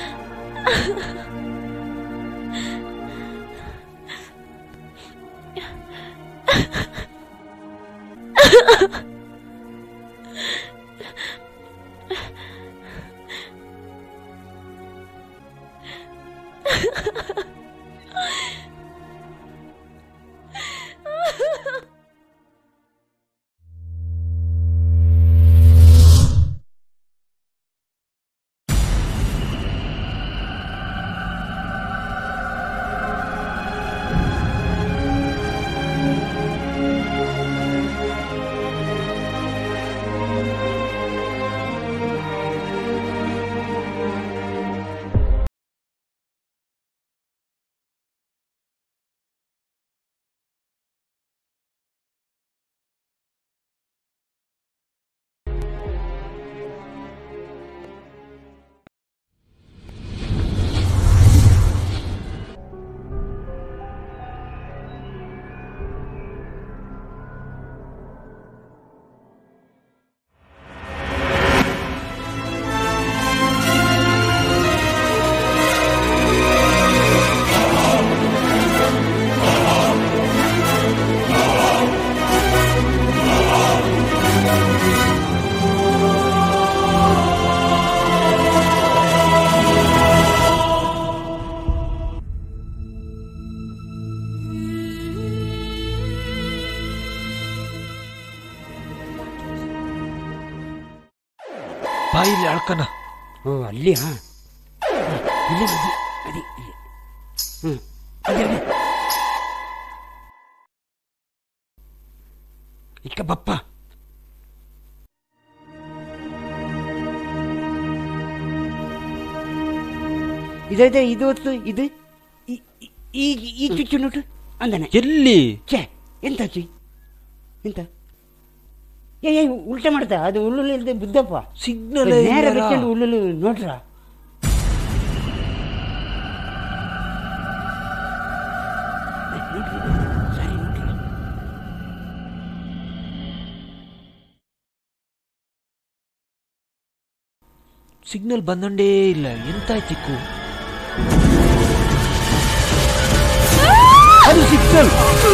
ಬಾಯಿಲಿ ಅಳ್ಕನ ಓ ಅಲ್ಲಿ ಹಾ ಇಲ್ಲಿ ಅದಿ ಅದಿ ಇಲ್ಲಿ. ಹ್ಮ್ ಅದೇ ಅದೇ ಇಕ್ಕ ಬಪ್ಪ ಇದೇ ಇದು ಹೊತ್ತು ಇದು ಈ- ಈ- ಈ ಈ ಚುಚ್ಚು ನೋಟು ಅಂದನೆ ಎಲ್ಲಿ ಛೇ ಎಂತ ಚಿ ಎಂತ ಏ ಏ ಉಲ್ಟೆ ಮಾಡ್ತಾ ಅದು ಉಳ್ಳುಳ್ಳಿ ಇಲ್ಲದೆ ಬುದ್ಧಪ್ಪ ಸಿಗ್ನಲ್ ನೇರ ಬೆಚ್ಚಂಡು ಉಳ್ಳುಳ್ಳಿ ನೋಡ್ರ ಸಿಗ್ನಲ್ ಬಂದಂಡೇ ಇಲ್ಲ ಎಂತಾಯ್ತಿಕ್ಕು ಅದು ಸಿಗ್ನಲ್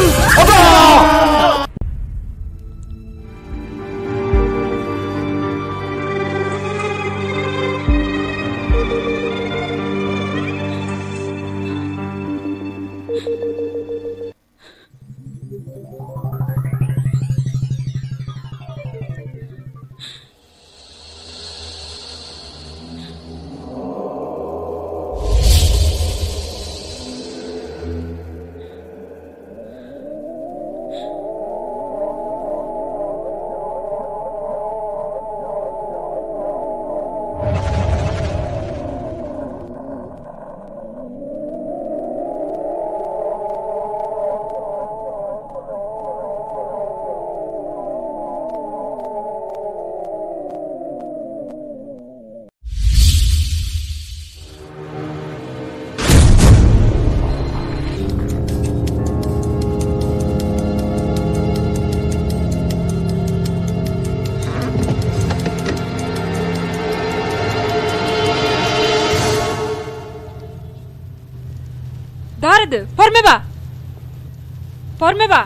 ದಾರದ್ ಹೊರ್ಮೆ ಬಾ ಹೊರ್ಮೆ ಬಾ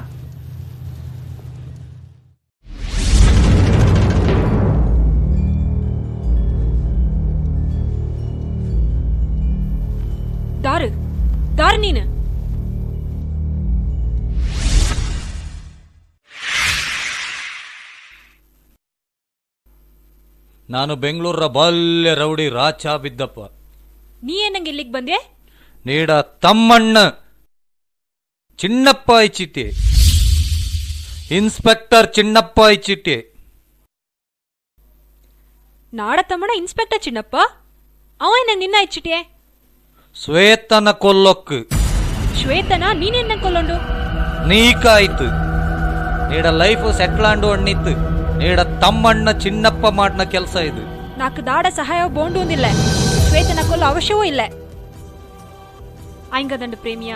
ದಾರು ದಾರು ನೀನು ನಾನು ಬೆಂಗಳೂರ ಬಾಲ್ಯ ರೌಡಿ ರಾಚ ಬಿದ್ದಪ್ಪ ನೀ ಏನಂಗೆ ಇಲ್ಲಿಗೆ ಬಂದೆ ನೀಡ ತಮ್ಮಣ್ಣ ಚಿನ್ನಪ್ಪ ಇಚ್ಚಿಟ್ಟಿ ಇನ್ಸ್ಪೆಕ್ಟರ್ ಚಿನ್ನಪ್ಪ ಇಚ್ಚಿಟ್ಟಿ ನಾಡ ತಮ್ಮಣ ಇನ್ಸ್ಪೆಕ್ಟರ್ ಚಿನ್ನಪ್ಪ ಅವ ನಂಗೆ ನಿನ್ನ ಇಚ್ಚಿಟ್ಯೆ ಶ್ವೇತನ ಕೊಲ್ಲೊಕ್ಕು ಶ್ವೇತನ ನೀನೇನ್ ಕೊಲ್ಲೊಂಡು ನೀಕಾಯ್ತು ನೀಡ ಲೈಫ್ ಸೆಟ್ಲಾಂಡು ಅಣ್ಣಿತ್ತು ನೀಡ ತಮ್ಮಣ್ಣ ಚಿನ್ನಪ್ಪ ಮಾಡ್ನ ಕೆಲಸ ಇದು నాకు దాడ సహాయం బోండుందిల్లే శ్వేతన కొల్ల అవశ్ಯವೂ ಇಲ್ಲ ಆಯ್ಗದಂಡ ಪ್ರೇಮಿಯ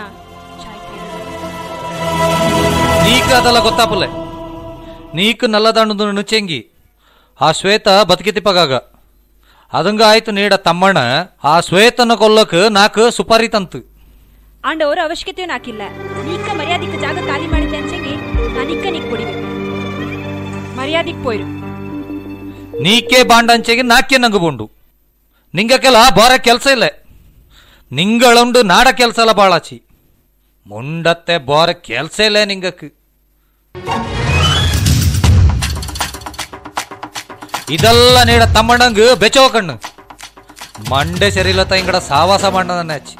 నీకు అదలా గొత్తాపులే నీకు నల్లదండు నుచెంగి ఆ శ్వేత బతికితిప్పగాಗ ಅದಂಗ ಆಯ್ತು ನೀಡ ತಮ್ಮಣ್ಣ ಆ ಶ್ವೇತನ ಕೊಲ್ಲಕ್ ನಾಕು ಸುಪಾರಿ ತಂತು ಆಂಡ ಅವರ ಅವಶ್ಯಕತೆಯೂ ನಾಕಿಲ್ಲ ನೀಕ ಮರ್ಯಾದಿಕ ಜಾಗ ಖಾಲಿ ಮಾಡಿದ್ದೆ ಅಂಚೆಂಗಿ ನಾನಿಕ್ಕ ನೀಕ್ ಕೊಡಿಬೇಕು ಮರ್ಯಾದಿಕ್ ಪೋಯ್ರು ನೀಕೆ ಬಾಂಡಂಚೆಗೆ ನಾಕೆ ನಂಗು ಬೋಂಡು ನಿಂಗಕ್ಕೆಲ್ಲ ಬಾರ ಕೆಲಸ ಇಲ್ಲ ನಿಂಗಳುಂಡು ನಾಡ ಕೆಲಸ ಎಲ್ಲ ಬಾಳಾಚಿ ಮುಂಡತ್ತೆ ಬಾರ ಕೆಲಸ ಇಲ್ಲ ನಿಂಗಕ್ ಇದೆಲ್ಲ ನೀಡ ತಮ್ಮಣ್ಣಂಗ್ ಬೆಚೋ ಕಣ್ಣು ಮಂಡೆ ಸರಿಲತ್ತ ಇಂಗಡ ಸಾವಾಸ ಮಾಡದನ್ನ ಹಚ್ಚಿ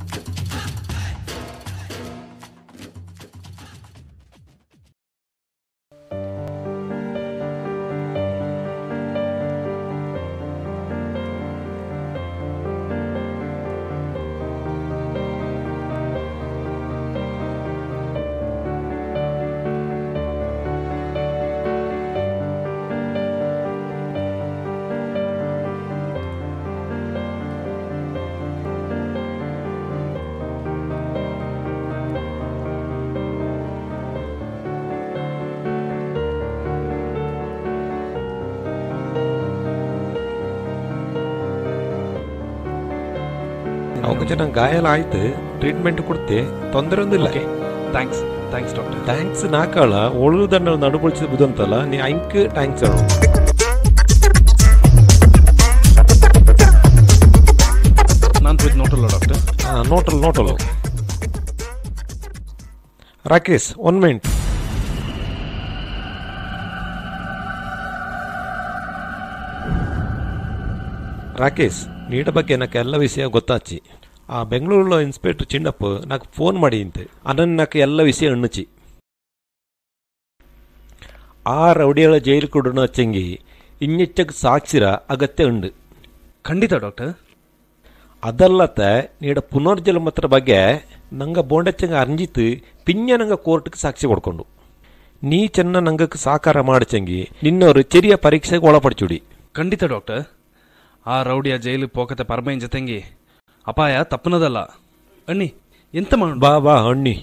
ಅವಕ್ಕೆ ಚೆನ್ನಾಗಿ ಗಾಯಲ ಆಯ್ತು ಟ್ರೀಟ್ಮೆಂಟ್ ಕೊಡ್ತೆ ತೊಂದರೆ ಒಂದಿಲ್ಲ ಥ್ಯಾಂಕ್ಸ್ ಥ್ಯಾಂಕ್ಸ್ ಡಾಕ್ಟರ್ ಥ್ಯಾಂಕ್ಸ್ ನಾಕಾಳ ಒಳ್ಳುದನ್ನ ನಡುಗೊಳಿಸಿದ ಬುದಂತಲ್ಲ ನೀ ಅಂಕ್ ಥ್ಯಾಂಕ್ಸ್ ಹೇಳು ನಾನು ಹೋಯ್ತು ನೋಟಲ್ಲ ಡಾಕ್ಟರ್ ನೋಟಲ್ ನೋಟಲ್ ರಾಕೇಶ್ ಒನ್ ಮಿನಿಟ್ ರಾಕೇಶ್ ನೀಡ ಬಗ್ಗೆ నాకు ಎಲ್ಲ ವಿಷಯ ಗೊತ್ತಾಚಿ ಆ ಬೆಂಗಳೂರುలో ಇನ್ಸ್ಪೆಕ್ಟರ್ ಚಿನ್ನಪ್ಪ నాకు ಫೋನ್ ಮಾಡಿಂತೆ ಅದನ್ನು నాకు ಎಲ್ಲ ವಿಷಯ ಎಣ್ಣಚಿ ಆ ರೌಡಿಗಳ ಜೈಲು ಕೊಡೋಣ ಹಚ್ಚಂಗಿ ಇನ್ನೆಚ್ಚಕ್ಕೆ ಸಾಕ್ಷಿರ ಅಗತ್ಯ ಉಂಡು ಖಂಡಿತ ಡಾಕ್ಟರ್ ಅದಲ್ಲತ್ತ ನೀಡ ಪುನರ್ಜನ್ಮತ್ರ ಬಗ್ಗೆ ನಂಗೆ ಬೋಂಡಚ್ಚಂಗ ಅರ್ಜಿತ್ತು ಪಿಂಜ ನಂಗೆ ಕೋರ್ಟ್ಗೆ ಸಾಕ್ಷಿ ಕೊಡ್ಕೊಂಡು ನೀ ಚೆನ್ನ ನಂಗಕ್ಕೆ ಸಾಕಾರ ಮಾಡಚಂಗಿ ನಿನ್ನವರು ಚೆರಿಯ ಪರೀಕ್ಷೆಗೆ ಒಳಪಡಿಸುಡಿ ಖಂಡಿತ ಡಾಕ್ಟರ್ ಆ ರೌಡಿಯ ಜೈಲು ಪೋಕತೆ ಪರಮೈನ್ ಜೊತೆಂಗಿ ಅಪಾಯ ತಪ್ಪನದಲ್ಲ ಅಣ್ಣಿ ಎಂತ ಮಾಡ ಬಾ ಬಾ ಅಣ್ಣಿ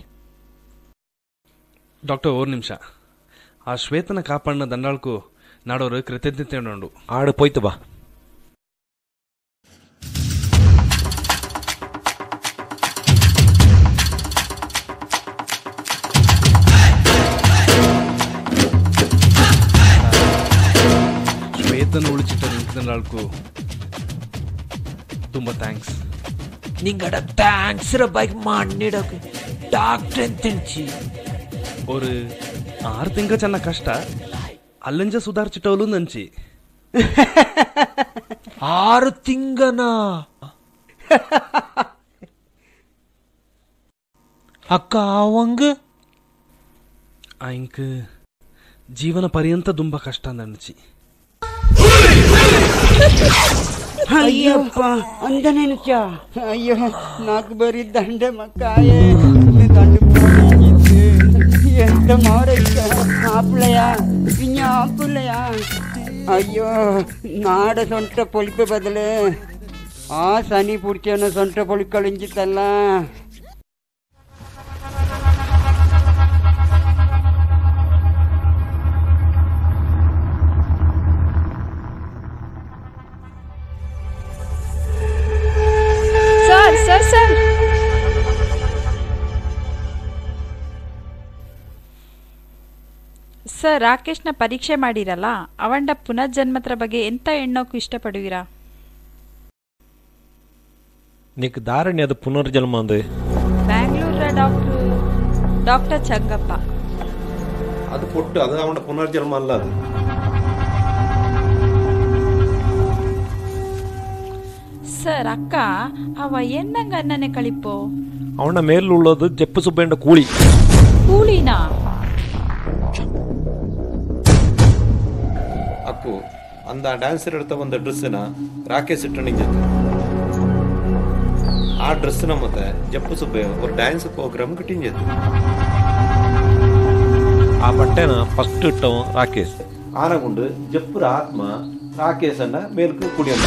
ಡಾಕ್ಟರ್ ಓರ್ ನಿಮಿಷ ಆ ಶ್ವೇತನ ಕಾಪಾಡಿನ ದಂಡಾಳ್ಕು ನಾಡೋರು ಕೃತಜ್ಞತೆ ಉಂಡು ಆಡು ಪೋಯ್ತು ಬಾ ಶ್ವೇತನ ಉಳಿಚಿಟ್ಟ ನಿಂತನಾಳ್ಕು ತುಂಬ ಥ್ಯಾಂಕ್ಸ್ നിങ്ങടെ താങ്ക്സ് ബൈക്ക് മണ്ണിടൊക്കെ ഡാക്ടർ എന്തെഞ്ചി ஒரு ஆறு திங்க சென்ன கஷ்ட ಅಲ್ಲಂಜ ಸುಧಾರಿಸಿಟ್ಟವಲು ನಂಚಿ ಆರು ತಿಂಗನ ಅಕ್ಕ ಅವಂಗ ಆಯ್ಕ ಜೀವನ ಪರ್ಯಂತ ತುಂಬ ಕಷ್ಟ ನನ್ಚಿ ಅಯ್ಯಪ್ಪ ಅಂದ ನೆನಚ ಅಯ್ಯೋ నాకు ಬರೀ ದಂಡೆ ಮಕ್ಕಾಯೆ ದಂಡು ఎంత మారయ్య ఆపులయా ఇኛ ఆపులయా అయ్యో నాడ సొంట పొలిపే బదులు ఆ సని పుడిచాను సొంట పొలికలించితల్ల ಸರ್ ಸರ್ ಸರ್ ಸರ್ ರಾಕೇಶ್ನ ಪರೀಕ್ಷೆ ಮಾಡಿರಲ್ಲ ಅವಂಡ ಪುನರ್ಜನ್ಮತ್ರ ಬಗ್ಗೆ ಎಂತ ಎಣ್ಣೋಕು ಇಷ್ಟಪಡುವಿರಾ నీకు దారిని అది పునర్జన్మ అంది ಬ್ಯಾಂಗ್ಳೂರ ಡಾಕ್ಟ್ರು ಡಾಕ್ಟರ್ ಚಂಗಪ್ಪ അത് പൊട്ട് അത് അവന്റെ പുനർജന്മം അല്ല അത് ಸರ್ ಅಕ್ಕ ಅವ ಎನ್ನಂಗ ಅನ್ನನೆ ಕಳಿಪೋ അവന്റെ മേലിലുള്ളത് ജപ്പ് സുബേന്റെ കൂളി ಕೂಲಿನಾ അക്കു அந்த டான்ஸர் எடுத்த வந்த ಡ್ರೆಸ್ಸಿನ ರಾಕೇಶ್ ಇಟ್ಟಣಿಂಜತ್ತು ಆ ಡ್ರೆಸ್ಸಿನ ಮತ್ತೆ ಜಪ್ಪು ಸುಬ್ಬೆ ஒரு ಡ್ಯಾನ್ಸ್ ಪ್ರೋಗ್ರಾಮ್ ಕಟ್ಟಿಂಜತ್ತು ಆ ಬಟ್ಟೆನ ಫಸ್ಟ್ ಇಟ್ಟವ ರಾಕೇಶ್ ಆನಗುಂಡು ಜಪ್ಪುರ ಆತ್ಮ ರಾಕೇಶನ್ನ ಮೇಲ್ಕು ಕುಡಿಯೋದು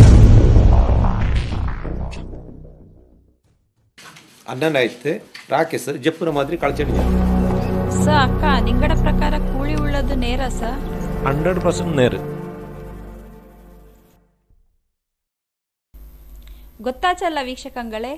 ಅನ್ನನಾಯ್ತು ರಾಕೇಶ್ ಜಪ್ಪುರ ಮಾದರಿ ಕಳ್ಚಂಡಿ ಸ ಅಕ್ಕ ನಿಂಗಡ ಪ್ರಕಾರ ಕೂಳಿ ಉಳ್ಳದು ನೇರ ಸ ಹಂಡ್ರೆಡ್ ಪರ್ಸೆಂಟ್ ನೇರು ಗೊತ್ತಾಚಲ್ಲ ವೀಕ್ಷಕಂಗಳೇ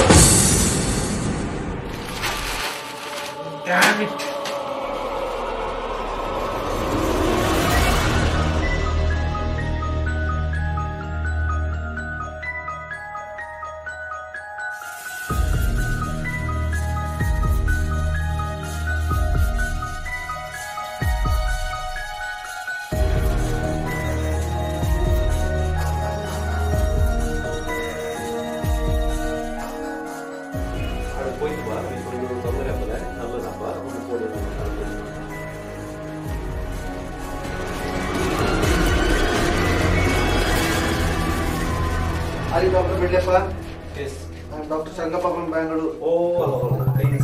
Ali Dr. Bidlepa. Yes. I'm Dr. Sangappa from Bangalore. Oh,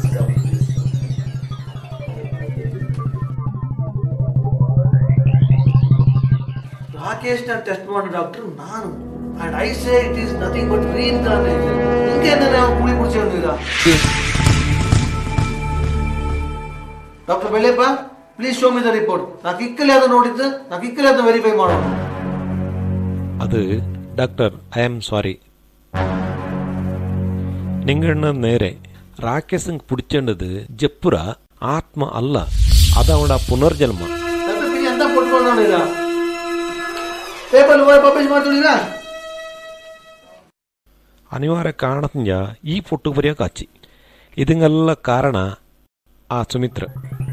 Rakesh ನ ಟೆಸ್ಟ್ ಮಾಡೋ ಡಾಕ್ಟರ್ ನಾನು and I say it is nothing but reincarnation ಹಿಂಗೆ ನಾವು ಕುಳಿ ಕುಡಿಸ್ಕೊಂಡು ಈಗ ಡಾಕ್ಟರ್ ಬೆಳೆಯಪ್ಪ please show me the report ನಾ ಕಿಕ್ಕಲಿ ಅದು ನೋಡಿದ್ದು ನಾ ಕಿಕ್ಕಲಿ ಅದನ್ನ ವೆರಿಫೈ ಮಾಡೋಣ അത് ഡോക്ടർ ഐ ആം സോറി നിങ്ങളുടെ നേരെ രാക്കേശൻ പിടിച്ചേണ്ടത് ജപ്പുര ആത്മ അല്ല അതവിടെ പുനർജന്മ ಡಾಕ್ಟರ್ ಪಿ ಎಂತ ಕೊಟ್ಕೊಂಡು ಈಗ ಪೇಪರ್ ಪಬ್ಲಿಷ್ ಮಾಡ್ತೀರಾ ಅನಿವಾರ್ಯ ಕಾರಣದಿಂದ ಈ ಪುಟ್ಟು ಬರೆಯೋಕೆ ಹಚ್ಚಿ ಇದಕ್ಕೆಲ್ಲ ಕಾರಣ ಆ ಸುಮಿತ್ರ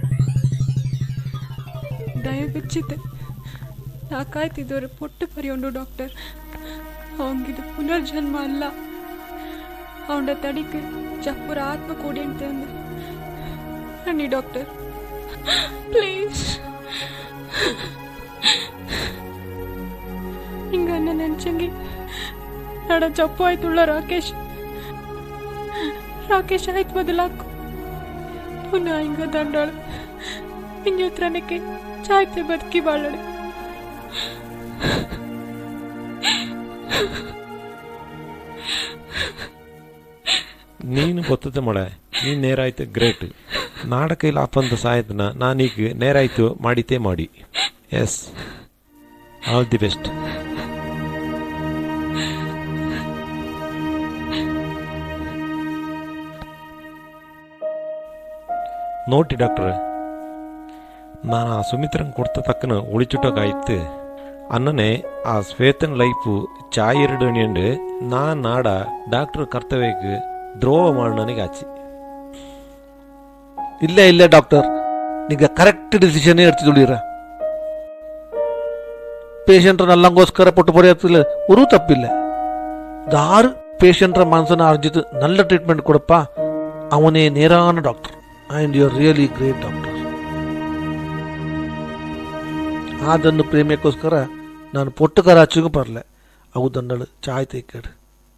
ದಯವಿಚ್ಚಿತೆ ನಾ ಕಾಯ್ತಿದ್ದವ್ರು ಪೊಟ್ಟು ಬರೆಯೋಂಡು ಡಾಕ್ಟರ್ ಅವಂಗಿದು ಪುನರ್ಜನ್ಮ ಅಲ್ಲ ಅವನ ತಡಿಕೆ ಚಪ್ಪುರ ಆತ್ಮ ಕೂಡಿ ಅಂತ ಅಂದೆ ಅನ್ನಿ ಡಾಕ್ಟರ್ ಪ್ಲೀಸ್ ಹಿಂಗ ನನ್ನ ನೆನ್ಸಂಗಿ ನಡ ಚಪ್ಪು ಆಯ್ತುಳ್ಳ ರಾಕೇಶ್ ರಾಕೇಶ್ ಆಯ್ತು ಬದಲಾಕು ಪುನಃ ಹಿಂಗ ದಂಡಾಳು ಹಿಂಜತ್ರನಕ್ಕೆ ಚಾಯ್ತೆ ಬದುಕಿ ಬಾಳಡೆ ನೀನು ಗೊತ್ತದೆ ಮಳೆ ನೀನು ನೇರಾಯ್ತು ಗ್ರೇಟ್ ನಾಡ ಕೈಲಿ ಆಪಂತ ಸಾಯತ್ನ ನಾನೀಗ ನೇರಾಯ್ತು ಮಾಡಿತೇ ಮಾಡಿ ಎಸ್ ಆಲ್ ದಿ ಬೆಸ್ಟ್ ನೋಟಿ ಡಾಕ್ಟ್ರೆ ನಾನು ಆ ಸುಮಿತ್ರನ್ ಕೊಡ್ತ ತಕ್ಕನ ಉಳಿಚುಟೋಕಾಯ್ತು ಅನ್ನನೆ ಆ ಶ್ವೇತನ್ ಲೈಫು ಚಾಯ್ ಎರಡು ಅಣಿಯಂಡು ನಾ ನಾಡ ಡಾಕ್ಟರ್ ಕರ್ತವ್ಯಕ್ಕೆ ದ್ರೋಹ ಮಾಡಿ ನನಗೆ ಆಚಿ ಇಲ್ಲ ಇಲ್ಲ ಡಾಕ್ಟರ್ ನಿಗ ಕರೆಕ್ಟ್ ಡಿಸಿಷನ್ എടുത്തുള്ളിറ പേഷ്യൻറ് നല്ലങ്കോസ്കര പൊട്ടുപൊടിയത്തില് ഒരു തപ്പില്ല ದಾರು ಪೇಷಂಟ್ರ ಮನಸ್ಸನ್ನ ಅರ್ಜಿತು ನಲ್ಲ ಟ್ರೀಟ್ಮೆಂಟ್ ಕೊಡಪ್ಪ ಅವನೇ ನೇರಾನ doctor and you are really great doctor ಅದನ್ನು ಪ್ರೇಮಿಯಕ್ಕೋಸ್ಕರ ನಾನು ಪೊಟ್ಟುಕರ ಹಚ್ಚಿಗೂ ಬರಲೆ ಅವು ದಂಡಳು ಚಾಯ್ ತೇಕಡು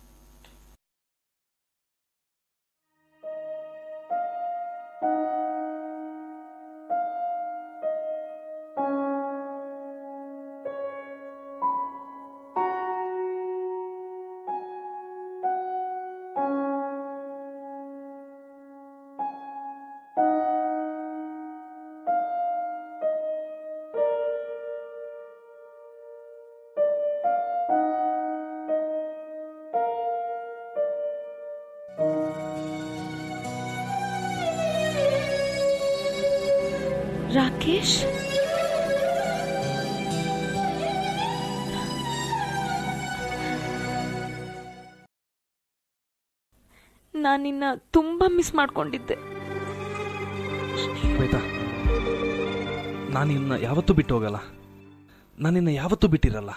ರಾಕೇಶ್ ನಾನು ನಿನ್ನ ತುಂಬಾ ಮಿಸ್ ಮಾಡ್ಕೊಂಡಿದ್ದೆ ಶ್ವೇತಾ ನಾನು ನಿನ್ನ ಯಾವತ್ತೂ ಬಿಟ್ಟು ಹೋಗಲ್ಲ ನಾನು ನಿನ್ನ ಯಾವತ್ತೂ ಬಿಟ್ಟಿರಲ್ಲ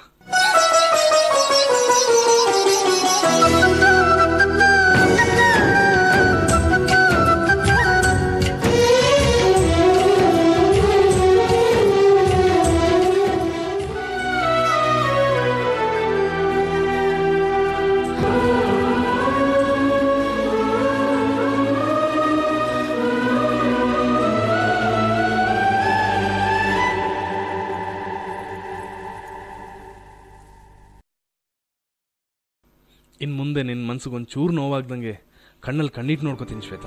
ಮುಂದೆ ನಿನ್ನ ಮನ್ಸಿಗೆ ಒಂದು ಚೂರು ನೋವಾಗ್ದಂಗೆ ಕಣ್ಣಲ್ಲಿ ಕಣ್ಣಿಟ್ಟು ನೋಡ್ಕೋತೀನಿ ಶ್ವೇತಾ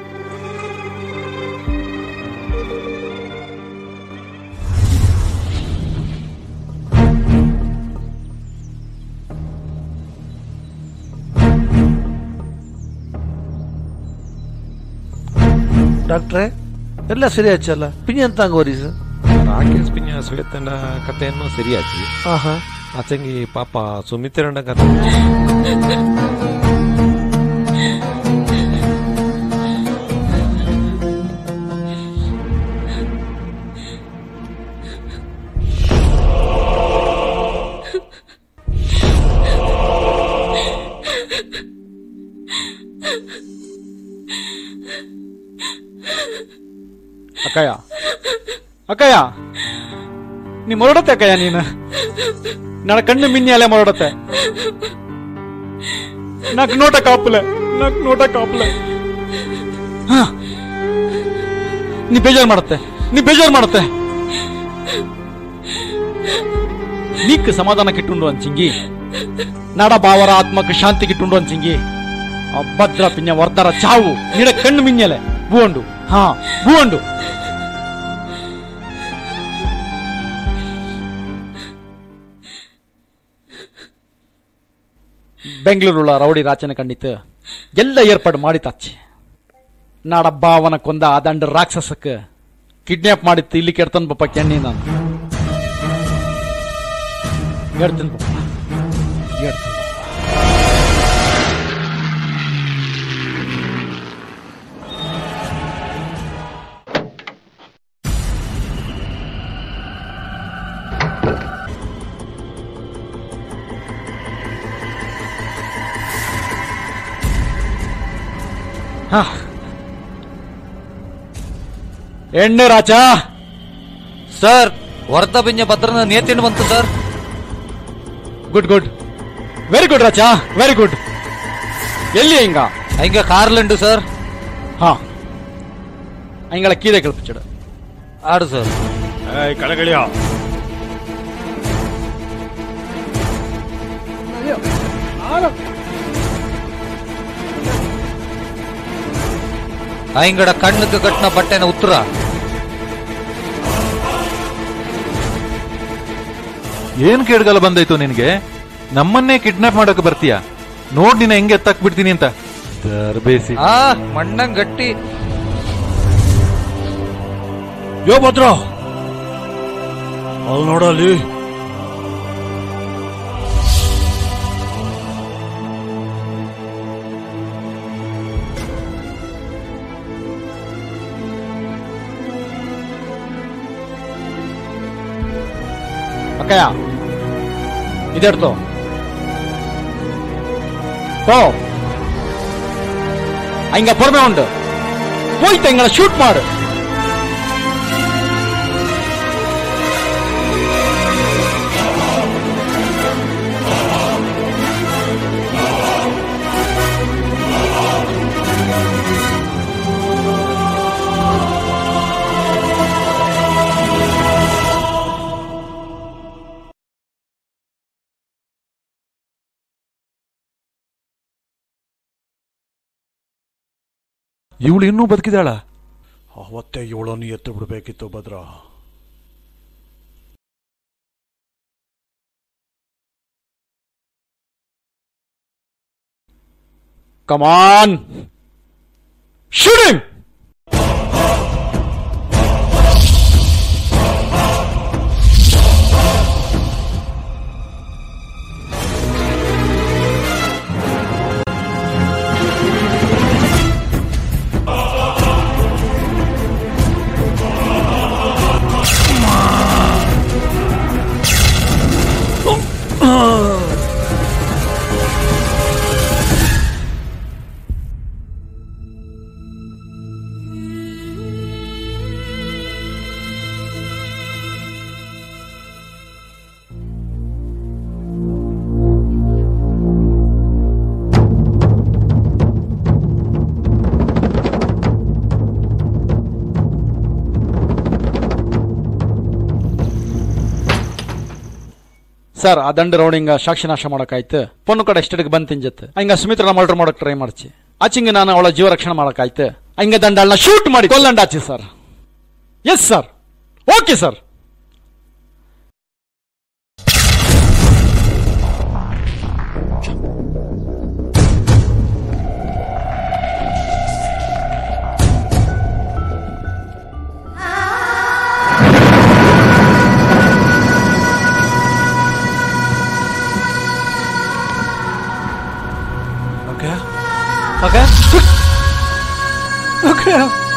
ಡಾಕ್ಟ್ರೇ ಎಲ್ಲ ಸರಿ ಆಚಲ್ಲ ಪಿನಿ ಅಂತ ಅಂಗೋರಿ ಸರ್ ರಾಕೇಶ್ ಪಿನ್ಯ ಶ್ವೇತನ ಕಥೆಯನ್ನು ಸರಿಯಾಗಿ ಆಹಾ. ಆಚಂಗಿ ಪಾಪ ಸುಮಿತ್ರಣ್ಣ ಕಥೆ ಅಕ್ಕಯ್ಯ ಅಕ್ಕಯ್ಯ ನೀ ಮೊರಡತ್ತೆ ಅಕ್ಕಯ್ಯ ನೀನು ನನ್ನ ಕಣ್ಣು ಮಿನ್ನಿ ಅಲೆ ಮೊರಡತ್ತೆ ನಾಕ್ ನೋಟ ಕಾಪುಲೆ ನಾಕ್ ನೋಟ ಕಾಪುಲೆ ಹ. ನೀ ಬೇಜಾರ್ ಮಾಡುತ್ತೆ ನೀ ಬೇಜಾರ್ ಮಾಡುತ್ತೆ ನೀಕ್ ಸಮಾಧಾನ ಕಿಟ್ಟುಂಡು ಅಂಚಿಂಗಿ ನಡ ಬಾವರ ಆತ್ಮಕ್ಕೆ ಶಾಂತಿ ಕಿಟ್ಟುಂಡು ಅಂಚಿಂಗಿ ಭದ್ರ ಪಿನ್ಯ ವರ್ದರ ಚಾವು ನಿಡ ಕಣ್ಣು ಮಿನ್ಯಲೆ ಬೂಂಡು ಹಾ ಬೂಂಡು ಬೆಂಗಳೂರುಳ ರೌಡಿ ರಾಚನೆ ಕಂಡಿತ್ತು ಎಲ್ಲ ಏರ್ಪಾಡು ಮಾಡಿ ತಾಚಿ ನಾಡಬ್ಬ ಅವನ ಕೊಂದ ಆ ದಂಡ ರಾಕ್ಷಸಕ್ಕೆ ಕಿಡ್ನಾಪ್ ಮಾಡಿತ್ತು ಇಲ್ಲಿ ಕೆಡ್ತನ್ ಪಪ್ಪ ಕೆಣ್ಣಿ ನಾನು ಹೇಳ್ತೀನಿ ಪಪ್ಪ ಹೇಳ್ತೀನಿ ಹಾ ಎಣ್ಣೆ ರಾಚ ಸರ್ ವರ್ಧ ಬಿಂಜ ಭದ್ರನ ನೇತಿಂಡು ಬಂತು sir good good very good ರಾಚ ವೆರಿ ಗುಡ್ ಎಲ್ಲಿ ಹಿಂಗ ಹಿಂಗ ಕಾರ್ಲುಂಡು ಸರ್ ಹಾ ಹಿಂಗಳ ಕೀದೆ ಕಲ್ಪಿಸಿಡ ಆಡು ಸರ್ ಏಯ್ ಕಳಗಳಿಯ ಹಿಂಗಡ ಕಣ್ಣಕ್ಕೆ ಕಟ್ಟಿನ ಬಟ್ಟೆನ ಉತ್ತರ ಏನ್ ಕೇಡ್ಗಾಲ ಬಂದೈತು ನಿನ್ಗೆ ನಮ್ಮನ್ನೇ ಕಿಡ್ನಾಪ್ ಮಾಡಕ್ ಬರ್ತೀಯ ನೋಡ್ ನಿನ್ನ ಹೆಂಗೆ ಎತ್ತಾಕ್ ಬಿಡ್ತೀನಿ ಅಂತ ತರ್ಬೇಸಿ ಆ ಮಣ್ಣಂಗ್ ಗಟ್ಟಿ ಯೋ ಭದ್ರ ಅಲ್ಲಿ ನೋಡಲ್ಲಿ ಅಕ್ಕಯ್ಯ ಇದೆಡ್ತು ಪೋ ಹಿಂಗ ಪೊರ್ಮೆ ಉಂಡು ಹೋಯ್ತು ಹಿಂಗಳ ಶೂಟ್ ಮಾಡು ಇವಳು ಇನ್ನೂ ಬದುಕಿದಾಳ ಅವತ್ತೇ ಇವಳನ್ನು ಎತ್ತು ಬಿಡಬೇಕಿತ್ತು ಭದ್ರ ಕಮಾನ್ ಶೂಟಿಂಗ್ ಸರ್ ಆ ದಂಡ ರೌಡಿಂಗ ಸಾಕ್ಷಿ ನಾಶ ಮಾಡಕ್ಕಾಯ್ತು ಪೊಣ್ಣು ಕಡೆ ಎಷ್ಟಕ್ಕೆ ಬಂದ್ ತಿಂಜತ್ ಹಂಗ ಸುಮಿತ್ರನ ಮರ್ಡರ್ ಮಾಡಕ್ ಟ್ರೈ ಮಾಡ್ಚಿ ಆಚಿಂಗ ನಾನು ಅವಳ ಜೀವ ರಕ್ಷಣೆ ಮಾಡಕ್ಕಾಯ್ತು ಹಂಗ ದಂಡಲ್ನ ಶೂಟ್ ಮಾಡಿ ಕೊಲ್ಲಂಡ ಆಚಿ sir yes sir okay sir Okay. Okay. Okay.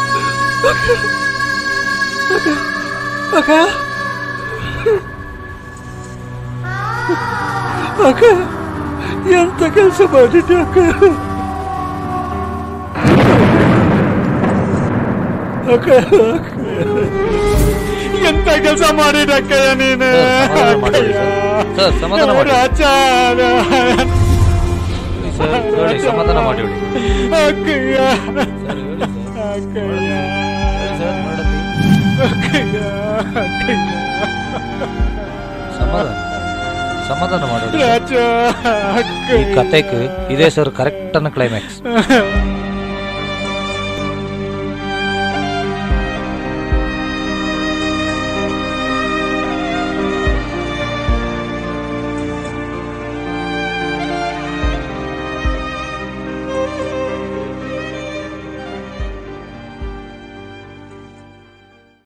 Okay. Okay. Okay. ಎಂತ ಕೆಲಸ ಮಾಡಿದ್ದೆ ಅಕ್ಕ ಅಕ್ಕ ಎಂತ ಕೆಲಸ ಮಾಡಿದಕ್ಕಯ್ಯ ನೀನು ಸರ್, ಸಮಾಧಾನ ಮಾಡಿ. ರಾಜ ಸರ್, ಹೇಳಿ, ಸಮಾಧಾನ ಮಾಡಿ ಹೇಳಿ. ಅಕ್ಕಯ್ಯ ಅಕ್ಕಯ್ಯ ಅಕ್ಕಯ್ಯ ಅಕ್ಕಯ್ಯ ಸಮಾಧಾನ ಸಮಾಧಾನ ಮಾಡಿ ರಾಜ ಈ ಕತೆക്ക് ಇದೇ ಸರ್ ಕರೆಕ್ಟ್ ಅನ್ನ ಕ್ಲೈಮ್ಯಾಕ್ಸ್ ಅಕ್ಕಯ್ಯ